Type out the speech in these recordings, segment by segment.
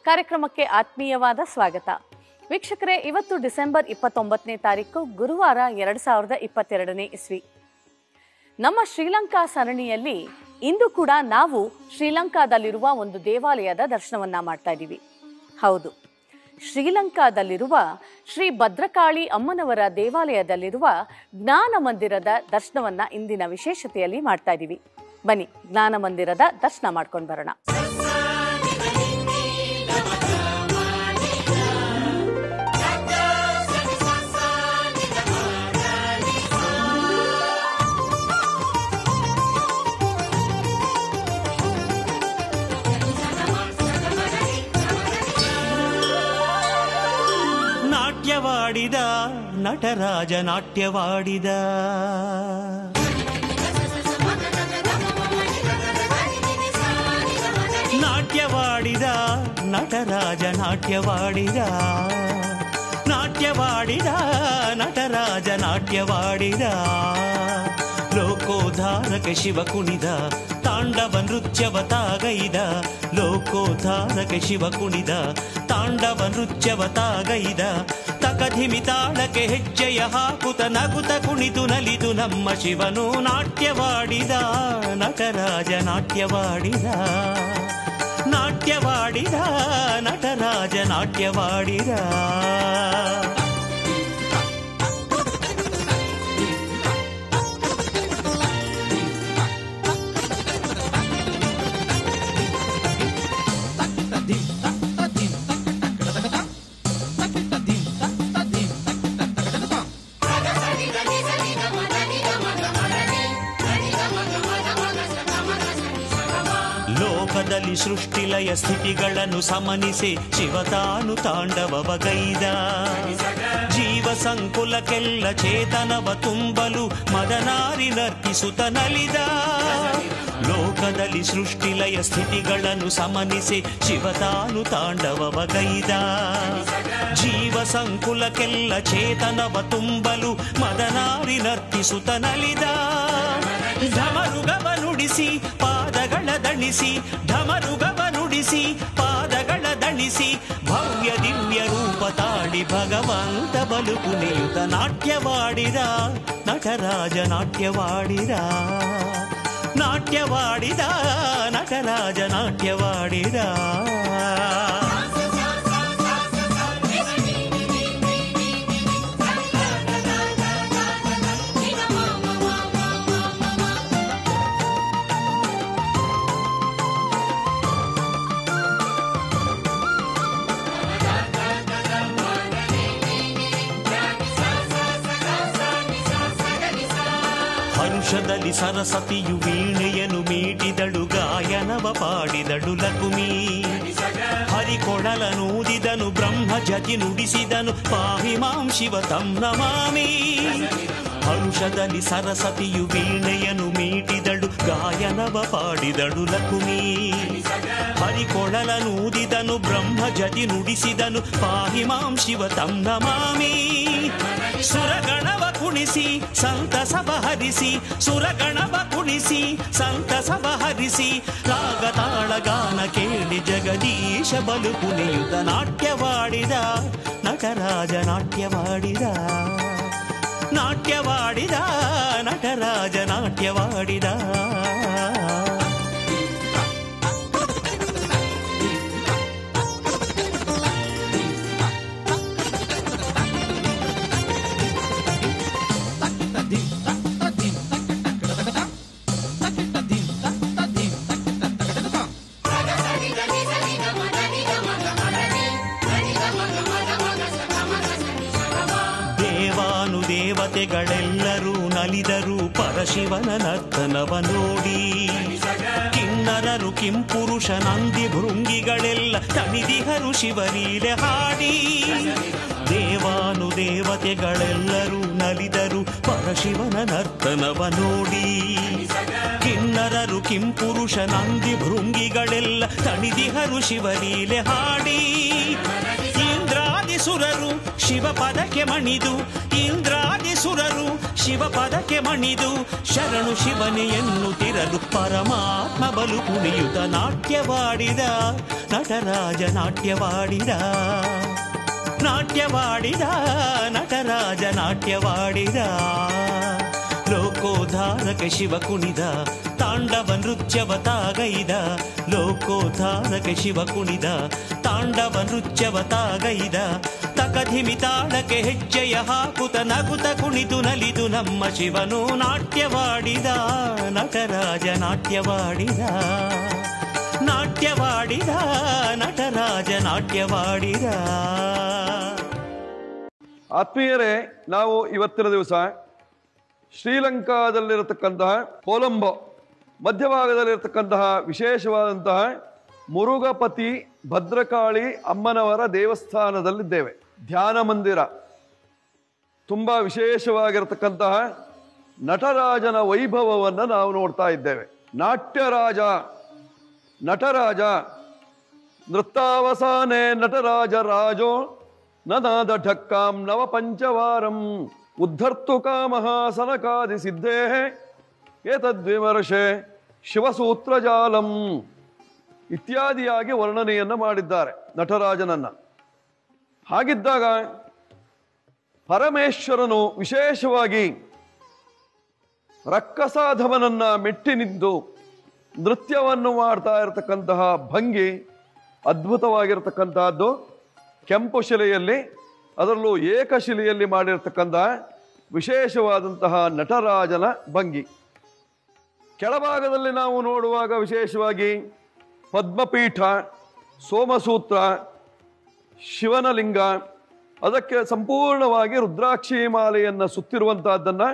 ಕಾರ್ಯಕ್ರಮಕ್ಕೆ ಆತ್ಮೀಯವಾದ ಸ್ವಾಗತ ವೀಕ್ಷಕರೇ ಇವತ್ತು ಡಿಸೆಂಬರ್ ಇಪ್ಪತ್ತೊಂಬತ್ತನೇ ತಾರೀಕು ಗುರುವಾರ ಎರಡು ಸಾವಿರದ ಇಪ್ಪತ್ತೆರಡನೇ ಇಸ್ವಿ ನಮ್ಮ ಶ್ರೀಲಂಕಾ ಸರಣಿಯಲ್ಲಿ ಇಂದು ಕೂಡ ನಾವು ಶ್ರೀಲಂಕಾದಲ್ಲಿರುವ ಒಂದು ದೇವಾಲಯದ ದರ್ಶನವನ್ನ ಮಾಡ್ತಾ ಇದ್ದೀವಿ ಹೌದು ಶ್ರೀಲಂಕಾದಲ್ಲಿರುವ ಶ್ರೀ ಭದ್ರಕಾಳಿ ಅಮ್ಮನವರ ದೇವಾಲಯದಲ್ಲಿರುವ ಜ್ಞಾನ ಮಂದಿರದ ದರ್ಶನವನ್ನ ಇಂದಿನ ವಿಶೇಷತೆಯಲ್ಲಿ ಮಾಡ್ತಾ ಇದ್ದೀವಿ ಬನ್ನಿ ಜ್ಞಾನ ಮಂದಿರದ ದರ್ಶನ ಮಾಡ್ಕೊಂಡು ಬರೋಣ ನಾಟ್ಯವಾಡಿದ ನಟರಾಜ ನಾಟ್ಯವಾಡಿದ ನಾಟ್ಯವಾಡಿದ ನಟರಾಜ ನಾಟ್ಯವಾಡಿದ ನಾಟ್ಯವಾಡಿದ ನಟರಾಜ ನಾಟ್ಯವಾಡಿದ ಲೋಕೋದ್ಧಾರಕ ಶಿವ ಕುಣಿದ ತಾಂಡವ ನೃತ್ಯವ ತಾಗೈದ ಲೋಕೋದ್ಧಾರಕ ಶಿವ ಕುಣಿದ ತಾಂಡವ ನೃತ್ಯವ ತಾಗೈದ ತಕಧಿಮಿ ತಾಳಕ್ಕೆ ಹೆಜ್ಜೆಯ ಹಾಕುತ ನಗುತ ಕುಣಿತು ನಲಿದು ನಮ್ಮ ಶಿವನು ನಾಟ್ಯವಾಡಿದ ನಟರಾಜ ನಾಟ್ಯವಾಡಿದ ನಾಟ್ಯವಾಡಿದ ನಟರಾಜ ನಾಟ್ಯವಾಡಿದ ಲೋಕದಲ್ಲಿ ಸೃಷ್ಟಿಲಯ ಸ್ಥಿತಿಗಳನ್ನು ಸಮನಿಸಿ ಶಿವತಾನು ತಾಂಡವಗೈದ ಜೀವ ಸಂಕುಲಕ್ಕೆಲ್ಲ ಚೇತನವ ತುಂಬಲು ಮದನಾರಿ ನರ್ತಿಸುತ್ತ ನಲಿದ ಲೋಕದಲ್ಲಿ ಸೃಷ್ಟಿಲಯ ಸ್ಥಿತಿಗಳನ್ನು ಸಮನಿಸಿ ಶಿವತಾನು ತಾಂಡವಗೈದ ಜೀವ ಸಂಕುಲಕ್ಕೆಲ್ಲ ಚೇತನವ ತುಂಬಲು ಮದನಾರಿ ನರ್ತಿಸುತ್ತ ನಲಿದ ಢಮರುಗವ ನುಡಿಸಿ ಪಾದಗಳ ದಣಿಸಿ ಢಮರುಗವ ನುಡಿಸಿ ಪಾದಗಳ ದಣಿಸಿ ಭವ್ಯ ದಿವ್ಯ ರೂಪ ತಾಳಿ ಭಗವಂತ ಬಲು ಕುಣಿಯುತ ನಾಟ್ಯವಾಡಿದ ನಟರಾಜ ನಾಟ್ಯವಾಡಿದ ನಾಟ್ಯವಾಡಿದ ನಟರಾಜ ನಾಟ್ಯವಾಡಿದ ಹರುಷದಲ್ಲಿ ಸರಸ್ವತಿಯು ವೀಣೆಯನು ಮೀಟಿದಳು ಗಾಯನವ ಪಾಡಿದಳು ಲಕುಮಿ ಹರಿಕೊಡಲ ನೂದಿದನು ಬ್ರಹ್ಮ ಜತಿ ನುಡಿಸಿದನು ಪಾಹಿ ಮಾಂ ಶಿವ ತಂ ನಮಾಮಿ ಹರುಷದಲ್ಲಿ ಸರಸ್ವತಿಯು ವೀಣೆಯನು ಮೀಟಿದಳು ಗಾಯನವ ಪಾಡಿದಳು ಲಕುಮಿ ಹರಿಕೊಳಲ ನೂದಿದನು ಬ್ರಹ್ಮ ಜತಿ ನುಡಿಸಿದನು ಪಾಹಿ ಮಾಂ ಶಿವ ತಂ ನಮಾಮಿ ಸುರಗಣವ ಕುಣಿಸಿ ಸಂತಸವ ಹರಿಸಿ ಸುರಗಣವ ಕುಣಿಸಿ ಸಂತಸವ ಹರಿಸಿ ರಾಗ ತಾಳ ಗಾನ ಕೇಳಿ ಜಗದೀಶ ಬಲು ಕುಣಿಯುತ ನಾಟ್ಯವಾಡಿದ ನಟರಾಜ ನಾಟ್ಯವಾಡಿದ ನಾಟ್ಯವಾಡಿದ ನಟರಾಜ ನಾಟ್ಯವಾಡಿದ ದೇವಾನು ದೇವತೆಗಳೆಲ್ಲರೂ ನಲಿದರು ಪರಶಿವನ ನರ್ತನವ ನೋಡಿ ಕಿನ್ನರರು ಕಿಂಪುರುಷ ನಂದಿ ಭೃಂಗಿಗಳೆಲ್ಲ ತಣಿದಿಹರು ಶಿವಲೀಲೆ ಹಾಡಿ ದೇವಾನು ದೇವತೆಗಳೆಲ್ಲರೂ ನಲಿದರು ಪರಶಿವನ ನರ್ತನವ ನೋಡಿ ಕಿನ್ನರರು ಕಿಂಪುರುಷ ನಂದಿ ಭೃಂಗಿಗಳೆಲ್ಲ ತಣಿದಿಹರು ಶಿವಲೀಲೆ ಹಾಡಿ ಇಂದ್ರಾದಿ ಸುರರು ಶಿವ ಪದಕ್ಕೆ ಮಣಿದು ಇಂದ್ರಾದಿ ಸುರರು ಶಿವ ಪದಕ್ಕೆ ಮಣಿದು ಶರಣು ಶಿವನೆ ಎನ್ನುತ್ತಿರಲು ಪರಮಾತ್ಮ ಬಲು ಕುಣಿಯುತ ನಾಟ್ಯವಾಡಿದ ನಟರಾಜ ನಾಟ್ಯವಾಡಿದ ನಾಟ್ಯವಾಡಿದ ನಟರಾಜ ನಾಟ್ಯವಾಡಿದ ಲೋಕೋದ್ಧಾರಕ ಶಿವ ಕುಣಿದ ತಾಂಡವ ನೃತ್ಯವ ತಾಗೈದ ಲೋಕೋದ್ಧಾರಕ ಶಿವ ಕುಣಿದ ತಾಂಡವ ನೃತ್ಯವ ತಾಗೈದ ತಕಧಿಮಿ ತಾಳಕ್ಕೆ ಹೆಜ್ಜೆಯ ಹಾಕುತ ನಗುತ ಕುಣಿದು ನಲಿದು ನಮ್ಮ ಶಿವನು ನಾಟ್ಯವಾಡಿದ ನಟರಾಜ ನಾಟ್ಯವಾಡಿದ ನಾಟ್ಯವಾಡಿದ ನಟರಾಜ ನಾಟ್ಯವಾಡಿದ ಆತ್ಮೀಯರೇ ನಾವು ಇವತ್ತಿನ ದಿವಸ ಶ್ರೀಲಂಕಾದಲ್ಲಿರತಕ್ಕಂತಹ ಕೊಲಂಬೋ ಮಧ್ಯಭಾಗದಲ್ಲಿರತಕ್ಕಂತಹ ವಿಶೇಷವಾದಂತಹ ಮುರುಗಪತಿ ಭದ್ರಕಾಳಿ ಅಮ್ಮನವರ ದೇವಸ್ಥಾನದಲ್ಲಿದ್ದೇವೆ ಧ್ಯಾನ ಮಂದಿರ ತುಂಬ ವಿಶೇಷವಾಗಿರತಕ್ಕಂತಹ ನಟರಾಜನ ವೈಭವವನ್ನು ನಾವು ನೋಡ್ತಾ ಇದ್ದೇವೆ ನಾಟ್ಯರಾಜ ನಟರಾಜ ನೃತ್ತಾವಸಾನೆ ನಟರಾಜ ರಾಜೋ ನನಾದ ಢಕ್ಕಾಂ ನವ ಪಂಚವಾರಂ ಉದ್ಧರ್ತು ಕಾಮಃ ಸನಕಾದಿ ಸಿದ್ಧೇ ಏತದ್ವಿಮರ್ಶೆ ಶಿವಸೂತ್ರಜಾಲಂ ಇತ್ಯಾದಿಯಾಗಿ ವರ್ಣನೆಯನ್ನು ಮಾಡಿದ್ದಾರೆ ನಟರಾಜನನ್ನ ಹಾಗಿದ್ದಾಗ ಪರಮೇಶ್ವರನು ವಿಶೇಷವಾಗಿ ರಕ್ಕಸಾಧವನನ್ನ ಮೆಟ್ಟಿ ನಿಂತು ನೃತ್ಯವನ್ನು ಮಾಡ್ತಾ ಇರತಕ್ಕಂತಹ ಭಂಗಿ ಅದ್ಭುತವಾಗಿರತಕ್ಕಂತಹದ್ದು ಕೆಂಪು ಶಿಲೆಯಲ್ಲಿ ಅದರಲ್ಲೂ ಏಕಶಿಲೆಯಲ್ಲಿ ಮಾಡಿರ್ತಕ್ಕಂತಹ ವಿಶೇಷವಾದಂತಹ ನಟರಾಜನ ಭಂಗಿ ಕೆಳಭಾಗದಲ್ಲಿ ನಾವು ನೋಡುವಾಗ ವಿಶೇಷವಾಗಿ ಪದ್ಮಪೀಠ ಸೋಮಸೂತ್ರ ಶಿವನ ಲಿಂಗ ಅದಕ್ಕೆ ಸಂಪೂರ್ಣವಾಗಿ ರುದ್ರಾಕ್ಷಿ ಮಾಲೆಯನ್ನು ಸುತ್ತಿರುವಂತಹದ್ದನ್ನ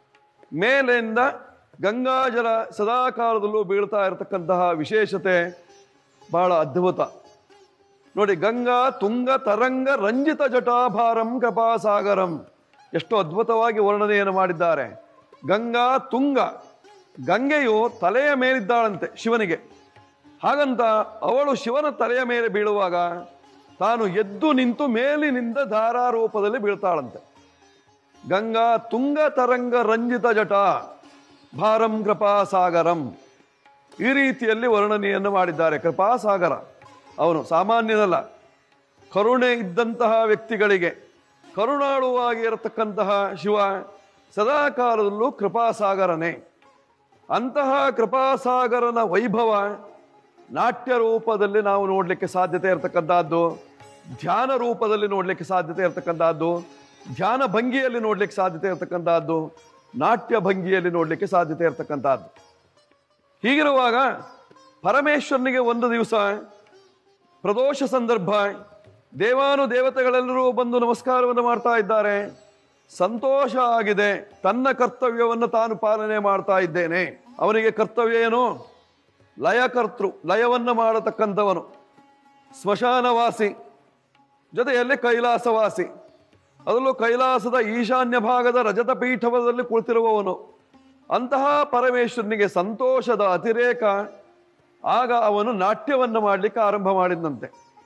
ಮೇಲಿಂದ ಗಂಗಾಜಲ ಸದಾಕಾಲದಲ್ಲೂ ಬೀಳ್ತಾ ಇರತಕ್ಕಂತಹ ವಿಶೇಷತೆ ಬಹಳ ಅದ್ಭುತ ನೋಡಿ ಗಂಗಾ ತುಂಗ ತರಂಗ ರಂಜಿತ ಜಟಾಭಾರಂ ಕೃಪಾಸಾಗರಂ ಎಷ್ಟು ಅದ್ಭುತವಾಗಿ ವರ್ಣನೆಯನ್ನು ಮಾಡಿದ್ದಾರೆ ಗಂಗಾ ತುಂಗ ಗಂಗೆಯು ತಲೆಯ ಮೇಲಿದ್ದಾಳಂತೆ ಶಿವನಿಗೆ ಹಾಗಂತ ಅವಳು ಶಿವನ ತಲೆಯ ಮೇಲೆ ಬೀಳುವಾಗ ತಾನು ಎದ್ದು ನಿಂತು ಮೇಲಿನಿಂದ ಧಾರಾರೂಪದಲ್ಲಿ ಬೀಳ್ತಾಳಂತೆ ಗಂಗಾ ತುಂಗ ತರಂಗ ರಂಜಿತ ಜಟ ಭಾರಂ ಕೃಪಾಸಾಗರಂ ಈ ರೀತಿಯಲ್ಲಿ ವರ್ಣನೆಯನ್ನು ಮಾಡಿದ್ದಾರೆ ಕೃಪಾಸಾಗರ ಅವನು ಸಾಮಾನ್ಯನಲ್ಲ ಕರುಣೆ ಇದ್ದಂತಹ ವ್ಯಕ್ತಿಗಳಿಗೆ ಕರುಣಾಳುವಾಗಿ ಇರತಕ್ಕಂತಹ ಶಿವ ಸದಾಕಾಲದಲ್ಲೂ ಕೃಪಾಸಾಗರನೇ ಅಂತಹ ಕೃಪಾಸಾಗರನ ವೈಭವ ನಾಟ್ಯ ರೂಪದಲ್ಲಿ ನಾವು ನೋಡಲಿಕ್ಕೆ ಸಾಧ್ಯತೆ ಇರತಕ್ಕಂತಹದ್ದು ಧ್ಯಾನ ರೂಪದಲ್ಲಿ ನೋಡಲಿಕ್ಕೆ ಸಾಧ್ಯತೆ ಇರತಕ್ಕಂತಹದ್ದು ಧ್ಯಾನ ಭಂಗಿಯಲ್ಲಿ ನೋಡ್ಲಿಕ್ಕೆ ಸಾಧ್ಯತೆ ಇರತಕ್ಕಂತಹದ್ದು ನಾಟ್ಯ ಭಂಗಿಯಲ್ಲಿ ನೋಡ್ಲಿಕ್ಕೆ ಸಾಧ್ಯತೆ ಇರತಕ್ಕಂತಹದ್ದು ಹೀಗಿರುವಾಗ ಪರಮೇಶ್ವರನಿಗೆ ಒಂದು ದಿವಸ ಪ್ರದೋಷ ಸಂದರ್ಭ ದೇವಾನು ದೇವತೆಗಳೆಲ್ಲರೂ ಬಂದು ನಮಸ್ಕಾರವನ್ನು ಮಾಡ್ತಾ ಇದ್ದಾರೆ ಸಂತೋಷ ಆಗಿದೆ ತನ್ನ ಕರ್ತವ್ಯವನ್ನು ತಾನು ಪಾಲನೆ ಮಾಡ್ತಾ ಇದ್ದೇನೆ ಅವನಿಗೆ ಕರ್ತವ್ಯ ಏನು ಲಯಕರ್ತೃ ಲಯವನ್ನು ಮಾಡತಕ್ಕಂಥವನು ಸ್ಮಶಾನವಾಸಿ ಜೊತೆಯಲ್ಲಿ ಕೈಲಾಸವಾಸಿ ಅದರಲ್ಲೂ ಕೈಲಾಸದ ಈಶಾನ್ಯ ಭಾಗದ ರಜತ ಪೀಠವದಲ್ಲಿ ಕುಳಿತಿರುವವನು ಅಂತಹ ಪರಮೇಶ್ವರನಿಗೆ ಸಂತೋಷದ ಅತಿರೇಕ ಆಗ ಅವನು ನಾಟ್ಯವನ್ನು ಮಾಡಲಿಕ್ಕೆ ಆರಂಭ ಮಾಡಿದಂತೆ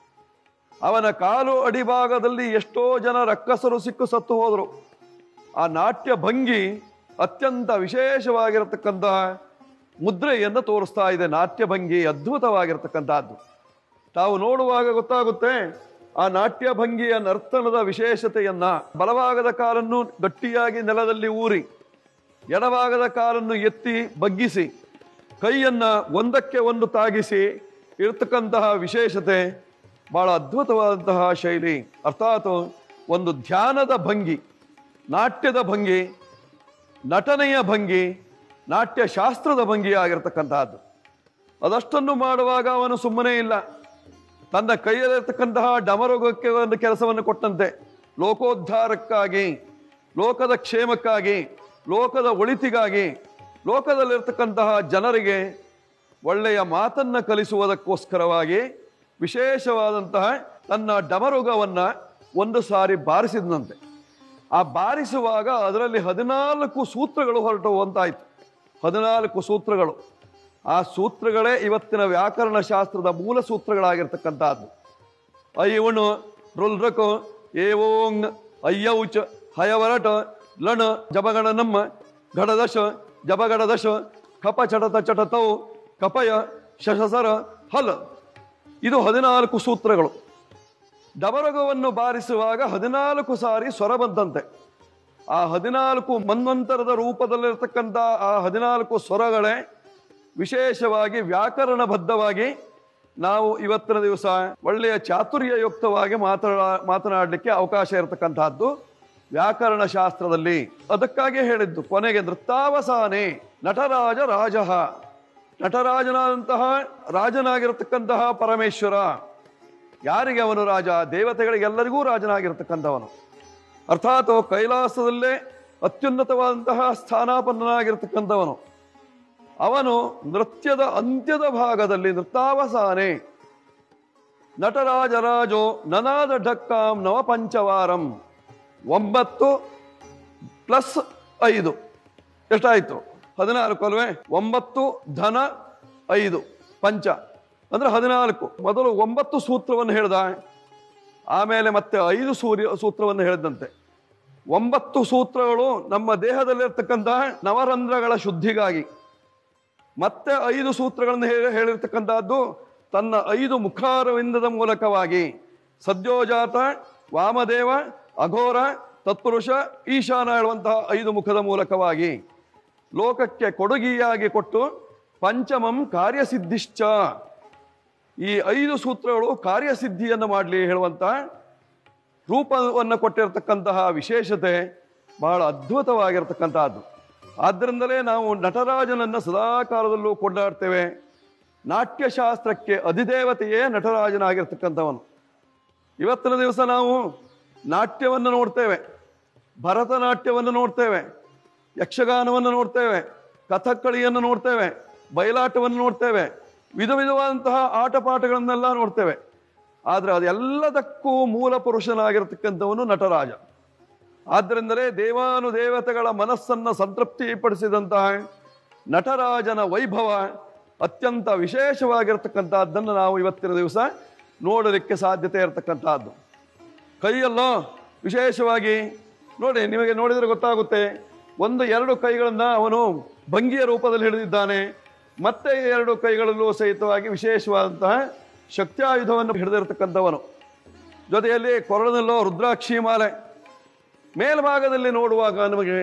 ಅವನ ಕಾಲು ಅಡಿಭಾಗದಲ್ಲಿ ಎಷ್ಟೋ ಜನ ರಕ್ಕಸರು ಸಿಕ್ಕು ಸತ್ತು ಹೋದರು ಆ ನಾಟ್ಯ ಭಂಗಿ ಅತ್ಯಂತ ವಿಶೇಷವಾಗಿರತಕ್ಕಂತಹ ಮುದ್ರೆಯನ್ನು ತೋರಿಸ್ತಾ ಇದೆ ನಾಟ್ಯ ಭಂಗಿ ಅದ್ಭುತವಾಗಿರತಕ್ಕಂತಹದ್ದು ತಾವು ನೋಡುವಾಗ ಗೊತ್ತಾಗುತ್ತೆ ಆ ನಾಟ್ಯ ಭಂಗಿಯ ನರ್ತನದ ವಿಶೇಷತೆಯನ್ನ ಬಲಭಾಗದ ಕಾಲನ್ನು ಗಟ್ಟಿಯಾಗಿ ನೆಲದಲ್ಲಿ ಊರಿ ಎಡಭಾಗದ ಕಾಲನ್ನು ಎತ್ತಿ ಬಗ್ಗಿಸಿ ಕೈಯನ್ನ ಒಂದಕ್ಕೆ ಒಂದು ತಾಗಿಸಿ ಇರತಕ್ಕಂತಹ ವಿಶೇಷತೆ ಬಹಳ ಅದ್ಭುತವಾದಂತಹ ಶೈಲಿ ಅರ್ಥಾತ್ ಒಂದು ಧ್ಯಾನದ ಭಂಗಿ ನಾಟ್ಯದ ಭಂಗಿ ನಟನೆಯ ಭಂಗಿ ನಾಟ್ಯ ಶಾಸ್ತ್ರದ ಭಂಗಿ ಆಗಿರ್ತಕ್ಕಂತಹದ್ದು ಅದಷ್ಟನ್ನು ಮಾಡುವಾಗ ಅವನು ಸುಮ್ಮನೆ ಇಲ್ಲ ತನ್ನ ಕೈಯಲ್ಲಿರ್ತಕ್ಕಂತಹ ಡಮರುಗಕ್ಕೆ ಒಂದು ಕೆಲಸವನ್ನು ಕೊಟ್ಟಂತೆ ಲೋಕೋದ್ಧಾರಕ್ಕಾಗಿ ಲೋಕದ ಕ್ಷೇಮಕ್ಕಾಗಿ ಲೋಕದ ಒಳಿತಿಗಾಗಿ ಲೋಕದಲ್ಲಿರ್ತಕ್ಕಂತಹ ಜನರಿಗೆ ಒಳ್ಳೆಯ ಮಾತನ್ನ ಕಲಿಸುವುದಕ್ಕೋಸ್ಕರವಾಗಿ ವಿಶೇಷವಾದಂತಹ ತನ್ನ ಡಮರುಗವನ್ನ ಒಂದು ಸಾರಿ ಬಾರಿಸಿದಂತೆ ಆ ಬಾರಿಸುವಾಗ ಅದರಲ್ಲಿ ಹದಿನಾಲ್ಕು ಸೂತ್ರಗಳು ಹೊರಟುವಂತಾಯ್ತು ಹದಿನಾಲ್ಕು ಸೂತ್ರಗಳು ಆ ಸೂತ್ರಗಳೇ ಇವತ್ತಿನ ವ್ಯಾಕರಣ ಶಾಸ್ತ್ರದ ಮೂಲ ಸೂತ್ರಗಳಾಗಿರ್ತಕ್ಕಂಥದ್ದು ಐವಣು ರುಲ್ರಕು ಏವೋಂಗ್ ಅಯ್ಯೌಚ ಹಯವರಟ ಲಣ ಜಬಗಣ ನಮ್ಮ ಘಡದಶ ಜಬಗಡದಶ ಕಪ ಚಟತ ಚಟತೌ ಕಪಯ ಶಶಸರ ಹಲ ಇದು ಹದಿನಾಲ್ಕು ಸೂತ್ರಗಳು ಡಬರಗವನ್ನು ಬಾರಿಸುವಾಗ ಹದಿನಾಲ್ಕು ಸಾರಿ ಸ್ವರ ಬಂದಂತೆ ಆ ಹದಿನಾಲ್ಕು ಮನ್ವಂತರದ ರೂಪದಲ್ಲಿರ್ತಕ್ಕಂಥ ಆ ಹದಿನಾಲ್ಕು ಸ್ವರಗಳೇ ವಿಶೇಷವಾಗಿ ವ್ಯಾಕರಣಬದ್ಧವಾಗಿ ನಾವು ಇವತ್ತಿನ ದಿವಸ ಒಳ್ಳೆಯ ಚಾತುರ್ಯಯುಕ್ತವಾಗಿ ಮಾತನಾ ಮಾತನಾಡಲಿಕ್ಕೆ ಅವಕಾಶ ಇರತಕ್ಕಂತಹದ್ದು ವ್ಯಾಕರಣ ಶಾಸ್ತ್ರದಲ್ಲಿ ಅದಕ್ಕಾಗಿ ಹೇಳಿದ್ದು ಕೊನೆಗೆ ನೃತ್ತಾವಸಾನೆ ನಟರಾಜ ರಾಜ ನಟರಾಜನಾದಂತಹ ರಾಜನಾಗಿರತಕ್ಕಂತಹ ಪರಮೇಶ್ವರ ಯಾರಿಗೆ ಅವನು ರಾಜ ದೇವತೆಗಳಿಗೆಲ್ಲರಿಗೂ ರಾಜನಾಗಿರ್ತಕ್ಕಂಥವನು ಅರ್ಥಾತ್ ಕೈಲಾಸದಲ್ಲೇ ಅತ್ಯುನ್ನತವಾದಂತಹ ಸ್ಥಾನಾಪನ್ನನಾಗಿರ್ತಕ್ಕಂಥವನು ಅವನು ನೃತ್ಯದ ಅಂತ್ಯದ ಭಾಗದಲ್ಲಿ ನೃತ್ತಾವಸಾನೆ ನಟರಾಜರಾಜೋ ನನಾದ ಢಕ್ಕಾಂ ನವ ಪಂಚವಾರಂ ಒಂಬತ್ತು ಪ್ಲಸ್ ಐದು ಎಷ್ಟಾಯ್ತು ಹದಿನಾಲ್ಕು ಅಲ್ವೇ ಒಂಬತ್ತು ಧನ ಐದು ಪಂಚ ಅಂದ್ರೆ ಹದಿನಾಲ್ಕು ಮೊದಲು ಒಂಬತ್ತು ಸೂತ್ರವನ್ನು ಹೇಳ್ದ ಆಮೇಲೆ ಮತ್ತೆ ಐದು ಸೂರ್ಯ ಸೂತ್ರವನ್ನು ಹೇಳಿದಂತೆ ಒಂಬತ್ತು ಸೂತ್ರಗಳು ನಮ್ಮ ದೇಹದಲ್ಲಿರ್ತಕ್ಕಂತಹ ನವರಂಧ್ರಗಳ ಶುದ್ಧಿಗಾಗಿ ಮತ್ತೆ ಐದು ಸೂತ್ರಗಳನ್ನು ಹೇಳಿ ಹೇಳಿರ್ತಕ್ಕಂತಹದ್ದು ತನ್ನ ಐದು ಮುಖಾರವಿಂದದ ಮೂಲಕವಾಗಿ ಸದ್ಯೋಜಾತ ವಾಮದೇವ ಅಘೋರ ತತ್ಪುರುಷ ಈಶಾನ ಹೇಳುವಂತಹ ಐದು ಮುಖದ ಮೂಲಕವಾಗಿ ಲೋಕಕ್ಕೆ ಕೊಡುಗಿಯಾಗಿ ಕೊಟ್ಟು ಪಂಚಮಂ ಕಾರ್ಯಸಿದ್ಧಿಶ್ಚ ಈ ಐದು ಸೂತ್ರಗಳು ಕಾರ್ಯಸಿದ್ಧಿಯನ್ನು ಮಾಡಲಿ ಹೇಳುವಂತ ರೂಪವನ್ನು ಕೊಟ್ಟಿರತಕ್ಕಂತಹ ವಿಶೇಷತೆ ಬಹಳ ಅದ್ಭುತವಾಗಿರ್ತಕ್ಕಂತಹದ್ದು ಆದ್ದರಿಂದಲೇ ನಾವು ನಟರಾಜನನ್ನು ಸದಾಕಾಲದಲ್ಲೂ ಕೊಂಡಾಡ್ತೇವೆ ನಾಟ್ಯಶಾಸ್ತ್ರಕ್ಕೆ ಅಧಿದೇವತೆಯೇ ನಟರಾಜನಾಗಿರ್ತಕ್ಕಂಥವನು ಇವತ್ತಿನ ದಿವಸ ನಾವು ನಾಟ್ಯವನ್ನು ನೋಡ್ತೇವೆ ಭರತನಾಟ್ಯವನ್ನು ನೋಡ್ತೇವೆ ಯಕ್ಷಗಾನವನ್ನು ನೋಡ್ತೇವೆ ಕಥಕ್ಕಳಿಯನ್ನು ನೋಡ್ತೇವೆ ಬಯಲಾಟವನ್ನು ನೋಡ್ತೇವೆ ವಿಧ ವಿಧವಾದಂತಹ ಆಟಪಾಠಗಳನ್ನೆಲ್ಲ ನೋಡ್ತೇವೆ ಆದರೆ ಅದೆಲ್ಲದಕ್ಕೂ ಮೂಲ ಪುರುಷನಾಗಿರ್ತಕ್ಕಂಥವನು ನಟರಾಜ ಆದ್ದರಿಂದಲೇ ದೇವಾನು ದೇವತೆಗಳ ಮನಸ್ಸನ್ನು ಸಂತೃಪ್ತಿಪಡಿಸಿದಂತಹ ನಟರಾಜನ ವೈಭವ ಅತ್ಯಂತ ವಿಶೇಷವಾಗಿರ್ತಕ್ಕಂಥದ್ದನ್ನು ನಾವು ಇವತ್ತಿನ ದಿವಸ ನೋಡಲಿಕ್ಕೆ ಸಾಧ್ಯತೆ ಇರತಕ್ಕಂಥದ್ದು ಕೈಯಲ್ಲೋ ವಿಶೇಷವಾಗಿ ನೋಡಿ ನಿಮಗೆ ನೋಡಿದರೆ ಗೊತ್ತಾಗುತ್ತೆ ಒಂದು ಎರಡು ಕೈಗಳನ್ನ ಅವನು ಭಂಗಿಯ ರೂಪದಲ್ಲಿ ಹಿಡಿದಿದ್ದಾನೆ ಮತ್ತೆ ಎರಡು ಕೈಗಳಲ್ಲೂ ಸಹಿತವಾಗಿ ವಿಶೇಷವಾದಂತಹ ಶಕ್ತಿಯಾಯುಧವನ್ನು ಹಿಡಿದಿರ್ತಕ್ಕಂಥವನು ಜೊತೆಯಲ್ಲಿ ಕೊರಳದಲ್ಲೋ ರುದ್ರಾಕ್ಷಿ ಮಾಲೆ ಮೇಲ್ಭಾಗದಲ್ಲಿ ನೋಡುವಾಗ ನಮಗೆ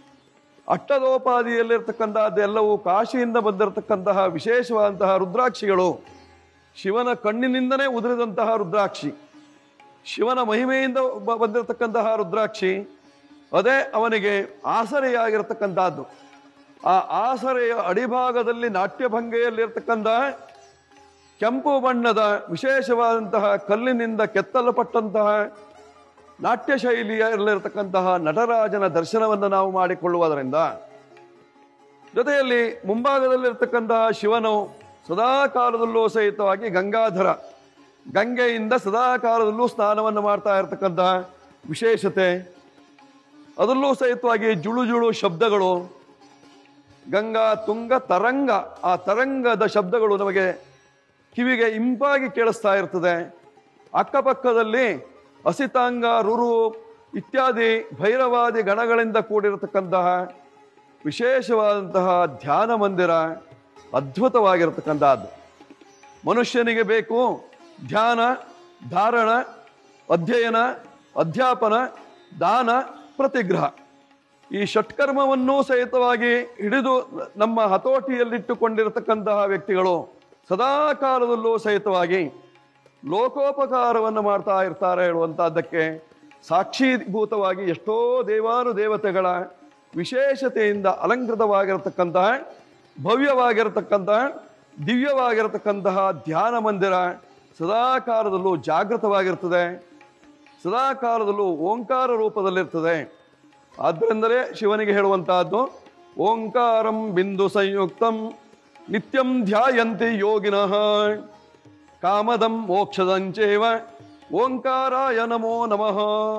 ಅಟ್ಟದೋಪಾದಿಯಲ್ಲಿರ್ತಕ್ಕಂಥದ್ದು ಎಲ್ಲವೂ ಕಾಶಿಯಿಂದ ಬಂದಿರತಕ್ಕಂತಹ ವಿಶೇಷವಾದಂತಹ ರುದ್ರಾಕ್ಷಿಗಳು ಶಿವನ ಕಣ್ಣಿನಿಂದನೇ ಉದುರಿದಂತಹ ರುದ್ರಾಕ್ಷಿ ಶಿವನ ಮಹಿಮೆಯಿಂದ ಬ- ಬಂದಿರತಕ್ಕಂತಹ ರುದ್ರಾಕ್ಷಿ ಅದೇ ಅವನಿಗೆ ಆಸರೆಯಾಗಿರ್ತಕ್ಕಂಥದ್ದು ಆ ಆಸರೆಯ ಅಡಿಭಾಗದಲ್ಲಿ ನಾಟ್ಯಭಂಗೆಯಲ್ಲಿರ್ತಕ್ಕಂತಹ ಕೆಂಪು ಬಣ್ಣದ ವಿಶೇಷವಾದಂತಹ ಕಲ್ಲಿನಿಂದ ಕೆತ್ತಲ್ಪಟ್ಟಂತಹ ನಾಟ್ಯ ಶೈಲಿಯಲ್ಲಿರತಕ್ಕಂತಹ ನಟರಾಜನ ದರ್ಶನವನ್ನು ನಾವು ಮಾಡಿಕೊಳ್ಳುವುದರಿಂದ ಜೊತೆಯಲ್ಲಿ ಮುಂಭಾಗದಲ್ಲಿರ್ತಕ್ಕಂತಹ ಶಿವನು ಸದಾ ಕಾಲದಲ್ಲೂ ಸಹಿತವಾಗಿ ಗಂಗಾಧರ ಗಂಗೆಯಿಂದ ಸದಾ ಕಾಲದಲ್ಲೂ ಸ್ನಾನವನ್ನು ಮಾಡ್ತಾ ಇರತಕ್ಕಂತಹ ವಿಶೇಷತೆ ಅದರಲ್ಲೂ ಸಹಿತವಾಗಿ ಜುಳು ಜುಳು ಶಬ್ದಗಳು ಗಂಗಾ ತುಂಗ ತರಂಗ ಆ ತರಂಗದ ಶಬ್ದಗಳು ನಮಗೆ ಕಿವಿಗೆ ಇಂಪಾಗಿ ಕೇಳಿಸ್ತಾ ಇರ್ತದೆ ಅಕ್ಕಪಕ್ಕದಲ್ಲಿ ಅಸಿತಾಂಗ ರುರು ಇತ್ಯಾದಿ ಭೈರವಾದಿ ಗಣಗಳಿಂದ ಕೂಡಿರತಕ್ಕಂತಹ ವಿಶೇಷವಾದಂತಹ ಧ್ಯಾನ ಮಂದಿರ ಅದ್ಭುತವಾಗಿರತಕ್ಕಂತಹದ್ದು ಮನುಷ್ಯನಿಗೆ ಬೇಕು ಧ್ಯಾನ ಧಾರಣ ಅಧ್ಯಯನ ಅಧ್ಯಾಪನ ದಾನ ಪ್ರತಿಗ್ರಹ ಈ ಷಟ್ಕರ್ಮವನ್ನೂ ಸಹಿತವಾಗಿ ಹಿಡಿದು ನಮ್ಮ ಹತೋಟಿಯಲ್ಲಿಟ್ಟುಕೊಂಡಿರತಕ್ಕಂತಹ ವ್ಯಕ್ತಿಗಳು ಸದಾ ಕಾಲದಲ್ಲೂ ಸಹಿತವಾಗಿ ಲೋಕೋಪಕಾರವನ್ನು ಮಾಡ್ತಾ ಇರ್ತಾರೆ ಹೇಳುವಂತಹದ್ದಕ್ಕೆ ಸಾಕ್ಷೀಭೂತವಾಗಿ ಎಷ್ಟೋ ದೇವಾನು ದೇವತೆಗಳ ವಿಶೇಷತೆಯಿಂದ ಅಲಂಕೃತವಾಗಿರತಕ್ಕಂತಹ ಭವ್ಯವಾಗಿರತಕ್ಕಂತಹ ದಿವ್ಯವಾಗಿರತಕ್ಕಂತಹ ಧ್ಯಾನ ಮಂದಿರ ಸದಾ ಕಾಲದಲ್ಲೂ ಜಾಗೃತವಾಗಿರ್ತದೆ ಸದಾ ಕಾಲದಲ್ಲೂ ಓಂಕಾರ ರೂಪದಲ್ಲಿರ್ತದೆ ಆದ್ದರಿಂದಲೇ ಶಿವನಿಗೆ ಹೇಳುವಂತಹದ್ದು ಓಂಕಾರಂ ಬಿಂದು ಸಂಯುಕ್ತಂ ನಿತ್ಯಂ ಧ್ಯಾಯಂತಿ ಯೋಗಿನಃ ಕಾಮದಂ ಮೋಕ್ಷದಂಚೇವ ಓಂಕಾರಾಯ ನಮೋ ನಮಃ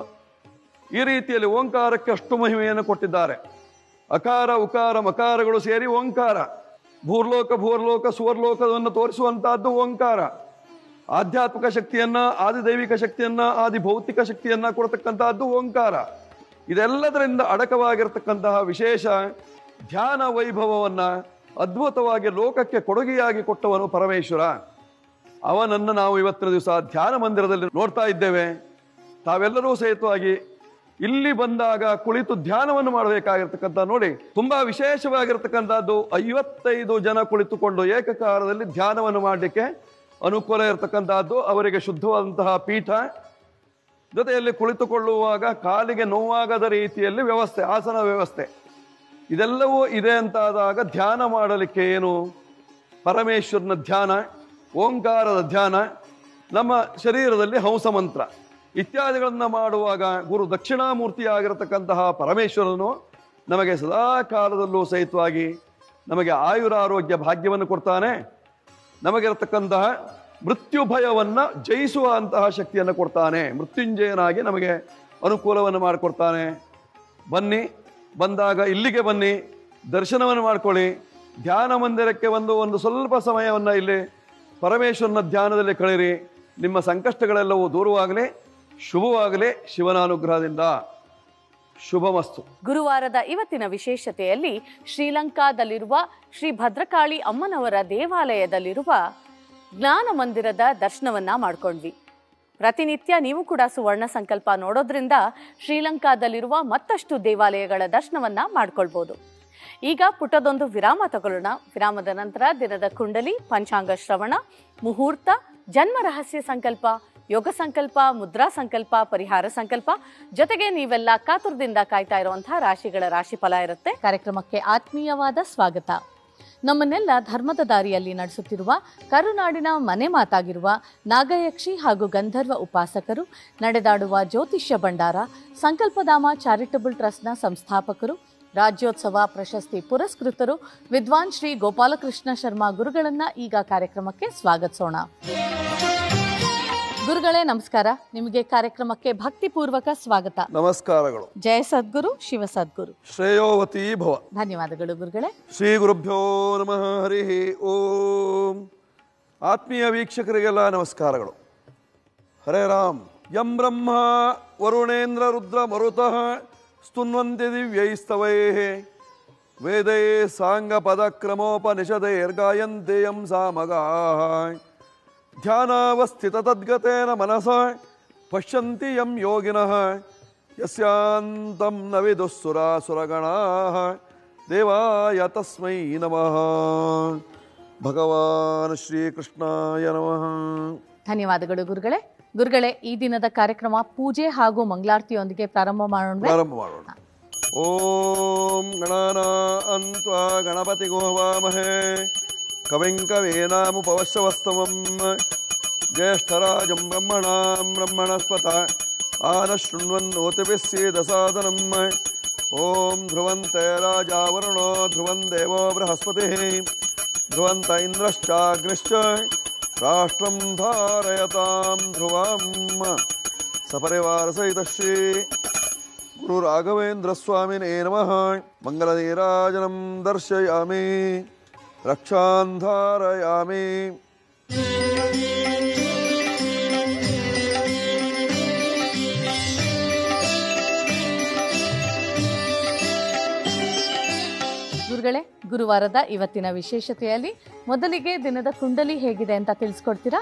ಈ ರೀತಿಯಲ್ಲಿ ಓಂಕಾರಕ್ಕೆ ಅಷ್ಟು ಮಹಿಮೆಯನ್ನು ಕೊಟ್ಟಿದ್ದಾರೆ ಅಕಾರ ಉಕಾರ ಮಕಾರಗಳು ಸೇರಿ ಓಂಕಾರ ಭೂರ್ಲೋಕ ಭೂರ್ಲೋಕ ಸುವರ್ಲೋಕವನ್ನು ತೋರಿಸುವಂತಹದ್ದು ಓಂಕಾರ ಆಧ್ಯಾತ್ಮಿಕ ಶಕ್ತಿಯನ್ನ ಆದಿದೈವಿಕ ಶಕ್ತಿಯನ್ನ ಆದಿ ಭೌತಿಕ ಶಕ್ತಿಯನ್ನ ಕೊಡ್ತಕ್ಕಂತಹದ್ದು ಓಂಕಾರ ಇದೆಲ್ಲದರಿಂದ ಅಡಕವಾಗಿರ್ತಕ್ಕಂತಹ ವಿಶೇಷ ಧ್ಯಾನ ವೈಭವವನ್ನ ಅದ್ಭುತವಾಗಿ ಲೋಕಕ್ಕೆ ಕೊಡುಗೆಯಾಗಿ ಕೊಟ್ಟವನು ಪರಮೇಶ್ವರ ಅವನನ್ನು ನಾವು ಇವತ್ತಿನ ದಿವಸ ಧ್ಯಾನ ಮಂದಿರದಲ್ಲಿ ನೋಡ್ತಾ ಇದ್ದೇವೆ ತಾವೆಲ್ಲರೂ ಸಹಿತವಾಗಿ ಇಲ್ಲಿ ಬಂದಾಗ ಕುಳಿತು ಧ್ಯಾನವನ್ನು ಮಾಡಬೇಕಾಗಿರ್ತಕ್ಕಂಥ ನೋಡಿ ತುಂಬಾ ವಿಶೇಷವಾಗಿರ್ತಕ್ಕಂಥದ್ದು ಐವತ್ತೈದು ಜನ ಕುಳಿತುಕೊಂಡು ಏಕಕಾಲದಲ್ಲಿ ಧ್ಯಾನವನ್ನು ಮಾಡಲಿಕ್ಕೆ ಅನುಕೂಲ ಇರತಕ್ಕಂತಹದ್ದು ಅವರಿಗೆ ಶುದ್ಧವಾದಂತಹ ಪೀಠ ಜೊತೆಯಲ್ಲಿ ಕುಳಿತುಕೊಳ್ಳುವಾಗ ಕಾಲಿಗೆ ನೋವಾಗದ ರೀತಿಯಲ್ಲಿ ವ್ಯವಸ್ಥೆ ಆಸನ ವ್ಯವಸ್ಥೆ ಇದೆಲ್ಲವೂ ಇದೆ ಅಂತಾದಾಗ ಧ್ಯಾನ ಮಾಡಲಿಕ್ಕೆ ಏನು ಪರಮೇಶ್ವರನ ಧ್ಯಾನ ಓಂಕಾರದ ಧ್ಯಾನ ನಮ್ಮ ಶರೀರದಲ್ಲಿ ಹಂಸ ಮಂತ್ರ ಇತ್ಯಾದಿಗಳನ್ನು ಮಾಡುವಾಗ ಗುರು ದಕ್ಷಿಣಾಮೂರ್ತಿ ಆಗಿರತಕ್ಕಂತಹ ಪರಮೇಶ್ವರನು ನಮಗೆ ಸದಾ ಕಾಲದಲ್ಲೂ ಸಹಿತವಾಗಿ ನಮಗೆ ಆಯುರಾರೋಗ್ಯ ಭಾಗ್ಯವನ್ನು ಕೊಡ್ತಾನೆ ನಮಗಿರತಕ್ಕಂತಹ ಮೃತ್ಯು ಭಯವನ್ನ ಜಯಿಸುವಂತಹ ಶಕ್ತಿಯನ್ನು ಕೊಡ್ತಾನೆ ಮೃತ್ಯುಂಜಯನಾಗಿ ನಮಗೆ ಅನುಕೂಲವನ್ನು ಮಾಡಿಕೊಡ್ತಾನೆ ಬನ್ನಿ ಬಂದಾಗ ಇಲ್ಲಿಗೆ ಬನ್ನಿ ದರ್ಶನವನ್ನು ಮಾಡ್ಕೊಳ್ಳಿ ಧ್ಯಾನ ಮಂದಿರಕ್ಕೆ ಒಂದು ಒಂದು ಸ್ವಲ್ಪ ಸಮಯವನ್ನು ಇಲ್ಲಿ ಪರಮೇಶ್ವರನ ಧ್ಯಾನದಲ್ಲಿ ಕಳೀರಿ ನಿಮ್ಮ ಸಂಕಷ್ಟಗಳೆಲ್ಲವೂ ದೂರವಾಗಲಿ ಶುಭವಾಗಲಿ ಶಿವನ ಅನುಗ್ರಹದಿಂದ ಶುಭಮಸ್ತು ಗುರುವಾರದ ಇವತ್ತಿನ ವಿಶೇಷತೆಯಲ್ಲಿ ಶ್ರೀಲಂಕಾದಲ್ಲಿರುವ ಶ್ರೀ ಭದ್ರಕಾಳಿ ಅಮ್ಮನವರ ದೇವಾಲಯದಲ್ಲಿರುವ ಜ್ಞಾನ ಮಂದಿರದ ದರ್ಶನವನ್ನ ಮಾಡ್ಕೊಂಡ್ವಿ ಪ್ರತಿನಿತ್ಯ ನೀವು ಕೂಡ ಸುವರ್ಣ ಸಂಕಲ್ಪ ನೋಡೋದ್ರಿಂದ ಶ್ರೀಲಂಕಾದಲ್ಲಿರುವ ಮತ್ತಷ್ಟು ದೇವಾಲಯಗಳ ದರ್ಶನವನ್ನ ಮಾಡ್ಕೊಳ್ಬೋದು ಈಗ ಪುಟ್ಟದೊಂದು ವಿರಾಮ ತಗೊಳ್ಳೋಣ ವಿರಾಮದ ನಂತರ ದಿನದ ಕುಂಡಲಿ ಪಂಚಾಂಗ ಶ್ರವಣ ಮುಹೂರ್ತ ಜನ್ಮ ರಹಸ್ಯ ಸಂಕಲ್ಪ ಯೋಗ ಸಂಕಲ್ಪ ಮುದ್ರಾ ಸಂಕಲ್ಪ ಪರಿಹಾರ ಸಂಕಲ್ಪ ಜೊತೆಗೆ ನೀವೆಲ್ಲ ಕಾತುರದಿಂದ ಕಾಯ್ತಾ ಇರುವಂತಹ ರಾಶಿಗಳ ರಾಶಿಫಲ ಇರುತ್ತೆ ಕಾರ್ಯಕ್ರಮಕ್ಕೆ ಆತ್ಮೀಯವಾದ ಸ್ವಾಗತ ನಮ್ಮನ್ನೆಲ್ಲ ಧರ್ಮದ ದಾರಿಯಲ್ಲಿ ನಡೆಸುತ್ತಿರುವ ಕರುನಾಡಿನ ಮನೆ ಮಾತಾಗಿರುವ ನಾಗಯಕ್ಷಿ ಹಾಗೂ ಗಂಧರ್ವ ಉಪಾಸಕರು ನಡೆದಾಡುವ ಜ್ಯೋತಿಷ್ಯ ಭಂಡಾರ ಸಂಕಲ್ಪಧಾಮ ಚಾರಿಟಬಲ್ ಟ್ರಸ್ಟ್ನ ಸಂಸ್ಥಾಪಕರು ರಾಜ್ಯೋತ್ಸವ ಪ್ರಶಸ್ತಿ ಪುರಸ್ಕೃತರು ವಿದ್ವಾನ್ ಶ್ರೀ ಗೋಪಾಲಕೃಷ್ಣ ಶರ್ಮಾ ಗುರುಗಳನ್ನ ಈಗ ಕಾರ್ಯಕ್ರಮಕ್ಕೆ ಸ್ವಾಗತಿಸೋಣ ಗುರುಗಳೇ ನಮಸ್ಕಾರ ನಿಮಗೆ ಕಾರ್ಯಕ್ರಮಕ್ಕೆ ಭಕ್ತಿಪೂರ್ವಕ ಸ್ವಾಗತ ನಮಸ್ಕಾರಗಳು ಜಯ ಸದ್ಗುರು ಶಿವ ಸದ್ಗುರು ಶ್ರೇಯೋವತಿ ಭವ ಧನ್ಯವಾದಗಳು ಗುರುಗಳೇ ಶ್ರೀ ಗುರುಭ್ಯೋ ನಮಃ ಹರಿ ಓಂ ಆತ್ಮೀಯ ವೀಕ್ಷಕರಿಗೆಲ್ಲ ನಮಸ್ಕಾರಗಳು ಹರೇ ರಾಮ್ ಯಂ ಬ್ರಹ್ಮ ವರುಣೇಂದ್ರ ರುದ್ರ ಮರುತಃ ಸ್ತುನ್ವಂತಿ ದಿವ್ಯೈಸ್ತವೈ ವೇದೇ ಸಾಂಗ ಪದ ಕ್ರಮೋಪನಿಷದೈರ್ಗಾಯಂತೆ ಯಂ ಸಾಮಗಾ ಧ್ಯಾನಾವಸ್ಥಿತ ತದ್ಗತೇನ ಮನಸ ಪಶ್ಯಂತಿ ಯಂ ಯೋಗಿನಃ ಯಸ್ಯಾಂತಂ ನ ವಿದುಃಸುರಾಸುರಗಣಾಃ ದೇವಾಯ ತಸ್ಮೈ ನಮಃ ಭಗವಾನ್ ಶ್ರೀಕೃಷ್ಣಾಯ ನಮಃ ಧನ್ಯವಾದಗಳು ಗುರುಗಳೇ ಗುರುಗಳೇ ಈ ದಿನದ ಕಾರ್ಯಕ್ರಮ ಪೂಜೆ ಹಾಗೂ ಮಂಗಳಾರತಿಯೊಂದಿಗೆ ಪ್ರಾರಂಭ ಮಾಡೋಣ ಪ್ರಾರಂಭ ಮಾಡೋಣ ಓಂ ಗಣಾನ ಅಂತ್ವಾ ಗಣಪತಿ ಗೋವಾಮಹೇ ಕವಿಂ ಕವೀನಾಮುಪವಶ್ಯವಸ್ತಮಂ ಜ್ಯೇಷ್ಠರಾಜಂ ಬ್ರಹ್ಮಣಾಂ ಬ್ರಹ್ಮಣಸ್ಪತ ಆನ ಶೃಣ್ವನ್ನೋತಿಭಿಸ್ಸೀದಸಾದನಂ ಓಂ ಧ್ರುವಂತೆ ರಾಜಾವರುಣೋ ಧ್ರುವಂ ದೇವೋ ಬೃಹಸ್ಪತಿ ಧ್ರುವಂತ ಇಂದ್ರಶ್ಚಾಗ್ನಿಶ್ಚ ರಾಷ್ಟ್ರಂ ಧಾರಯತಾಂ ಧ್ರುವಂ ಸಪರಿವಾರ ಸಹಿತ ಶ್ರೀ ಗುರು ರಾಘವೇಂದ್ರ ಸ್ವಾಮಿನೇ ನಮಃ ಮಂಗಲನೀರಾಜನಂ ದರ್ಶಯಾಮಿ ರಕ್ಷಾಂಧಾರಯಾಮಿ ಗುರುಗಳೇ ಗುರುವಾರದ ಇವತ್ತಿನ ವಿಶೇಷತೆಯಲ್ಲಿ ಮೊದಲಿಗೆ ದಿನದ ಕುಂಡಲಿ ಹೇಗಿದೆ ಅಂತ ತಿಳಿಸ್ಕೊಡ್ತೀರಾ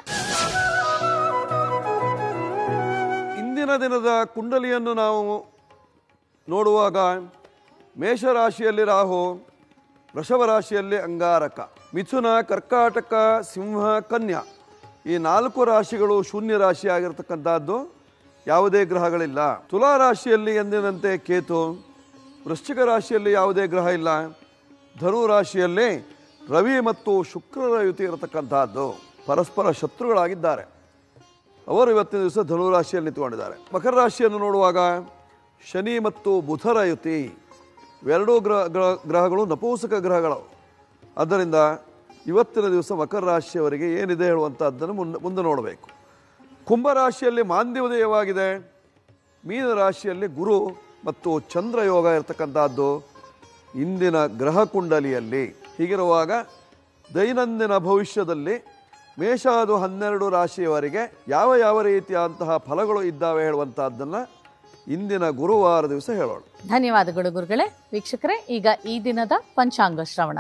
ಇಂದಿನ ದಿನದ ಕುಂಡಲಿಯನ್ನು ನಾವು ನೋಡುವಾಗ ಮೇಷರಾಶಿಯಲ್ಲಿ ರಾಹು ವೃಷಭ ರಾಶಿಯಲ್ಲಿ ಅಂಗಾರಕ ಮಿಥುನ ಕರ್ಕಾಟಕ ಸಿಂಹ ಕನ್ಯಾ ಈ ನಾಲ್ಕು ರಾಶಿಗಳು ಶೂನ್ಯ ರಾಶಿ ಆಗಿರ್ತಕ್ಕಂಥದ್ದು ಯಾವುದೇ ಗ್ರಹಗಳಿಲ್ಲ ತುಲಾ ರಾಶಿಯಲ್ಲಿ ಎಂದಿನಂತೆ ಕೇತು ವೃಶ್ಚಿಕ ರಾಶಿಯಲ್ಲಿ ಯಾವುದೇ ಗ್ರಹ ಇಲ್ಲ ಧನು ರಾಶಿಯಲ್ಲಿ ರವಿ ಮತ್ತು ಶುಕ್ರರ ಯುತಿ ಇರತಕ್ಕಂತಹದ್ದು ಪರಸ್ಪರ ಶತ್ರುಗಳಾಗಿದ್ದಾರೆ ಅವರು ಇವತ್ತಿನ ದಿವಸ ಧನು ರಾಶಿಯಲ್ಲಿ ನಿಂತುಕೊಂಡಿದ್ದಾರೆ ಮಕರ ರಾಶಿಯನ್ನು ನೋಡುವಾಗ ಶನಿ ಮತ್ತು ಬುಧರ ಯುತಿ ಇವೆರಡೂ ಗ್ರಹ ಗ್ರಹ ಗ್ರಹಗಳು ನಪೂಸಕ ಗ್ರಹಗಳು ಆದ್ದರಿಂದ ಇವತ್ತಿನ ದಿವಸ ಮಕರ ರಾಶಿಯವರಿಗೆ ಏನಿದೆ ಹೇಳುವಂಥದ್ದನ್ನು ಮುಂದೆ ಮುಂದೆ ನೋಡಬೇಕು ಕುಂಭರಾಶಿಯಲ್ಲಿ ಮಾಂದ್ಯೋದಯವಾಗಿದೆ ಮೀನ ರಾಶಿಯಲ್ಲಿ ಗುರು ಮತ್ತು ಚಂದ್ರ ಯೋಗ ಇರತಕ್ಕಂಥದ್ದು ಇಂದಿನ ಗ್ರಹ ಕುಂಡಲಿಯಲ್ಲಿ ಹೀಗಿರುವಾಗ ದೈನಂದಿನ ಭವಿಷ್ಯದಲ್ಲಿ ಮೇಷ ಅದು ಹನ್ನೆರಡು ರಾಶಿಯವರಿಗೆ ಯಾವ ಯಾವ ರೀತಿಯಾದಂತಹ ಫಲಗಳು ಇದ್ದಾವೆ ಹೇಳುವಂತಹದ್ದನ್ನು ಇಂದಿನ ಗುರುವಾರ ದಿವಸ ಹೇಳೋಣ ಧನ್ಯವಾದಗಳು ಗುರುಗಳೇ ವೀಕ್ಷಕರೇ ಈಗ ಈ ದಿನದ ಪಂಚಾಂಗ ಶ್ರವಣ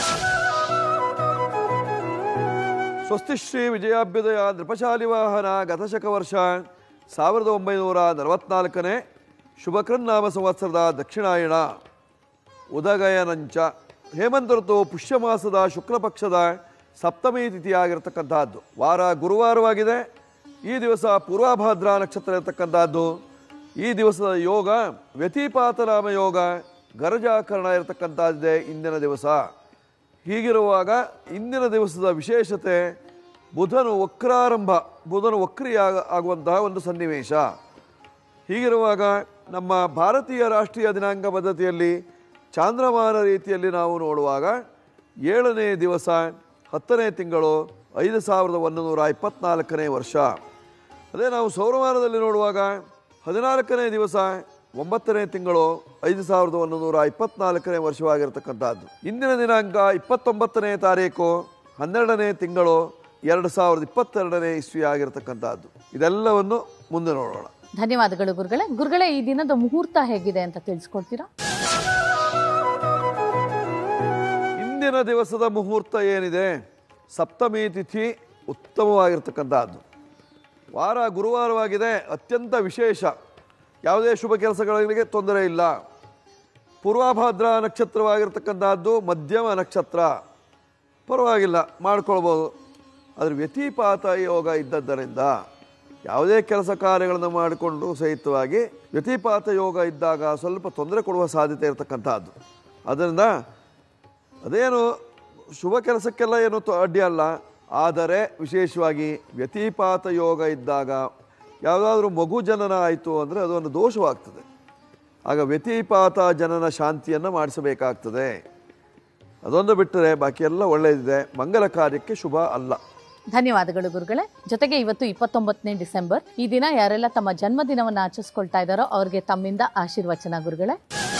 ಸ್ವಸ್ತಿ ಶ್ರೀ ವಿಜಯಾಭ್ಯುದಯ ನೃಪಶಾಲಿ ವಾಹನ ಗತಶಕ ವರ್ಷ ಸಾವಿರದ ಒಂಬೈನೂರ ನಲವತ್ನಾಲ್ಕನೇ ಶುಭಕೃನ್ನಾಮ ಸಂವತ್ಸರದ ದಕ್ಷಿಣಾಯಣ ಉದಗಯನಂಚ ಹೇಮಂತ ಋತು ಪುಷ್ಯ ಮಾಸದ ಶುಕ್ಲ ಪಕ್ಷದ ಸಪ್ತಮಿ ತಿಥಿಯಾಗಿರ್ತಕ್ಕಂತಹದ್ದು ವಾರ ಗುರುವಾರವಾಗಿದೆ ಈ ದಿವಸ ಪೂರ್ವಭಾದ್ರ ನಕ್ಷತ್ರ ಇರತಕ್ಕಂತಹದ್ದು ಈ ದಿವಸದ ಯೋಗ ವ್ಯತಿಪಾತನಾಮ ಯೋಗ ಗರಜಾಕರಣ ಇರತಕ್ಕಂಥದ್ದೇ ಇಂದಿನ ದಿವಸ ಹೀಗಿರುವಾಗ ಇಂದಿನ ದಿವಸದ ವಿಶೇಷತೆ ಬುಧನು ವಕ್ರಾರಂಭ ಬುಧನು ವಕ್ರಿಯಾಗ ಆಗುವಂತಹ ಒಂದು ಸನ್ನಿವೇಶ ಹೀಗಿರುವಾಗ ನಮ್ಮ ಭಾರತೀಯ ರಾಷ್ಟ್ರೀಯ ದಿನಾಂಕ ಪದ್ಧತಿಯಲ್ಲಿ ಚಾಂದ್ರಮಾನ ರೀತಿಯಲ್ಲಿ ನಾವು ನೋಡುವಾಗ ಏಳನೇ ದಿವಸ ಹತ್ತನೇ ತಿಂಗಳು ಐದು ಸಾವಿರದ ಒಂದು ನೂರ ಇಪ್ಪತ್ನಾಲ್ಕನೇ ವರ್ಷ ಅದೇ ನಾವು ಸೌರಮಾನದಲ್ಲಿ ನೋಡುವಾಗ ಹದಿನಾಲ್ಕನೇ ದಿವಸ ಒಂಬತ್ತನೇ ತಿಂಗಳು ಐದು ಸಾವಿರದ ಒಂದು ನೂರ ಇಪ್ಪತ್ನಾಲ್ಕನೇ ವರ್ಷವಾಗಿರ್ತಕ್ಕಂಥದ್ದು ಇಂದಿನ ದಿನಾಂಕ ಇಪ್ಪತ್ತೊಂಬತ್ತನೇ ತಾರೀಕು ಹನ್ನೆರಡನೇ ತಿಂಗಳು ಎರಡು ಸಾವಿರದ ಇಪ್ಪತ್ತೆರಡನೇ ಇಸ್ವಿ ಆಗಿರ್ತಕ್ಕಂಥದ್ದು ಇದೆಲ್ಲವನ್ನು ಮುಂದೆ ನೋಡೋಣ ಧನ್ಯವಾದಗಳು ಗುರುಗಳೇ ಗುರುಗಳೇ ಈ ದಿನದ ಮುಹೂರ್ತ ಹೇಗಿದೆ ಅಂತ ತಿಳಿಸ್ಕೊಡ್ತೀರಾ ಇಂದಿನ ದಿವಸದ ಮುಹೂರ್ತ ಏನಿದೆ ಸಪ್ತಮಿ ತಿಥಿ ಉತ್ತಮವಾಗಿರ್ತಕ್ಕಂಥದ್ದು ವಾರ ಗುರುವಾರವಾಗಿದೆ ಅತ್ಯಂತ ವಿಶೇಷ ಯಾವುದೇ ಶುಭ ಕೆಲಸಗಳಿಗೆ ತೊಂದರೆ ಇಲ್ಲ ಪೂರ್ವಭಾದ್ರ ನಕ್ಷತ್ರವಾಗಿರ್ತಕ್ಕಂಥದ್ದು ಮಧ್ಯಮ ನಕ್ಷತ್ರ ಪರವಾಗಿಲ್ಲ ಮಾಡ್ಕೊಳ್ಬೋದು ಅದ್ರ ವ್ಯತಿಪಾತ ಯೋಗ ಇದ್ದದ್ದರಿಂದ ಯಾವುದೇ ಕೆಲಸ ಕಾರ್ಯಗಳನ್ನು ಮಾಡಿಕೊಂಡು ಸಹಿತವಾಗಿ ವ್ಯತಿಪಾತ ಯೋಗ ಇದ್ದಾಗ ಸ್ವಲ್ಪ ತೊಂದರೆ ಕೊಡುವ ಸಾಧ್ಯತೆ ಇರತಕ್ಕಂಥದ್ದು ಅದರಿಂದ ಅದೇನು ಶುಭ ಕೆಲಸಕ್ಕೆಲ್ಲ ಏನು ತೊ- ಅಡ್ಡಿ ಅಲ್ಲ ಆದರೆ ವಿಶೇಷವಾಗಿ ವ್ಯತಿಪಾತ ಯೋಗ ಇದ್ದಾಗ ಯಾವುದಾದ್ರೂ ಮಗು ಜನನ ಆಯಿತು ಅಂದರೆ ಅದೊಂದು ದೋಷವಾಗ್ತದೆ ಆಗ ವ್ಯತಿಪಾತ ಜನನ ಶಾಂತಿಯನ್ನು ಮಾಡಿಸಬೇಕಾಗ್ತದೆ ಅದೊಂದು ಬಿಟ್ಟರೆ ಬಾಕಿ ಎಲ್ಲ ಒಳ್ಳೆಯದಿದೆ ಮಂಗಲ ಕಾರ್ಯಕ್ಕೆ ಶುಭ ಅಲ್ಲ ಧನ್ಯವಾದಗಳು ಗುರುಗಳೇ ಜೊತೆಗೆ ಇವತ್ತು ಇಪ್ಪತ್ತೊಂಬತ್ತನೇ ಡಿಸೆಂಬರ್ ಈ ದಿನ ಯಾರೆಲ್ಲ ತಮ್ಮ ಜನ್ಮದಿನವನ್ನು ಆಚರಿಸ್ಕೊಳ್ತಾ ಇದ್ದಾರೋ ಅವ್ರಿಗೆ ತಮ್ಮಿಂದ ಆಶೀರ್ವಚನ ಗುರುಗಳೇ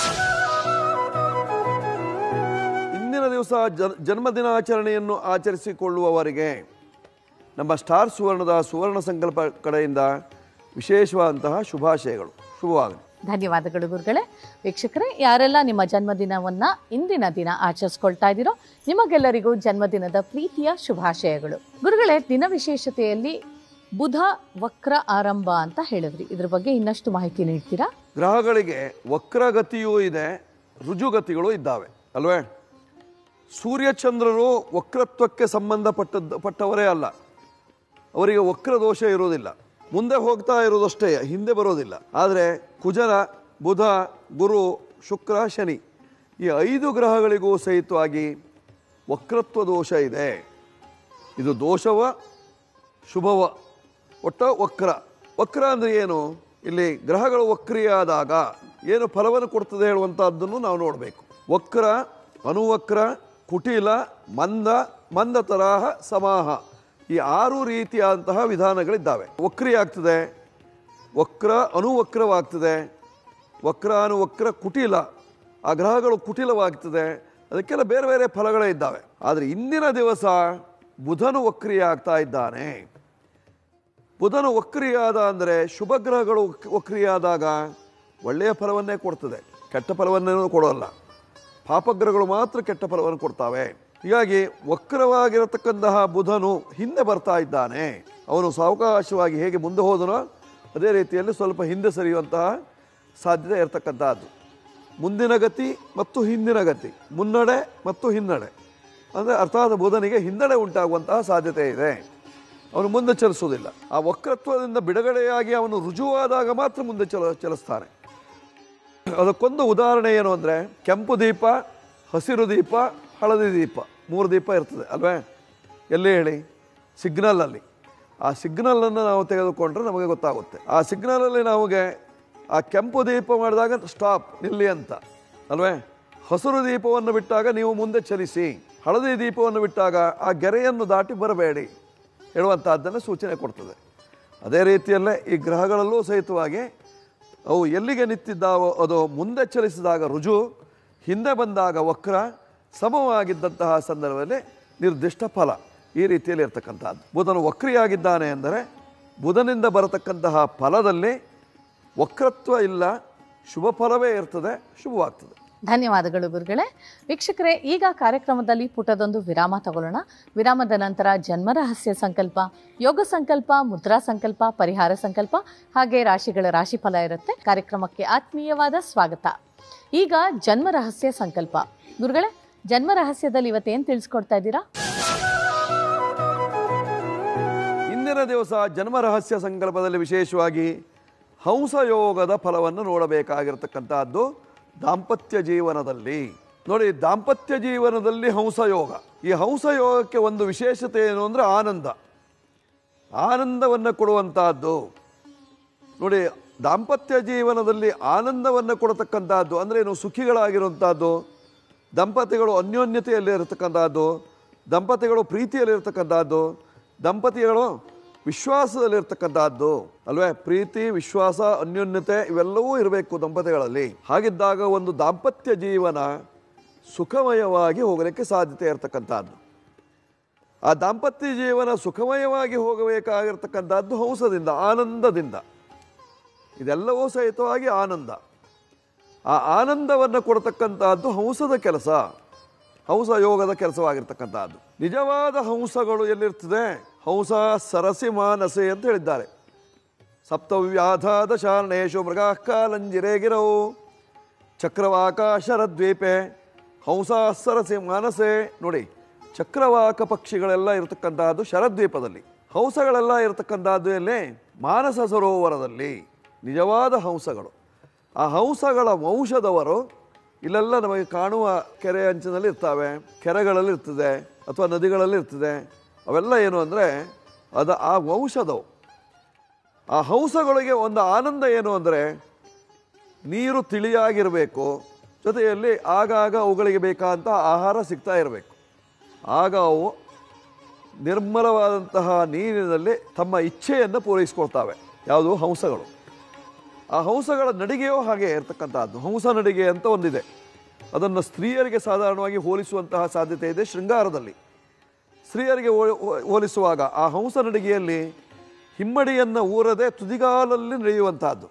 ಇಂದಿನ ದಿವಸ ಜನ್ ಜನ್ಮದಿನಾಚರಣೆಯನ್ನು ಆಚರಿಸಿಕೊಳ್ಳುವವರಿಗೆ ನಮ್ಮ ಸ್ಟಾರ್ ಸುವರ್ಣದ ಸುವರ್ಣ ಸಂಕಲ್ಪ ಕಡೆಯಿಂದ ವಿಶೇಷವಾದಂತಹ ಶುಭಾಶಯಗಳು ಶುಭವಾಗಲಿ ಧನ್ಯವಾದಗಳು ಗುರುಗಳೇ ವೀಕ್ಷಕರೇ ಯಾರೆಲ್ಲ ನಿಮ್ಮ ಜನ್ಮದಿನವನ್ನ ಇಂದಿನ ದಿನ ಆಚರಿಸ್ಕೊಳ್ತಾ ಇದ್ದೀರೋ ನಿಮಗೆಲ್ಲರಿಗೂ ಜನ್ಮದಿನದ ಪ್ರೀತಿಯ ಶುಭಾಶಯಗಳು ಗುರುಗಳೇ ದಿನ ವಿಶೇಷತೆಯಲ್ಲಿ ಬುಧ ವಕ್ರ ಆರಂಭ ಅಂತ ಹೇಳಿದ್ರಿ ಇದ್ರ ಬಗ್ಗೆ ಇನ್ನಷ್ಟು ಮಾಹಿತಿ ನೀಡ್ತೀರಾ ಗ್ರಹಗಳಿಗೆ ವಕ್ರಗತಿಯೂ ಇದೆ ರುಜುಗತಿಗಳು ಇದ್ದಾವೆ ಅಲ್ವೇ ಸೂರ್ಯಚಂದ್ರರು ವಕ್ರತ್ವಕ್ಕೆ ಸಂಬಂಧಪಟ್ಟದ್ದು ಪಟ್ಟವರೇ ಅಲ್ಲ ಅವರಿಗೆ ವಕ್ರ ದೋಷ ಇರುವುದಿಲ್ಲ ಮುಂದೆ ಹೋಗ್ತಾ ಇರೋದಷ್ಟೇ ಹಿಂದೆ ಬರೋದಿಲ್ಲ ಆದರೆ ಕುಜನ ಬುಧ ಗುರು ಶುಕ್ರ ಶನಿ ಈ ಐದು ಗ್ರಹಗಳಿಗೂ ಸಹಿತವಾಗಿ ವಕ್ರತ್ವ ದೋಷ ಇದೆ ಇದು ದೋಷವ ಶುಭವ ಒಟ್ಟ ವಕ್ರ ವಕ್ರ ಅಂದರೆ ಏನು ಇಲ್ಲಿ ಗ್ರಹಗಳು ವಕ್ರಿಯಾದಾಗ ಏನು ಫಲವನ್ನು ಕೊಡ್ತದೆ ಹೇಳುವಂತಹದ್ದನ್ನು ನಾವು ನೋಡಬೇಕು ವಕ್ರ ಅನುವಕ್ರ ಕುಟಿಲ ಮಂದ ಮಂದ ತರಹ ಸಮಾಹ ಈ ಆರು ರೀತಿಯಾದಂತಹ ವಿಧಾನಗಳಿದ್ದಾವೆ ವಕ್ರಿ ಆಗ್ತದೆ ವಕ್ರ ಅನುವಕ್ರವಾಗ್ತದೆ ವಕ್ರ ಅನುವಕ್ರ ಕುಟಿಲ ಆ ಗ್ರಹಗಳು ಕುಟಿಲವಾಗ್ತದೆ ಅದಕ್ಕೆಲ್ಲ ಬೇರೆ ಬೇರೆ ಫಲಗಳೇ ಇದ್ದಾವೆ ಆದರೆ ಇಂದಿನ ದಿವಸ ಬುಧನು ವಕ್ರಿಯಾಗ್ತಾ ಇದ್ದಾನೆ ಬುಧನು ವಕ್ರಿಯಾದ ಅಂದರೆ ಶುಭ ಗ್ರಹಗಳು ವಕ್- ವಕ್ರಿಯಾದಾಗ ಒಳ್ಳೆಯ ಫಲವನ್ನೇ ಕೊಡ್ತದೆ ಕೆಟ್ಟ ಫಲವನ್ನೇನೂ ಕೊಡೋಲ್ಲ ಪಾಪಗ್ರಹಗಳು ಮಾತ್ರ ಕೆಟ್ಟ ಫಲವನ್ನು ಕೊಡ್ತಾವೆ ಹೀಗಾಗಿ ವಕ್ರವಾಗಿರತಕ್ಕಂತಹ ಬುಧನು ಹಿಂದೆ ಬರ್ತಾ ಇದ್ದಾನೆ ಅವನು ಸಾವಕಾಶವಾಗಿ ಹೇಗೆ ಮುಂದೆ ಹೋದನೋ ಅದೇ ರೀತಿಯಲ್ಲಿ ಸ್ವಲ್ಪ ಹಿಂದೆ ಸರಿಯುವಂತಹ ಸಾಧ್ಯತೆ ಇರತಕ್ಕಂತಹದ್ದು ಮುಂದಿನ ಗತಿ ಮತ್ತು ಹಿಂದಿನ ಗತಿ ಮುನ್ನಡೆ ಮತ್ತು ಹಿನ್ನಡೆ ಅಂದರೆ ಅರ್ಥಾತ್ ಬುಧನಿಗೆ ಹಿನ್ನಡೆ ಉಂಟಾಗುವಂತಹ ಸಾಧ್ಯತೆ ಇದೆ ಅವನು ಮುಂದೆ ಚಲಿಸುವುದಿಲ್ಲ ಆ ವಕ್ರತ್ವದಿಂದ ಬಿಡುಗಡೆಯಾಗಿ ಅವನು ರುಜುವಾದಾಗ ಮಾತ್ರ ಮುಂದೆ ಚಲ ಚಲಿಸ್ತಾನೆ ಅದಕ್ಕೊಂದು ಉದಾಹರಣೆ ಏನು ಅಂದರೆ ಕೆಂಪು ದೀಪ ಹಸಿರು ದೀಪ ಹಳದಿ ದೀಪ ಮೂರು ದೀಪ ಇರ್ತದೆ ಅಲ್ವೇ ಎಲ್ಲಿ ಹೇಳಿ ಸಿಗ್ನಲಲ್ಲಿ ಆ ಸಿಗ್ನಲನ್ನು ನಾವು ತೆಗೆದುಕೊಂಡ್ರೆ ನಮಗೆ ಗೊತ್ತಾಗುತ್ತೆ ಆ ಸಿಗ್ನಲಲ್ಲಿ ನಮಗೆ ಆ ಕೆಂಪು ದೀಪ ಮಾಡಿದಾಗ ಸ್ಟಾಪ್ ನಿಲ್ಲಿ ಅಂತ ಅಲ್ವೇ ಹಸಿರು ದೀಪವನ್ನು ಬಿಟ್ಟಾಗ ನೀವು ಮುಂದೆ ಚಲಿಸಿ ಹಳದಿ ದೀಪವನ್ನು ಬಿಟ್ಟಾಗ ಆ ಗೆರೆಯನ್ನು ದಾಟಿ ಬರಬೇಡಿ ಹೇಳುವಂತಹದ್ದನ್ನು ಸೂಚನೆ ಕೊಡ್ತದೆ ಅದೇ ರೀತಿಯಲ್ಲೇ ಈ ಗ್ರಹಗಳಲ್ಲೂ ಸಹಿತವಾಗಿ ಅವು ಎಲ್ಲಿಗೆ ನಿಂತಿದ್ದಾವೋ ಅದು ಮುಂದೆ ಚಲಿಸಿದಾಗ ರುಜು ಹಿಂದೆ ಬಂದಾಗ ವಕ್ರ ಸಮವಾಗಿದ್ದಂತಹ ಸಂದರ್ಭದಲ್ಲಿ ನಿರ್ದಿಷ್ಟ ಫಲ ಈ ರೀತಿಯಲ್ಲಿ ಇರ್ತಕ್ಕಂಥದ್ದು ಬುಧನು ವಕ್ರಿಯಾಗಿದ್ದಾನೆ ಅಂದರೆ ಬುಧನಿಂದ ಬರತಕ್ಕಂತಹ ಫಲದಲ್ಲಿ ವಕ್ರತ್ವ ಇಲ್ಲ ಶುಭ ಫಲವೇ ಇರ್ತದೆ ಶುಭವಾಗ್ತದೆ ಧನ್ಯವಾದಗಳು ಗುರುಗಳೇ ವೀಕ್ಷಕರೇ ಈಗ ಕಾರ್ಯಕ್ರಮದಲ್ಲಿ ಪುಟದೊಂದು ವಿರಾಮ ತಗೊಳ್ಳೋಣ ವಿರಾಮದ ನಂತರ ಜನ್ಮ ರಹಸ್ಯ ಸಂಕಲ್ಪ ಯೋಗ ಸಂಕಲ್ಪ ಮುದ್ರಾ ಸಂಕಲ್ಪ ಪರಿಹಾರ ಸಂಕಲ್ಪ ಹಾಗೆ ರಾಶಿಗಳ ರಾಶಿಫಲ ಇರುತ್ತೆ ಕಾರ್ಯಕ್ರಮಕ್ಕೆ ಆತ್ಮೀಯವಾದ ಸ್ವಾಗತ ಈಗ ಜನ್ಮ ರಹಸ್ಯ ಸಂಕಲ್ಪ ಗುರುಗಳೇ ಜನ್ಮ ರಹಸ್ಯದಲ್ಲಿ ಇವತ್ತೇನು ತಿಳಿಸ್ಕೊಡ್ತಾ ಇದ್ದೀರಾ ಇಂದಿನ ದಿವಸ ಜನ್ಮ ರಹಸ್ಯ ಸಂಕಲ್ಪದಲ್ಲಿ ವಿಶೇಷವಾಗಿ ಹಂಸಯೋಗದ ಫಲವನ್ನು ನೋಡಬೇಕಾಗಿರ್ತಕ್ಕಂಥದ್ದು ದಾಂಪತ್ಯ ಜೀವನದಲ್ಲಿ ನೋಡಿ ದಾಂಪತ್ಯ ಜೀವನದಲ್ಲಿ ಹಂಸಯೋಗ ಈ ಹಂಸಯೋಗಕ್ಕೆ ಒಂದು ವಿಶೇಷತೆ ಏನು ಅಂದರೆ ಆನಂದ ಆನಂದವನ್ನು ಕೊಡುವಂತಹದ್ದು ನೋಡಿ ದಾಂಪತ್ಯ ಜೀವನದಲ್ಲಿ ಆನಂದವನ್ನು ಕೊಡತಕ್ಕಂಥದ್ದು ಅಂದರೆ ಏನು ಸುಖಿಗಳಾಗಿರುವಂಥದ್ದು ದಂಪತಿಗಳು ಅನ್ಯೋನ್ಯತೆಯಲ್ಲಿ ಇರತಕ್ಕಂಥದ್ದು ದಂಪತಿಗಳು ಪ್ರೀತಿಯಲ್ಲಿ ಇರತಕ್ಕಂಥದ್ದು ದಂಪತಿಗಳು ವಿಶ್ವಾಸದಲ್ಲಿರ್ತಕ್ಕಂಥದ್ದು ಅಲ್ವೇ ಪ್ರೀತಿ ವಿಶ್ವಾಸ ಅನ್ಯೋನ್ಯತೆ ಇವೆಲ್ಲವೂ ಇರಬೇಕು ದಂಪತಿಗಳಲ್ಲಿ ಹಾಗಿದ್ದಾಗ ಒಂದು ದಾಂಪತ್ಯ ಜೀವನ ಸುಖಮಯವಾಗಿ ಹೋಗಲಿಕ್ಕೆ ಸಾಧ್ಯತೆ ಇರತಕ್ಕಂಥದ್ದು ಆ ದಾಂಪತ್ಯ ಜೀವನ ಸುಖಮಯವಾಗಿ ಹೋಗಬೇಕಾಗಿರ್ತಕ್ಕಂಥದ್ದು ಹಂಸದಿಂದ ಆನಂದದಿಂದ ಇದೆಲ್ಲವೂ ಸಹಿತವಾಗಿ ಆನಂದ ಆ ಆನಂದವನ್ನು ಕೊಡತಕ್ಕಂತಹದ್ದು ಹಂಸದ ಕೆಲಸ ಹಂಸ ಯೋಗದ ಕೆಲಸವಾಗಿರ್ತಕ್ಕಂಥದ್ದು ನಿಜವಾದ ಹಂಸಗಳು ಎಲ್ಲಿರ್ತದೆ ಹಂಸ ಸರಸಿ ಮಾನಸೆ ಅಂತ ಹೇಳಿದ್ದಾರೆ ಸಪ್ತವ್ಯಾಧಾದ ಶಾರಣೇಶು ಮೃಗಾ ಕಾಲಂಜಿರೇ ಗಿರವು ಚಕ್ರವಾಕ ಶರದ್ವೀಪೆ ಹಂಸ ಸರಸಿ ಮಾನಸೆ ನೋಡಿ ಚಕ್ರವಾಕ ಪಕ್ಷಿಗಳೆಲ್ಲ ಇರತಕ್ಕಂತಹದ್ದು ಶರದ್ವೀಪದಲ್ಲಿ ಹಂಸಗಳೆಲ್ಲ ಇರತಕ್ಕಂತಹದ್ದು ಎಲ್ಲಿ ಮಾನಸ ಸರೋವರದಲ್ಲಿ ನಿಜವಾದ ಹಂಸಗಳು ಆ ಹಂಸಗಳ ವಂಶದವರು ಇಲ್ಲೆಲ್ಲ ನಮಗೆ ಕಾಣುವ ಕೆರೆ ಅಂಚಿನಲ್ಲಿ ಇರ್ತವೆ ಕೆರೆಗಳಲ್ಲಿ ಇರ್ತದೆ ಅಥವಾ ನದಿಗಳಲ್ಲಿ ಇರ್ತದೆ ಅವೆಲ್ಲ ಏನು ಅಂದರೆ ಅದು ಆ ವಂಶದವು ಆ ಹಂಸಗಳಿಗೆ ಒಂದು ಆನಂದ ಏನು ಅಂದರೆ ನೀರು ತಿಳಿಯಾಗಿರಬೇಕು ಜೊತೆಯಲ್ಲಿ ಆಗಾಗ ಅವುಗಳಿಗೆ ಬೇಕಾದಂಥ ಆಹಾರ ಸಿಗ್ತಾ ಇರಬೇಕು ಆಗ ಅವು ನಿರ್ಮಲವಾದಂತಹ ನೀರಿನಲ್ಲಿ ತಮ್ಮ ಇಚ್ಛೆಯನ್ನು ಪೂರೈಸ್ಕೊಳ್ತಾವೆ ಯಾವುದು ಹಂಸಗಳು ಆ ಹಂಸಗಳ ನಡಿಗೆಯೂ ಹಾಗೆ ಇರ್ತಕ್ಕಂಥದ್ದು ಹಂಸ ನಡಿಗೆ ಅಂತ ಒಂದಿದೆ ಅದನ್ನು ಸ್ತ್ರೀಯರಿಗೆ ಸಾಧಾರಣವಾಗಿ ಹೋಲಿಸುವಂತಹ ಸಾಧ್ಯತೆ ಇದೆ ಶೃಂಗಾರದಲ್ಲಿ ಸ್ತ್ರೀಯರಿಗೆ ಹೋ- ಹೋ- ಹೋಲಿಸುವಾಗ ಆ ಹಂಸ ನಡಿಗೆಯಲ್ಲಿ ಹಿಮ್ಮಡಿಯನ್ನು ಊರದೆ ತುದಿಗಾಲಲ್ಲಿ ನಡೆಯುವಂತಹದ್ದು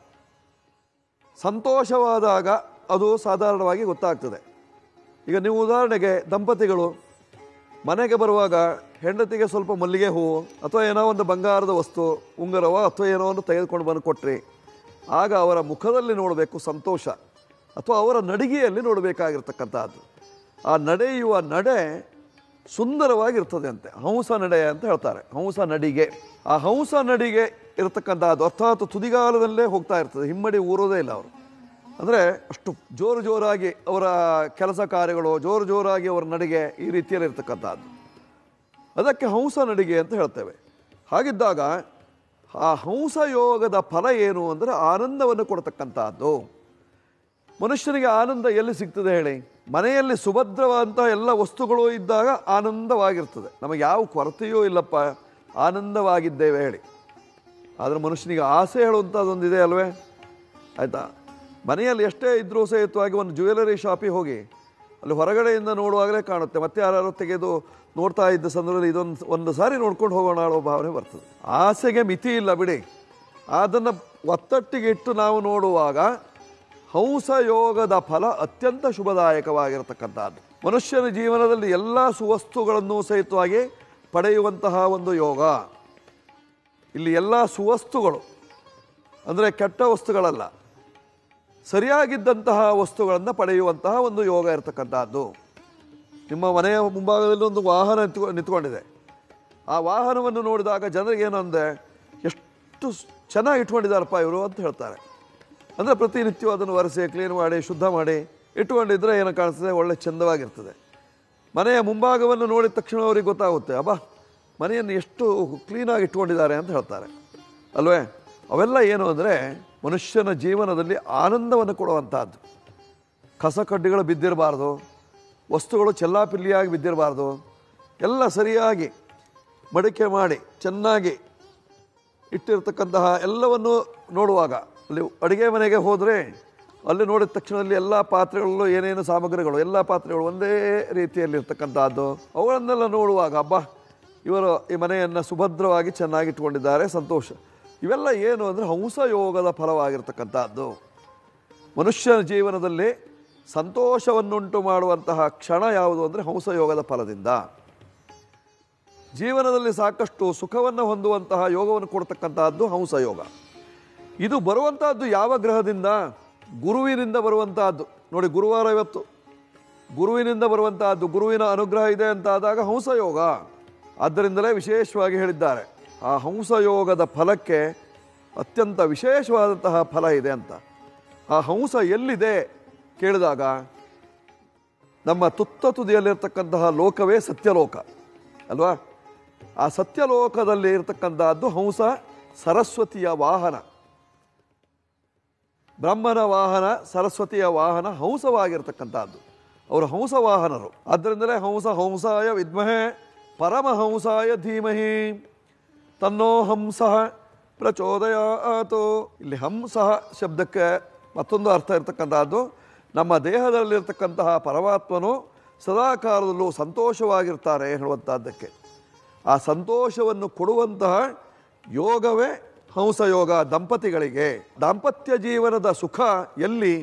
ಸಂತೋಷವಾದಾಗ ಅದು ಸಾಧಾರಣವಾಗಿ ಗೊತ್ತಾಗ್ತದೆ ಈಗ ನೀವು ಉದಾಹರಣೆಗೆ ದಂಪತಿಗಳು ಮನೆಗೆ ಬರುವಾಗ ಹೆಂಡತಿಗೆ ಸ್ವಲ್ಪ ಮಲ್ಲಿಗೆ ಹೂವು ಅಥವಾ ಏನೋ ಒಂದು ಬಂಗಾರದ ವಸ್ತು ಉಂಗುರವ ಅಥವಾ ಏನೋ ಒಂದು ತೆಗೆದುಕೊಂಡು ಬಂದು ಕೊಟ್ರಿ ಆಗ ಅವರ ಮುಖದಲ್ಲಿ ನೋಡಬೇಕು ಸಂತೋಷ ಅಥವಾ ಅವರ ನಡಿಗೆಯಲ್ಲಿ ನೋಡಬೇಕಾಗಿರ್ತಕ್ಕಂಥದ್ದು ಆ ನಡೆಯುವ ನಡೆ ಸುಂದರವಾಗಿರ್ತದೆ ಅಂತೆ ಹಂಸ ನಡೆ ಅಂತ ಹೇಳ್ತಾರೆ ಹಂಸ ನಡಿಗೆ ಆ ಹಂಸ ನಡಿಗೆ ಇರತಕ್ಕಂಥದ್ದು ಅರ್ಥಾತ್ ತುದಿಗಾಲದಲ್ಲೇ ಹೋಗ್ತಾ ಇರ್ತದೆ ಹಿಮ್ಮಡಿ ಊರೋದೇ ಇಲ್ಲ ಅವರು ಅಂದರೆ ಅಷ್ಟು ಜೋರು ಜೋರಾಗಿ ಅವರ ಕೆಲಸ ಕಾರ್ಯಗಳು ಜೋರು ಜೋರಾಗಿ ಅವರ ನಡಿಗೆ ಈ ರೀತಿಯಲ್ಲಿ ಇರ್ತಕ್ಕಂಥದ್ದು ಅದಕ್ಕೆ ಹಂಸ ನಡಿಗೆ ಅಂತ ಹೇಳ್ತೇವೆ ಹಾಗಿದ್ದಾಗ ಆ ಹಂಸ ಯೋಗದ ಫಲ ಏನು ಅಂದರೆ ಆನಂದವನ್ನು ಕೊಡ್ತಕ್ಕಂಥದ್ದು ಮನುಷ್ಯನಿಗೆ ಆನಂದ ಎಲ್ಲಿ ಸಿಗ್ತದೆ ಹೇಳಿ ಮನೆಯಲ್ಲಿ ಸುಭದ್ರವಾದಂತಹ ಎಲ್ಲ ವಸ್ತುಗಳು ಇದ್ದಾಗ ಆನಂದವಾಗಿರ್ತದೆ ನಮಗೆ ಯಾವ ಕೊರತೆಯೂ ಇಲ್ಲಪ್ಪ ಆನಂದವಾಗಿದ್ದೇವೆ ಹೇಳಿ ಆದರೆ ಮನುಷ್ಯನಿಗೆ ಆಸೆ ಹೇಳುವಂಥದ್ದೊಂದಿದೆ ಅಲ್ವೇ ಆಯಿತಾ ಮನೆಯಲ್ಲಿ ಎಷ್ಟೇ ಇದ್ರೂ ಸಹಿತವಾಗಿ ಒಂದು ಜ್ಯುವೆಲರಿ ಶಾಪಿಗೆ ಹೋಗಿ ಅಲ್ಲಿ ಹೊರಗಡೆಯಿಂದ ನೋಡುವಾಗಲೇ ಕಾಣುತ್ತೆ ಮತ್ತೆ ಯಾರು ತೆಗೆದು ನೋಡ್ತಾ ಇದ್ದ ಸಂದರ್ಭದಲ್ಲಿ ಇದೊಂದು ಒಂದು ಸಾರಿ ನೋಡ್ಕೊಂಡು ಹೋಗೋಣ ಅನ್ನೋ ಭಾವನೆ ಬರ್ತದೆ ಆಸೆಗೆ ಮಿತಿ ಇಲ್ಲ ಬಿಡಿ ಅದನ್ನು ಒತ್ತಟ್ಟಿಗೆ ಇಟ್ಟು ನಾವು ನೋಡುವಾಗ ಹಂಸ ಯೋಗದ ಫಲ ಅತ್ಯಂತ ಶುಭದಾಯಕವಾಗಿರತಕ್ಕಂಥದ್ದು ಮನುಷ್ಯನ ಜೀವನದಲ್ಲಿ ಎಲ್ಲ ಸುವಸ್ತುಗಳನ್ನು ಸಹಿತವಾಗಿ ಪಡೆಯುವಂತಹ ಒಂದು ಯೋಗ ಇಲ್ಲಿ ಎಲ್ಲ ಸುವಸ್ತುಗಳು ಅಂದರೆ ಕೆಟ್ಟ ವಸ್ತುಗಳಲ್ಲ ಸರಿಯಾಗಿದ್ದಂತಹ ವಸ್ತುಗಳನ್ನು ಪಡೆಯುವಂತಹ ಒಂದು ಯೋಗ ಇರತಕ್ಕಂಥದ್ದು ನಿಮ್ಮ ಮನೆಯ ಮುಂಭಾಗದಲ್ಲಿ ಒಂದು ವಾಹನ ನಿಂತ್ಕೊ ನಿಂತ್ಕೊಂಡಿದೆ ಆ ವಾಹನವನ್ನು ನೋಡಿದಾಗ ಜನರಿಗೆ ಏನಂದರೆ ಎಷ್ಟು ಸ್- ಚೆನ್ನಾಗಿ ಇಟ್ಕೊಂಡಿದ್ದಾರಪ್ಪ ಇವರು ಅಂತ ಹೇಳ್ತಾರೆ ಅಂದರೆ ಪ್ರತಿನಿತ್ಯ ಅದನ್ನು ಒರೆಸಿ ಕ್ಲೀನ್ ಮಾಡಿ ಶುದ್ಧ ಮಾಡಿ ಇಟ್ಕೊಂಡಿದ್ರೆ ಏನು ಕಾಣಿಸ್ತದೆ ಒಳ್ಳೆ ಚಂದವಾಗಿರ್ತದೆ ಮನೆಯ ಮುಂಭಾಗವನ್ನು ನೋಡಿದ ತಕ್ಷಣ ಅವ್ರಿಗೆ ಗೊತ್ತಾಗುತ್ತೆ ಅಬ್ಬಾ ಮನೆಯನ್ನು ಎಷ್ಟು ಕ್ಲೀನಾಗಿ ಇಟ್ಕೊಂಡಿದ್ದಾರೆ ಅಂತ ಹೇಳ್ತಾರೆ ಅಲ್ವೇ ಅವೆಲ್ಲ ಏನು ಅಂದರೆ ಮನುಷ್ಯನ ಜೀವನದಲ್ಲಿ ಆನಂದವನ್ನು ಕೊಡುವಂತಹದ್ದು ಕಸ ಕಡ್ಡಿಗಳು ಬಿದ್ದಿರಬಾರ್ದು ವಸ್ತುಗಳು ಚೆಲ್ಲಾಪಿಲ್ಲಿಯಾಗಿ ಬಿದ್ದಿರಬಾರ್ದು ಎಲ್ಲ ಸರಿಯಾಗಿ ಮಡಿಕೆ ಮಾಡಿ ಚೆನ್ನಾಗಿ ಇಟ್ಟಿರ್ತಕ್ಕಂತಹ ಎಲ್ಲವನ್ನು ನೋಡುವಾಗ ಅಲ್ಲಿ ಅಡುಗೆ ಮನೆಗೆ ಹೋದರೆ ಅಲ್ಲಿ ನೋಡಿದ ತಕ್ಷಣದಲ್ಲಿ ಎಲ್ಲ ಪಾತ್ರೆಗಳಲ್ಲೂ ಏನೇನು ಸಾಮಗ್ರಿಗಳು ಎಲ್ಲ ಪಾತ್ರೆಗಳು ಒಂದೇ ರೀತಿಯಲ್ಲಿ ಇರ್ತಕ್ಕಂಥದ್ದು ಅವುಗಳನ್ನೆಲ್ಲ ನೋಡುವಾಗ ಹಬ್ಬ ಇವರು ಈ ಮನೆಯನ್ನು ಸುಭದ್ರವಾಗಿ ಚೆನ್ನಾಗಿಟ್ಕೊಂಡಿದ್ದಾರೆ ಸಂತೋಷ ಇವೆಲ್ಲ ಏನು ಅಂದರೆ ಹಂಸಯೋಗದ ಫಲವಾಗಿರ್ತಕ್ಕಂಥದ್ದು ಮನುಷ್ಯನ ಜೀವನದಲ್ಲಿ ಸಂತೋಷವನ್ನುಂಟು ಮಾಡುವಂತಹ ಕ್ಷಣ ಯಾವುದು ಅಂದರೆ ಹಂಸಯೋಗದ ಫಲದಿಂದ ಜೀವನದಲ್ಲಿ ಸಾಕಷ್ಟು ಸುಖವನ್ನು ಹೊಂದುವಂತಹ ಯೋಗವನ್ನು ಕೊಡ್ತಕ್ಕಂತಹದ್ದು ಹಂಸಯೋಗ ಇದು ಬರುವಂತಹದ್ದು ಯಾವ ಗ್ರಹದಿಂದ ಗುರುವಿನಿಂದ ಬರುವಂತಹದ್ದು ನೋಡಿ ಗುರುವಾರ ಇವತ್ತು ಗುರುವಿನಿಂದ ಬರುವಂತಹದ್ದು ಗುರುವಿನ ಅನುಗ್ರಹ ಇದೆ ಅಂತ ಆದಾಗ ಹಂಸಯೋಗ ಆದ್ದರಿಂದಲೇ ವಿಶೇಷವಾಗಿ ಹೇಳಿದ್ದಾರೆ ಆ ಹಂಸಯೋಗದ ಫಲಕ್ಕೆ ಅತ್ಯಂತ ವಿಶೇಷವಾದಂತಹ ಫಲ ಇದೆ ಅಂತ ಆ ಹಂಸ ಎಲ್ಲಿದೆ ಕೇಳಿದಾಗ ನಮ್ಮ ತುತ್ತ ತುದಿಯಲ್ಲಿರ್ತಕ್ಕಂತಹ ಲೋಕವೇ ಸತ್ಯಲೋಕ ಅಲ್ವಾ ಆ ಸತ್ಯಲೋಕದಲ್ಲಿ ಇರತಕ್ಕಂತಹದ್ದು ಹಂಸ ಸರಸ್ವತಿಯ ವಾಹನ ಬ್ರಹ್ಮನ ವಾಹನ ಸರಸ್ವತಿಯ ವಾಹನ ಹಂಸವಾಗಿರ್ತಕ್ಕಂಥದ್ದು ಅವರು ಹಂಸ ವಾಹನರು ಆದ್ದರಿಂದಲೇ ಹಂಸ ಹಂಸಾಯ ವಿದ್ಮಹೆ ಪರಮಹಂಸಾಯ ಧೀಮಹಿ ತನ್ನೋ ಹಂಸ ಪ್ರಚೋದಯಾತು ಇಲ್ಲಿ ಹಂಸ ಶಬ್ದಕ್ಕೆ ಮತ್ತೊಂದು ಅರ್ಥ ಇರತಕ್ಕಂಥದ್ದು ನಮ್ಮ ದೇಹದಲ್ಲಿರ್ತಕ್ಕಂತಹ ಪರಮಾತ್ಮನು ಸದಾಕಾಲದಲ್ಲೂ ಸಂತೋಷವಾಗಿರ್ತಾರೆ ಹೇಳುವಂಥದ್ದಕ್ಕೆ ಆ ಸಂತೋಷವನ್ನು ಕೊಡುವಂತಹ ಯೋಗವೇ ಹಂಸಯೋಗ ದಂಪತಿಗಳಿಗೆ ದಾಂಪತ್ಯ ಜೀವನದ ಸುಖ ಎಲ್ಲಿ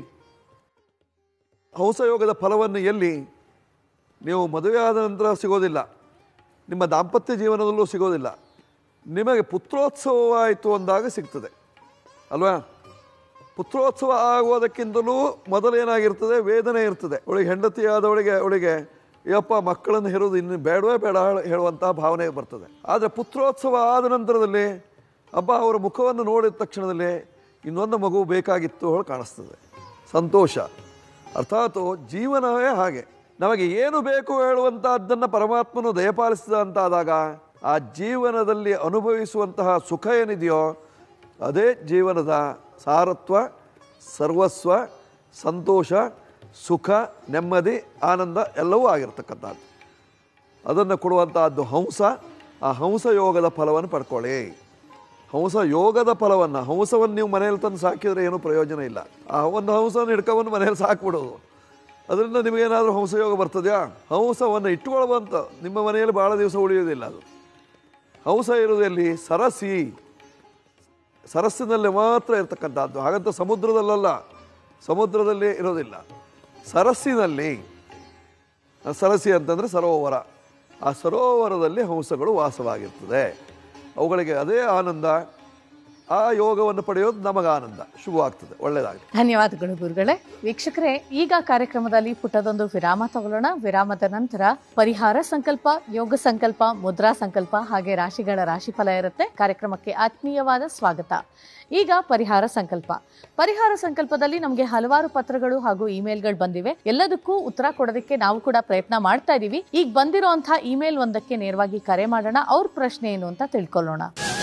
ಹಂಸಯೋಗದ ಫಲವನ್ನು ಎಲ್ಲಿ ನೀವು ಮದುವೆಯಾದ ನಂತರ ಸಿಗೋದಿಲ್ಲ ನಿಮ್ಮ ದಾಂಪತ್ಯ ಜೀವನದಲ್ಲೂ ಸಿಗೋದಿಲ್ಲ ನಿಮಗೆ ಪುತ್ರೋತ್ಸವವಾಯಿತು ಅಂದಾಗ ಸಿಗ್ತದೆ ಅಲ್ವಾ ಪುತ್ರೋತ್ಸವ ಆಗುವುದಕ್ಕಿಂತಲೂ ಮೊದಲೇನಾಗಿರ್ತದೆ ವೇದನೆ ಇರ್ತದೆ ಅವಳಿಗೆ ಹೆಂಡತಿಯಾದವಳಿಗೆ ಅವಳಿಗೆ ಯಪ್ಪ ಮಕ್ಕಳನ್ನು ಹೆರೋದು ಇನ್ನು ಬೇಡವೇ ಬೇಡ ಹೇಳುವಂತಹ ಭಾವನೆ ಬರ್ತದೆ ಆದರೆ ಪುತ್ರೋತ್ಸವ ಆದ ನಂತರದಲ್ಲಿ ಹಬ್ಬ ಅವರ ಮುಖವನ್ನು ನೋಡಿದ ತಕ್ಷಣದಲ್ಲಿ ಇನ್ನೊಂದು ಮಗು ಬೇಕಾಗಿತ್ತು ಹೇಳಿ ಕಾಣಿಸ್ತದೆ ಸಂತೋಷ ಅರ್ಥಾತ್ ಜೀವನವೇ ಹಾಗೆ ನಮಗೆ ಏನು ಬೇಕು ಹೇಳುವಂತಹದ್ದನ್ನು ಪರಮಾತ್ಮನು ದಯಪಾಲಿಸಿದ ಅಂತಾದಾಗ ಆ ಜೀವನದಲ್ಲಿ ಅನುಭವಿಸುವಂತಹ ಸುಖ ಏನಿದೆಯೋ ಅದೇ ಜೀವನದ ಸಾರತ್ವ ಸರ್ವಸ್ವ ಸಂತೋಷ ಸುಖ ನೆಮ್ಮದಿ ಆನಂದ ಎಲ್ಲವೂ ಆಗಿರ್ತಕ್ಕಂಥದ್ದು ಅದನ್ನು ಕೊಡುವಂತಹದ್ದು ಹಂಸ ಆ ಹಂಸ ಯೋಗದ ಫಲವನ್ನು ಪಡ್ಕೊಳ್ಳಿ ಹಂಸ ಯೋಗದ ಫಲವನ್ನು ಹಂಸವನ್ನು ನೀವು ಮನೆಯಲ್ಲಿ ತಂದು ಸಾಕಿದರೆ ಏನೂ ಪ್ರಯೋಜನ ಇಲ್ಲ ಆ ಒಂದು ಹಂಸವನ್ನು ಹಿಡ್ಕೊಂಡು ಮನೆಯಲ್ಲಿ ಸಾಕ್ಬಿಡೋದು ಅದರಿಂದ ನಿಮಗೇನಾದರೂ ಹಂಸಯೋಗ ಬರ್ತದೆಯಾ ಹಂಸವನ್ನು ಇಟ್ಕೊಳ್ಬಂತ ನಿಮ್ಮ ಮನೆಯಲ್ಲಿ ಭಾಳ ದಿವಸ ಉಳಿಯೋದಿಲ್ಲ ಅದು ಹಂಸ ಇರೋದು ಎಲ್ಲಿ ಸರಸಿ ಸರಸ್ಸಿನಲ್ಲಿ ಮಾತ್ರ ಇರ್ತಕ್ಕಂಥದ್ದು ಹಾಗಂತ ಸಮುದ್ರದಲ್ಲಲ್ಲ ಸಮುದ್ರದಲ್ಲಿ ಇರೋದಿಲ್ಲ ಸರಸ್ಸಿನಲ್ಲಿ ಆ ಸರಸಿ ಅಂತಂದರೆ ಸರೋವರ ಆ ಸರೋವರದಲ್ಲಿ ಹಂಸಗಳು ವಾಸವಾಗಿರ್ತದೆ ಅವುಗಳಿಗೆ ಅದೇ ಆನಂದ ಆ ಯೋಗವನ್ನು ಪಡೆಯೋದು ನಮಗೆ ಆನಂದ ಶುಭವಾಗ್ತದೆ ಒಳ್ಳೆಯದಾಗಲಿ ಧನ್ಯವಾದಗಳು ಗುರುಗಳೇ ವೀಕ್ಷಕರೇ ಈಗ ಕಾರ್ಯಕ್ರಮದಲ್ಲಿ ಪುಟ್ಟದೊಂದು ವಿರಾಮ ತಗೊಳ್ಳೋಣ ವಿರಾಮದ ನಂತರ ಪರಿಹಾರ ಸಂಕಲ್ಪ ಯೋಗ ಸಂಕಲ್ಪ ಮುದ್ರಾ ಸಂಕಲ್ಪ ಹಾಗೆ ರಾಶಿಗಳ ರಾಶಿಫಲ ಇರುತ್ತೆ ಕಾರ್ಯಕ್ರಮಕ್ಕೆ ಆತ್ಮೀಯವಾದ ಸ್ವಾಗತ ಈಗ ಪರಿಹಾರ ಸಂಕಲ್ಪ ಪರಿಹಾರ ಸಂಕಲ್ಪದಲ್ಲಿ ನಮಗೆ ಹಲವಾರು ಪತ್ರಗಳು ಹಾಗೂ ಇಮೇಲ್ಗಳು ಬಂದಿವೆ ಎಲ್ಲದಕ್ಕೂ ಉತ್ತರ ಕೊಡೋದಕ್ಕೆ ನಾವು ಕೂಡ ಪ್ರಯತ್ನ ಮಾಡ್ತಾ ಇದೀವಿ ಈಗ ಬಂದಿರೋಂಥ ಇಮೇಲ್ ಒಂದಕ್ಕೆ ನೇರವಾಗಿ ಕರೆ ಮಾಡೋಣ ಅವ್ರ ಪ್ರಶ್ನೆ ಏನು ಅಂತ ತಿಳ್ಕೊಳ್ಳೋಣ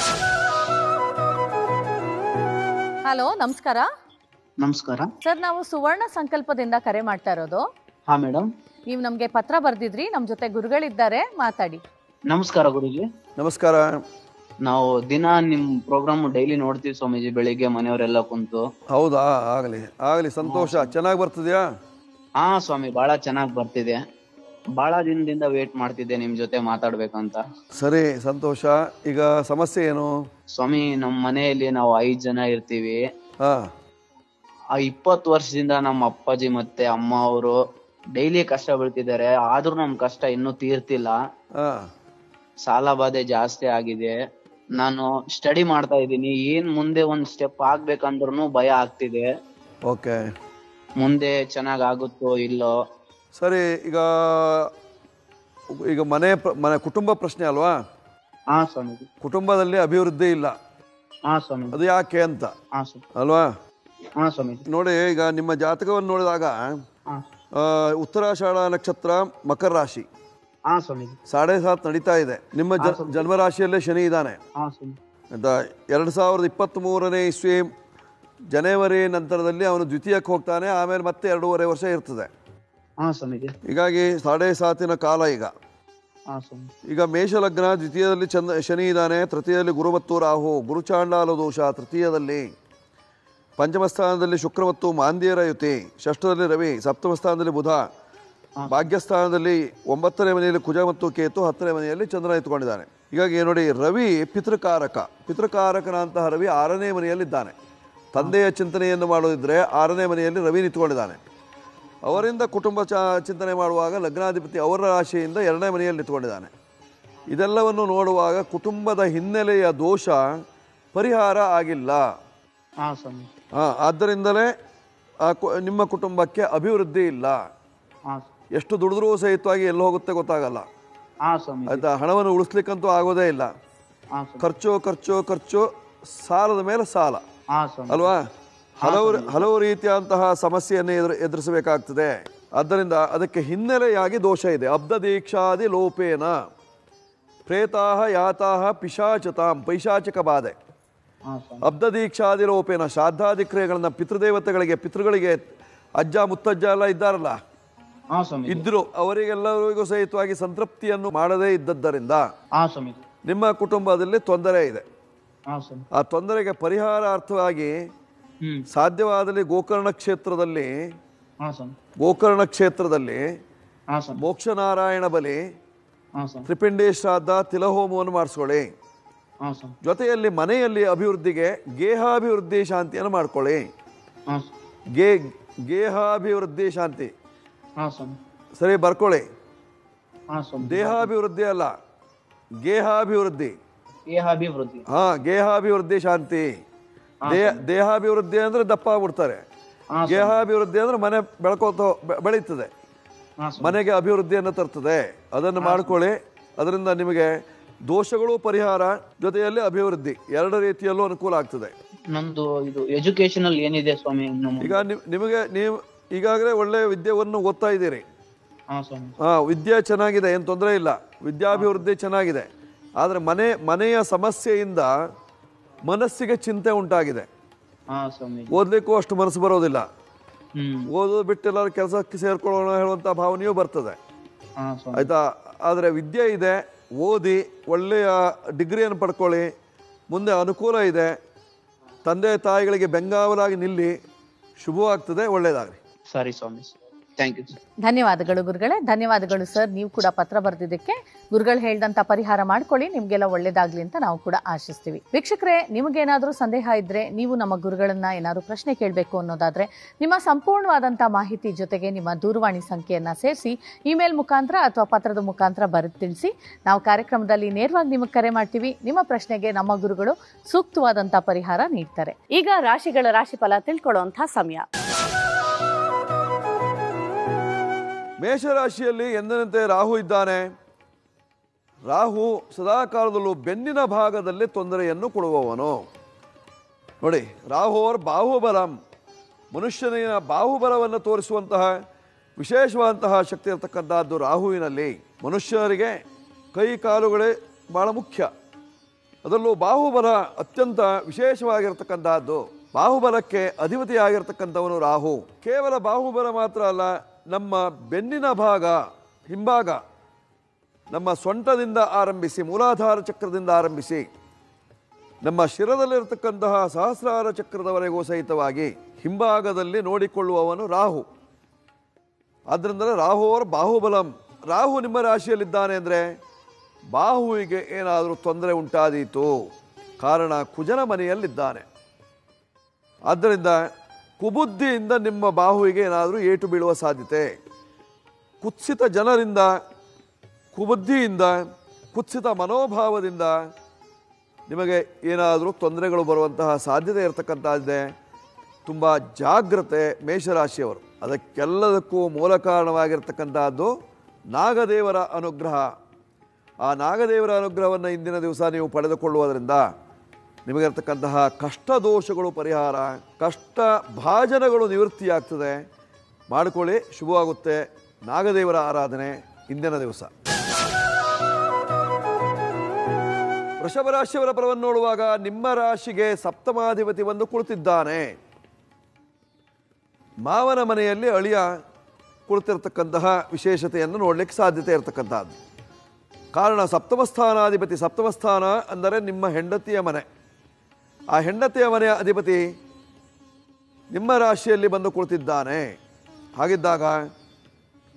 ಹಲೋ ನಮಸ್ಕಾರ ನಮಸ್ಕಾರ ಸರ್ ನಾವು ಸುವರ್ಣ ಸಂಕಲ್ಪದಿಂದ ಕರೆ ಮಾಡ್ತಾ ಇರೋದು ಹಾ ಮೇಡಮ್ ನೀವು ನಮ್ಗೆ ಪತ್ರ ಬರ್ದಿದ್ರಿ ನಮ್ ಜೊತೆ ಗುರುಗಳಿದ್ದಾರೆ ಮಾತಾಡಿ ನಮಸ್ಕಾರ ಗುರುಜಿ ನಮಸ್ಕಾರ ನಾವು ದಿನ ನಿಮ್ ಪ್ರೋಗ್ರಾಮ್ ಡೈಲಿ ನೋಡ್ತೀವಿ ಸ್ವಾಮೀಜಿ ಬೆಳಿಗ್ಗೆ ಮನೆಯವರೆಲ್ಲ ಕುಂತು ಹೌದಾ ಆಗಲಿ ಆಗಲಿ ಸಂತೋಷ ಚೆನ್ನಾಗಿ ಬರ್ತದೆಯಾ ಹಾ ಸ್ವಾಮಿ ಬಹಳ ಚೆನ್ನಾಗ್ ಬರ್ತಿದೆ ಬಹಳ ದಿನದಿಂದ ವೇಟ್ ಮಾಡ್ತಿದ್ದೆ ನಿಮ್ ಜೊತೆ ಮಾತಾಡ್ಬೇಕಂತ ಸರಿ ಸಂತೋಷ ಈಗ ಸಮಸ್ಯೆ ಏನು ಸ್ವಾಮಿ ನಮ್ ಮನೆಯಲ್ಲಿ ನಾವು ಐದ್ ಜನ ಇರ್ತೀವಿ ಹಾಂ ಆ ಇಪ್ಪತ್ತು ವರ್ಷದಿಂದ ನಮ್ಮ ಅಪ್ಪಾಜಿ ಮತ್ತೆ ಅಮ್ಮ ಅವರು ಡೈಲಿ ಕಷ್ಟ ಬೀಳ್ತಿದ್ದಾರೆ ಆದ್ರೂ ನಮ್ ಕಷ್ಟ ಇನ್ನೂ ತೀರ್ತಿಲ್ಲ ಹಾಂ ಸಾಲ ಬಾಧೆ ಜಾಸ್ತಿ ಆಗಿದೆ ನಾನು ಸ್ಟಡಿ ಮಾಡ್ತಾ ಇದ್ದೀನಿ ಏನ್ ಮುಂದೆ ಒಂದ್ ಸ್ಟೆಪ್ ಆಗ್ಬೇಕಂದ್ರೂ ಭಯ ಆಗ್ತಿದೆ ಓಕೆ ಮುಂದೆ ಚೆನ್ನಾಗ್ ಆಗುತ್ತೋ ಇಲ್ಲೋ ಸರಿ ಈಗ ಈಗ ಮನೆ ಪ್ರ- ಮನೆ ಕುಟುಂಬ ಪ್ರಶ್ನೆ ಅಲ್ವಾ ಹಾ ಸ್ವಾಮೀಜಿ ಕುಟುಂಬದಲ್ಲಿ ಅಭಿವೃದ್ಧಿ ಇಲ್ಲ ಹಾ ಸ್ವಾಮೀಜಿ ಅದು ಯಾಕೆ ಅಂತ ಹಾ ಸ್ವಾಮಿ ಅಲ್ವಾ ಹಾ ಸ್ವಾಮೀಜಿ ನೋಡಿ ಈಗ ನಿಮ್ಮ ಜಾತಕವನ್ನು ನೋಡಿದಾಗ ಹಾ ಆ, ಉತ್ತರಾಷಾಢ ನಕ್ಷತ್ರ ಮಕರ ರಾಶಿ ಹಾ ಸ್ವಾಮೀಜಿ ಸಾಡೆ ಸಾತ್ ನಡೀತಾ ಇದೆ ನಿಮ್ಮ ಜ ಜನ್ಮರಾಶಿಯಲ್ಲೇ ಶನಿ ಇದ್ದಾನೆ ಹಾ ಸ್ವಾಮಿ ಆಯ್ತಾ ಎರಡು ಸಾವಿರದ ಇಪ್ಪತ್ತ್ ಮೂರನೇ ಇಸ್ವಿ ಜನವರಿ ನಂತರದಲ್ಲಿ ಅವನು ದ್ವಿತೀಯಕ್ಕೆ ಹೋಗ್ತಾನೆ ಆಮೇಲೆ ಮತ್ತೆ ಎರಡೂವರೆ ವರ್ಷ ಇರ್ತದೆ ಹಾ ಸ್ವಾಮೀಜಿ ಹೀಗಾಗಿ ಸಾಡೆ ಸಾತಿನ ಕಾಲ ಈಗ ಹಾ ಸ್ವಾಮಿ ಈಗ ಮೇಷಲಗ್ನ ದ್ವಿತೀಯದಲ್ಲಿ ಚಂದ ಶನಿ ಇದ್ದಾನೆ ತೃತೀಯದಲ್ಲಿ ಗುರು ಮತ್ತು ರಾಹು ಗುರುಚಾಂಡಾಲ ದೋಷ ತೃತೀಯದಲ್ಲಿ ಪಂಚಮ ಸ್ಥಾನದಲ್ಲಿ ಶುಕ್ರ ಮತ್ತು ಮಾಂದ್ಯರ ಯುತಿ ಷಷ್ಠದಲ್ಲಿ ರವಿ ಸಪ್ತಮ ಸ್ಥಾನದಲ್ಲಿ ಬುಧ ಭಾಗ್ಯಸ್ಥಾನದಲ್ಲಿ ಒಂಬತ್ತನೇ ಮನೆಯಲ್ಲಿ ಕುಜ ಮತ್ತು ಕೇತು ಹತ್ತನೇ ಮನೆಯಲ್ಲಿ ಚಂದ್ರ ಇತ್ಕೊಂಡಿದ್ದಾನೆ ಹೀಗಾಗಿ ನೋಡಿ ರವಿ ಪಿತೃಕಾರಕ ಪಿತೃಕಾರಕನಂತಹ ರವಿ ಆರನೇ ಮನೆಯಲ್ಲಿದ್ದಾನೆ ತಂದೆಯ ಚಿಂತನೆಯನ್ನು ಮಾಡೋದಿದ್ರೆ ಆರನೇ ಮನೆಯಲ್ಲಿ ರವಿ ನಿಂತ್ಕೊಂಡಿದ್ದಾನೆ ಅವರಿಂದ ಕುಟುಂಬ ಚ ಚಿಂತನೆ ಮಾಡುವಾಗ ಲಗ್ನಾಧಿಪತಿ ಅವರ ರಾಶಿಯಿಂದ ಎರಡನೇ ಮನೆಯಲ್ಲಿ ನಿಂತ್ಕೊಂಡಿದ್ದಾನೆ ಇದೆಲ್ಲವನ್ನು ನೋಡುವಾಗ ಕುಟುಂಬದ ಹಿನ್ನೆಲೆಯ ದೋಷ ಪರಿಹಾರ ಆಗಿಲ್ಲ ಹಾ ಸ್ವಾಮಿ ಆ, ಆದ್ದರಿಂದಲೇ ಆ ಕು- ನಿಮ್ಮ ಕುಟುಂಬಕ್ಕೆ ಅಭಿವೃದ್ಧಿ ಇಲ್ಲ ಹಾ ಎಷ್ಟು ದುಡಿದ್ರೂ ಸಹಿತವಾಗಿ ಎಲ್ಲಿ ಹೋಗುತ್ತೆ ಗೊತ್ತಾಗಲ್ಲ ಹಾ ಸ್ವಾಮಿ ಆಯ್ತಾ ಹಣವನ್ನು ಉಳಿಸ್ಲಿಕ್ಕಂತೂ ಆಗೋದೇ ಇಲ್ಲ ಹಾ ಸ್ವಾಮಿ ಖರ್ಚು ಖರ್ಚು ಖರ್ಚು ಸಾಲದ ಮೇಲೆ ಸಾಲ ಹಾ ಸ್ವಾಮಿ ಅಲ್ವಾ ಹಲವು ಹಲವು ರೀತಿಯಂತಹ ಸಮಸ್ಯೆಯನ್ನು ಎದುರು ಎದುರಿಸಬೇಕಾಗ್ತದೆ ಆದ್ದರಿಂದ ಅದಕ್ಕೆ ಹಿನ್ನೆಲೆಯಾಗಿ ದೋಷ ಇದೆ ಅಬ್ದ ದೀಕ್ಷಾದಿ ಲೋಪೇನ ಪ್ರೇತಾಹ ಯಾತಾಹ ಪಿಶಾಚತಾಂ ಪೈಶಾಚಿಕ ಬಾಧೆ ಹಾ ಸ್ವಾಮಿ ಅಬ್ದ ದೀಕ್ಷಾದಿ ಲೋಪೇನ ಶ್ರಾದ್ದಾದಿ ಕ್ರಿಯೆಗಳನ್ನ ಪಿತೃದೇವತೆಗಳಿಗೆ ಪಿತೃಗಳಿಗೆ ಅಜ್ಜ ಮುತ್ತಜ್ಜ ಎಲ್ಲ ಇದ್ದಾರಲ್ಲ ಹಾ ಸ್ವಾಮಿ ಇದ್ರು ಅವರಿಗೆಲ್ಲರಿಗೂ ಸಹಿತವಾಗಿ ಸಂತೃಪ್ತಿಯನ್ನು ಮಾಡದೇ ಇದ್ದದ್ದರಿಂದ ಹಾ ಸ್ವಾಮಿ ನಿಮ್ಮ ಕುಟುಂಬದಲ್ಲಿ ತೊಂದರೆ ಇದೆ ಹಾ ಸ್ವಾಮಿ ಆ ತೊಂದರೆಗೆ ಪರಿಹಾರಾರ್ಥವಾಗಿ ಹ್ಮ್ ಸಾಧ್ಯವಾದಲ್ಲಿ ಗೋಕರ್ಣ ಕ್ಷೇತ್ರದಲ್ಲಿ ಹಾ ಸ್ವಾಮಿ ಗೋಕರ್ಣ ಕ್ಷೇತ್ರದಲ್ಲಿ ಹಾ ಸ್ವಾಮಿ ಮೋಕ್ಷನಾರಾಯಣ ಬಲಿ ಹಾ ಸ್ವಾಮಿ ತ್ರಿಪಿಂಡಿ ಶ್ರಾದ್ದ ತಿಲಹೋಮವನ್ನು ಮಾಡಿಸ್ಕೊಳ್ಳಿ ಹಾ ಸ್ವಾಮಿ ಜೊತೆಯಲ್ಲಿ ಮನೆಯಲ್ಲಿ ಅಭಿವೃದ್ಧಿಗೆ ಗೇಹಾಭಿವೃದ್ಧಿ ಶಾಂತಿಯನ್ನು ಮಾಡ್ಕೊಳ್ಳಿ ಹಾ ಸ್ವಾಮಿ ಗೇ ಗೇಹಾಭಿವೃದ್ಧಿ ಶಾಂತಿ ಹಾ ಸ್ವಾಮಿ ಸರಿ ಬರ್ಕೊಳ್ಳಿ ಹಾ ಸ್ವಾಮಿ ದೇಹಾಭಿವೃದ್ಧಿ ಅಲ್ಲ ಗೇಹಾಭಿವೃದ್ಧಿ ದೇಹಾಭಿವೃದ್ಧಿ ಹಾ ಗೇಹಾಭಿವೃದ್ಧಿ ಶಾಂತಿ ದೇಹ ದೇಹಾಭಿವೃದ್ಧಿ ಅಂದ್ರೆ ದಪ್ಪ ಆಗ್ಬಿಡ್ತಾರೆ ಹಾ ಗೇಹಾಭಿವೃದ್ಧಿ ಅಂದ್ರೆ ಮನೆ ಬೆಳ್ಕೋತ ಬೆ- ಬೆಳೀತದೆ ಹಾ ಸ್ವಾಮಿ ಮನೆಗೆ ಅಭಿವೃದ್ಧಿಯನ್ನು ತರ್ತದೆ ಅದನ್ನು ಮಾಡ್ಕೊಳ್ಳಿ ಅದರಿಂದ ನಿಮಗೆ ದೋಷಗಳು ಪರಿಹಾರ ಜೊತೆಯಲ್ಲಿ ಅಭಿವೃದ್ಧಿ ಎರಡು ರೀತಿಯಲ್ಲೂ ಅನುಕೂಲ ಆಗ್ತದೆ ನಂದು ಇದು ಎಜುಕೇಶನಲ್ ಏನಿದೆ ಸ್ವಾಮಿ ಇನ್ನು ಮುಂದೆ? ಈಗ ನಿಮ್- ನಿಮಗೆ ನೀವು ಈಗಾಗಲೇ ಒಳ್ಳೆ ವಿದ್ಯೆಯನ್ನು ಓದ್ತಾ ಇದ್ದೀರಿ ಹಾ ಸ್ವಾಮಿ ಹಾ ವಿದ್ಯೆ ಚೆನ್ನಾಗಿದೆ ಏನು ತೊಂದರೆ ಇಲ್ಲ ವಿದ್ಯಾಭಿವೃದ್ಧಿ ಚೆನ್ನಾಗಿದೆ ಆದರೆ ಮನೆ ಮನೆಯ ಸಮಸ್ಯೆಯಿಂದ ಮನಸ್ಸಿಗೆ ಚಿಂತೆ ಉಂಟಾಗಿದೆ ಹಾ ಸ್ವಾಮಿ ಓದ್ಲಿಕ್ಕೂ ಅಷ್ಟು ಮನಸ್ಸು ಬರೋದಿಲ್ಲ ಹ್ಮ್ ಓದೋದು ಬಿಟ್ಟೆಲ್ಲ ಕೆಲಸಕ್ಕೆ ಸೇರ್ಕೊಳ್ಳೋಣ ಹೇಳುವಂಥ ಭಾವನೆಯೂ ಬರ್ತದೆ ಹಾ ಸ್ವಾಮಿ ಆಯ್ತಾ ಆದರೆ ವಿದ್ಯೆ ಇದೆ ಓದಿ ಒಳ್ಳೆಯ ಡಿಗ್ರಿಯನ್ನು ಪಡ್ಕೊಳ್ಳಿ ಮುಂದೆ ಅನುಕೂಲ ಇದೆ ತಂದೆ ತಾಯಿಗಳಿಗೆ ಬೆಂಗಾವಲಾಗಿ ನಿಲ್ಲಿ ಶುಭವಾಗ್ತದೆ ಒಳ್ಳೆಯದಾಗಲಿ ಸರಿ ಸ್ವಾಮಿ ಥ್ಯಾಂಕ್ ಯು ಧನ್ಯವಾದಗಳು ಗುರುಗಳೇ ಧನ್ಯವಾದಗಳು ಸರ್ ನೀವು ಕೂಡ ಪತ್ರ ಬರೆದಿದ್ದಕ್ಕೆ ಗುರುಗಳು ಹೇಳ್ದಂತ ಪರಿಹಾರ ಮಾಡ್ಕೊಳ್ಳಿ ನಿಮ್ಗೆಲ್ಲ ಒಳ್ಳೇದಾಗ್ಲಿ ಅಂತ ನಾವು ಕೂಡ ಆಶಿಸ್ತೀವಿ ವೀಕ್ಷಕರೇ ನಿಮಗೇನಾದ್ರೂ ಸಂದೇಹ ಇದ್ರೆ ನೀವು ನಮ್ಮ ಗುರುಗಳನ್ನ ಏನಾದ್ರು ಪ್ರಶ್ನೆ ಕೇಳಬೇಕು ಅನ್ನೋದಾದ್ರೆ ನಿಮ್ಮ ಸಂಪೂರ್ಣವಾದಂತ ಮಾಹಿತಿ ಜೊತೆಗೆ ನಿಮ್ಮ ದೂರವಾಣಿ ಸಂಖ್ಯೆಯನ್ನ ಸೇರಿಸಿ ಇಮೇಲ್ ಮುಖಾಂತರ ಅಥವಾ ಪತ್ರದ ಮುಖಾಂತರ ಬರೆದು ತಿಳಿಸಿ ನಾವು ಕಾರ್ಯಕ್ರಮದಲ್ಲಿ ನೇರವಾಗಿ ನಿಮಗೆ ಕರೆ ಮಾಡ್ತೀವಿ ನಿಮ್ಮ ಪ್ರಶ್ನೆಗೆ ನಮ್ಮ ಗುರುಗಳು ಸೂಕ್ತವಾದಂತ ಪರಿಹಾರ ನೀಡ್ತಾರೆ ಈಗ ರಾಶಿಗಳ ರಾಶಿಫಲ ತಿಳ್ಕೊಳ್ಳುವಂತಹ ಸಮಯ ಮೇಷರಾಶಿಯಲ್ಲಿ ಎಂದಿನಂತೆ ರಾಹು ಇದ್ದಾನೆ ರಾಹು ಸದಾಕಾಲದಲ್ಲೂ ಬೆನ್ನಿನ ಭಾಗದಲ್ಲಿ ತೊಂದರೆಯನ್ನು ಕೊಡುವವನು ನೋಡಿ ರಾಹುವರ್ ಬಾಹುಬಲಂ ಮನುಷ್ಯನಿನ ಬಾಹುಬಲವನ್ನು ತೋರಿಸುವಂತಹ ವಿಶೇಷವಾದಂತಹ ಶಕ್ತಿ ಇರತಕ್ಕಂತಹದ್ದು ರಾಹುವಿನಲ್ಲಿ ಮನುಷ್ಯರಿಗೆ ಕೈ ಕಾಲುಗಳೇ ಬಹಳ ಮುಖ್ಯ ಅದರಲ್ಲೂ ಬಾಹುಬಲ ಅತ್ಯಂತ ವಿಶೇಷವಾಗಿರ್ತಕ್ಕಂತಹದ್ದು ಬಾಹುಬಲಕ್ಕೆ ಅಧಿಪತಿಯಾಗಿರ್ತಕ್ಕಂಥವನು ರಾಹು ಕೇವಲ ಬಾಹುಬಲ ಮಾತ್ರ ಅಲ್ಲ ನಮ್ಮ ಬೆನ್ನಿನ ಭಾಗ ಹಿಂಭಾಗ ನಮ್ಮ ಸೊಂಟದಿಂದ ಆರಂಭಿಸಿ ಮೂಲಾಧಾರ ಚಕ್ರದಿಂದ ಆರಂಭಿಸಿ ನಮ್ಮ ಶಿರದಲ್ಲಿರತಕ್ಕಂತಹ ಸಹಸ್ರಾರ ಚಕ್ರದವರೆಗೂ ಸಹಿತವಾಗಿ ಹಿಂಭಾಗದಲ್ಲಿ ನೋಡಿಕೊಳ್ಳುವವನು ರಾಹು ಆದ್ರಿಂದ ರಾಹುವರ ಬಾಹುಬಲಂ ರಾಹು ನಿಮ್ಮ ರಾಶಿಯಲ್ಲಿದ್ದಾನೆ ಅಂದರೆ ಬಾಹುವಿಗೆ ಏನಾದರೂ ತೊಂದರೆ ಉಂಟಾದೀತು ಕಾರಣ ಕುಜನ ಮನೆಯಲ್ಲಿದ್ದಾನೆ ಆದ್ದರಿಂದ ಕುಬುದ್ಧಿಯಿಂದ ನಿಮ್ಮ ಬಾಹುವಿಗೆ ಏನಾದರೂ ಏಟು ಬೀಳುವ ಸಾಧ್ಯತೆ ಕುತ್ಸಿತ ಜನರಿಂದ ಕುಬುದ್ಧಿಯಿಂದ ಕುತ್ಸಿತ ಮನೋಭಾವದಿಂದ ನಿಮಗೆ ಏನಾದರೂ ತೊಂದರೆಗಳು ಬರುವಂತಹ ಸಾಧ್ಯತೆ ಇರತಕ್ಕಂಥದ್ದೇ ತುಂಬ ಜಾಗ್ರತೆ ಮೇಷರಾಶಿಯವರು ಅದಕ್ಕೆಲ್ಲದಕ್ಕೂ ಮೂಲ ಕಾರಣವಾಗಿರ್ತಕ್ಕಂತಹದ್ದು ನಾಗದೇವರ ಅನುಗ್ರಹ ಆ ನಾಗದೇವರ ಅನುಗ್ರಹವನ್ನು ಇಂದಿನ ದಿವಸ ನೀವು ಪಡೆದುಕೊಳ್ಳುವುದರಿಂದ ನಿಮಗಿರ್ತಕ್ಕಂತಹ ಕಷ್ಟ ದೋಷಗಳು ಪರಿಹಾರ ಕಷ್ಟ ಭಾಜನಗಳು ನಿವೃತ್ತಿಯಾಗ್ತದೆ ಮಾಡಿಕೊಳ್ಳಿ ಶುಭವಾಗುತ್ತೆ ನಾಗದೇವರ ಆರಾಧನೆ ಇಂದಿನ ದಿವಸ ವೃಷಭ ರಾಶಿಯವರ ಫಲವನ್ನು ನೋಡುವಾಗ ನಿಮ್ಮ ರಾಶಿಗೆ ಸಪ್ತಮಾಧಿಪತಿ ಬಂದು ಕುಳಿತಿದ್ದಾನೆ ಮಾವನ ಮನೆಯಲ್ಲಿ ಅಳಿಯ ಕುಳಿತಿರ್ತಕ್ಕಂತಹ ವಿಶೇಷತೆಯನ್ನು ನೋಡಲಿಕ್ಕೆ ಸಾಧ್ಯತೆ ಇರತಕ್ಕಂತಹದ್ದು ಕಾರಣ ಸಪ್ತಮ ಸ್ಥಾನಾಧಿಪತಿ ಸಪ್ತಮ ಸ್ಥಾನ ಅಂದರೆ ನಿಮ್ಮ ಹೆಂಡತಿಯ ಮನೆ ಆ ಹೆಂಡತಿಯ ಮನೆಯ ಅಧಿಪತಿ ನಿಮ್ಮ ರಾಶಿಯಲ್ಲಿ ಬಂದು ಕುಳಿತಿದ್ದಾನೆ ಹಾಗಿದ್ದಾಗ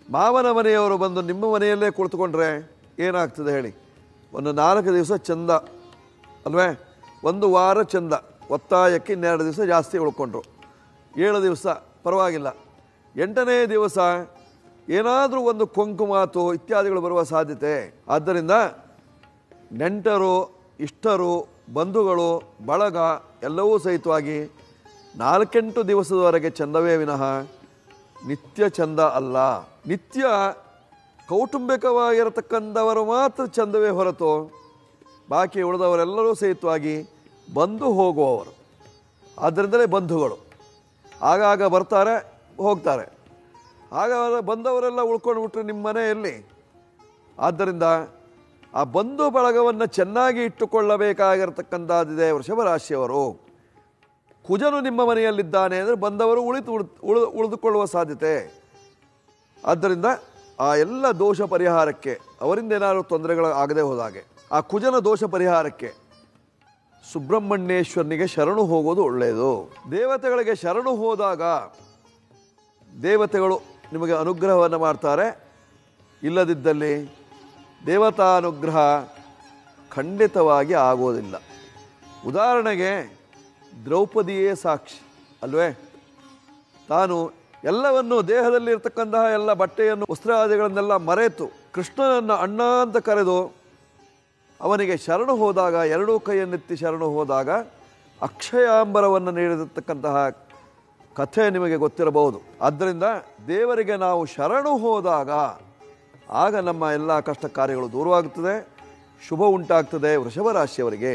ಮಾವನ ಮನೆಯವರು ಬಂದು ನಿಮ್ಮ ಮನೆಯಲ್ಲೇ ಕುಳಿತುಕೊಂಡ್ರೆ ಏನಾಗ್ತದೆ ಹೇಳಿ ಒಂದು ನಾಲ್ಕು ದಿವಸ ಚಂದ ಅಲ್ವೇ ಒಂದು ವಾರ ಚಂದ ಒತ್ತಾಯಕ್ಕೆ ಇನ್ನೆರಡು ದಿವಸ ಜಾಸ್ತಿ ಉಳ್ಕೊಂಡ್ರು ಏಳು ದಿವಸ ಪರವಾಗಿಲ್ಲ ಎಂಟನೇ ದಿವಸ ಏನಾದರೂ ಒಂದು ಕೊಂಕು ಮಾತು ಇತ್ಯಾದಿಗಳು ಬರುವ ಸಾಧ್ಯತೆ ಆದ್ದರಿಂದ ನೆಂಟರು ಇಷ್ಟರು ಬಂಧುಗಳು ಬಳಗ ಎಲ್ಲವೂ ಸಹಿತವಾಗಿ ನಾಲ್ಕೆಂಟು ದಿವಸದವರೆಗೆ ಚಂದವೇ ವಿನಃ ನಿತ್ಯ ಚಂದ ಅಲ್ಲ ನಿತ್ಯ ಕೌಟುಂಬಿಕವಾಗಿರತಕ್ಕಂಥವರು ಮಾತ್ರ ಚಂದವೇ ಹೊರತು ಬಾಕಿ ಉಳಿದವರೆಲ್ಲರೂ ಸಹಿತವಾಗಿ ಬಂದು ಹೋಗುವವರು ಆದ್ದರಿಂದಲೇ ಬಂಧುಗಳು ಆಗಾಗ ಬರ್ತಾರೆ ಹೋಗ್ತಾರೆ ಆಗ ಬಂದವರೆಲ್ಲ ಉಳ್ಕೊಂಡು ಬಿಟ್ರೆ ನಿಮ್ಮ ಮನೆಯಲ್ಲಿ ಆದ್ದರಿಂದ ಆ ಬಂಧು ಬಳಗವನ್ನು ಚೆನ್ನಾಗಿ ಇಟ್ಟುಕೊಳ್ಳಬೇಕಾಗಿರತಕ್ಕಂಥದ್ದಿದೆ ವೃಷಭ ರಾಶಿಯವರು ಕುಜನು ನಿಮ್ಮ ಮನೆಯಲ್ಲಿದ್ದಾನೆ ಅಂದರೆ ಬಂದವರು ಉಳಿತು ಉಳಿದು ಉಳಿದುಕೊಳ್ಳುವ ಸಾಧ್ಯತೆ ಆದ್ದರಿಂದ ಆ ಎಲ್ಲ ದೋಷ ಪರಿಹಾರಕ್ಕೆ ಅವರಿಂದ ಏನಾದರೂ ತೊಂದರೆಗಳು ಆಗದೆ ಹೋದಾಗೆ ಆ ಕುಜನ ದೋಷ ಪರಿಹಾರಕ್ಕೆ ಸುಬ್ರಹ್ಮಣ್ಯೇಶ್ವರನಿಗೆ ಶರಣು ಹೋಗೋದು ಒಳ್ಳೆಯದು ದೇವತೆಗಳಿಗೆ ಶರಣು ಹೋದಾಗ ದೇವತೆಗಳು ನಿಮಗೆ ಅನುಗ್ರಹವನ್ನು ಮಾಡ್ತಾರೆ ಇಲ್ಲದಿದ್ದಲ್ಲಿ ದೇವತಾನುಗ್ರಹ ಖಂಡಿತವಾಗಿ ಆಗೋದಿಲ್ಲ ಉದಾಹರಣೆಗೆ ದ್ರೌಪದಿಯೇ ಸಾಕ್ಷಿ ಅಲ್ವೇ ತಾನು ಎಲ್ಲವನ್ನು ದೇಹದಲ್ಲಿ ಇರತಕ್ಕಂತಹ ಎಲ್ಲ ಬಟ್ಟೆಯನ್ನು ವಸ್ತ್ರಾದಿಗಳನ್ನೆಲ್ಲ ಮರೆತು ಕೃಷ್ಣನನ್ನು ಅಣ್ಣ ಅಂತ ಕರೆದು ಅವನಿಗೆ ಶರಣು ಹೋದಾಗ ಎರಡೂ ಕೈಯನ್ನೆತ್ತಿ ಶರಣು ಹೋದಾಗ ಅಕ್ಷಯಾಂಬರವನ್ನು ನೀಡಿರತಕ್ಕಂತಹ ಕಥೆ ನಿಮಗೆ ಗೊತ್ತಿರಬಹುದು ಆದ್ದರಿಂದ ದೇವರಿಗೆ ನಾವು ಶರಣು ಹೋದಾಗ ಆಗ ನಮ್ಮ ಎಲ್ಲ ಕಷ್ಟ ಕಾರ್ಯಗಳು ದೂರವಾಗುತ್ತದೆ ಶುಭ ಉಂಟಾಗ್ತದೆ ವೃಷಭ ರಾಶಿಯವರಿಗೆ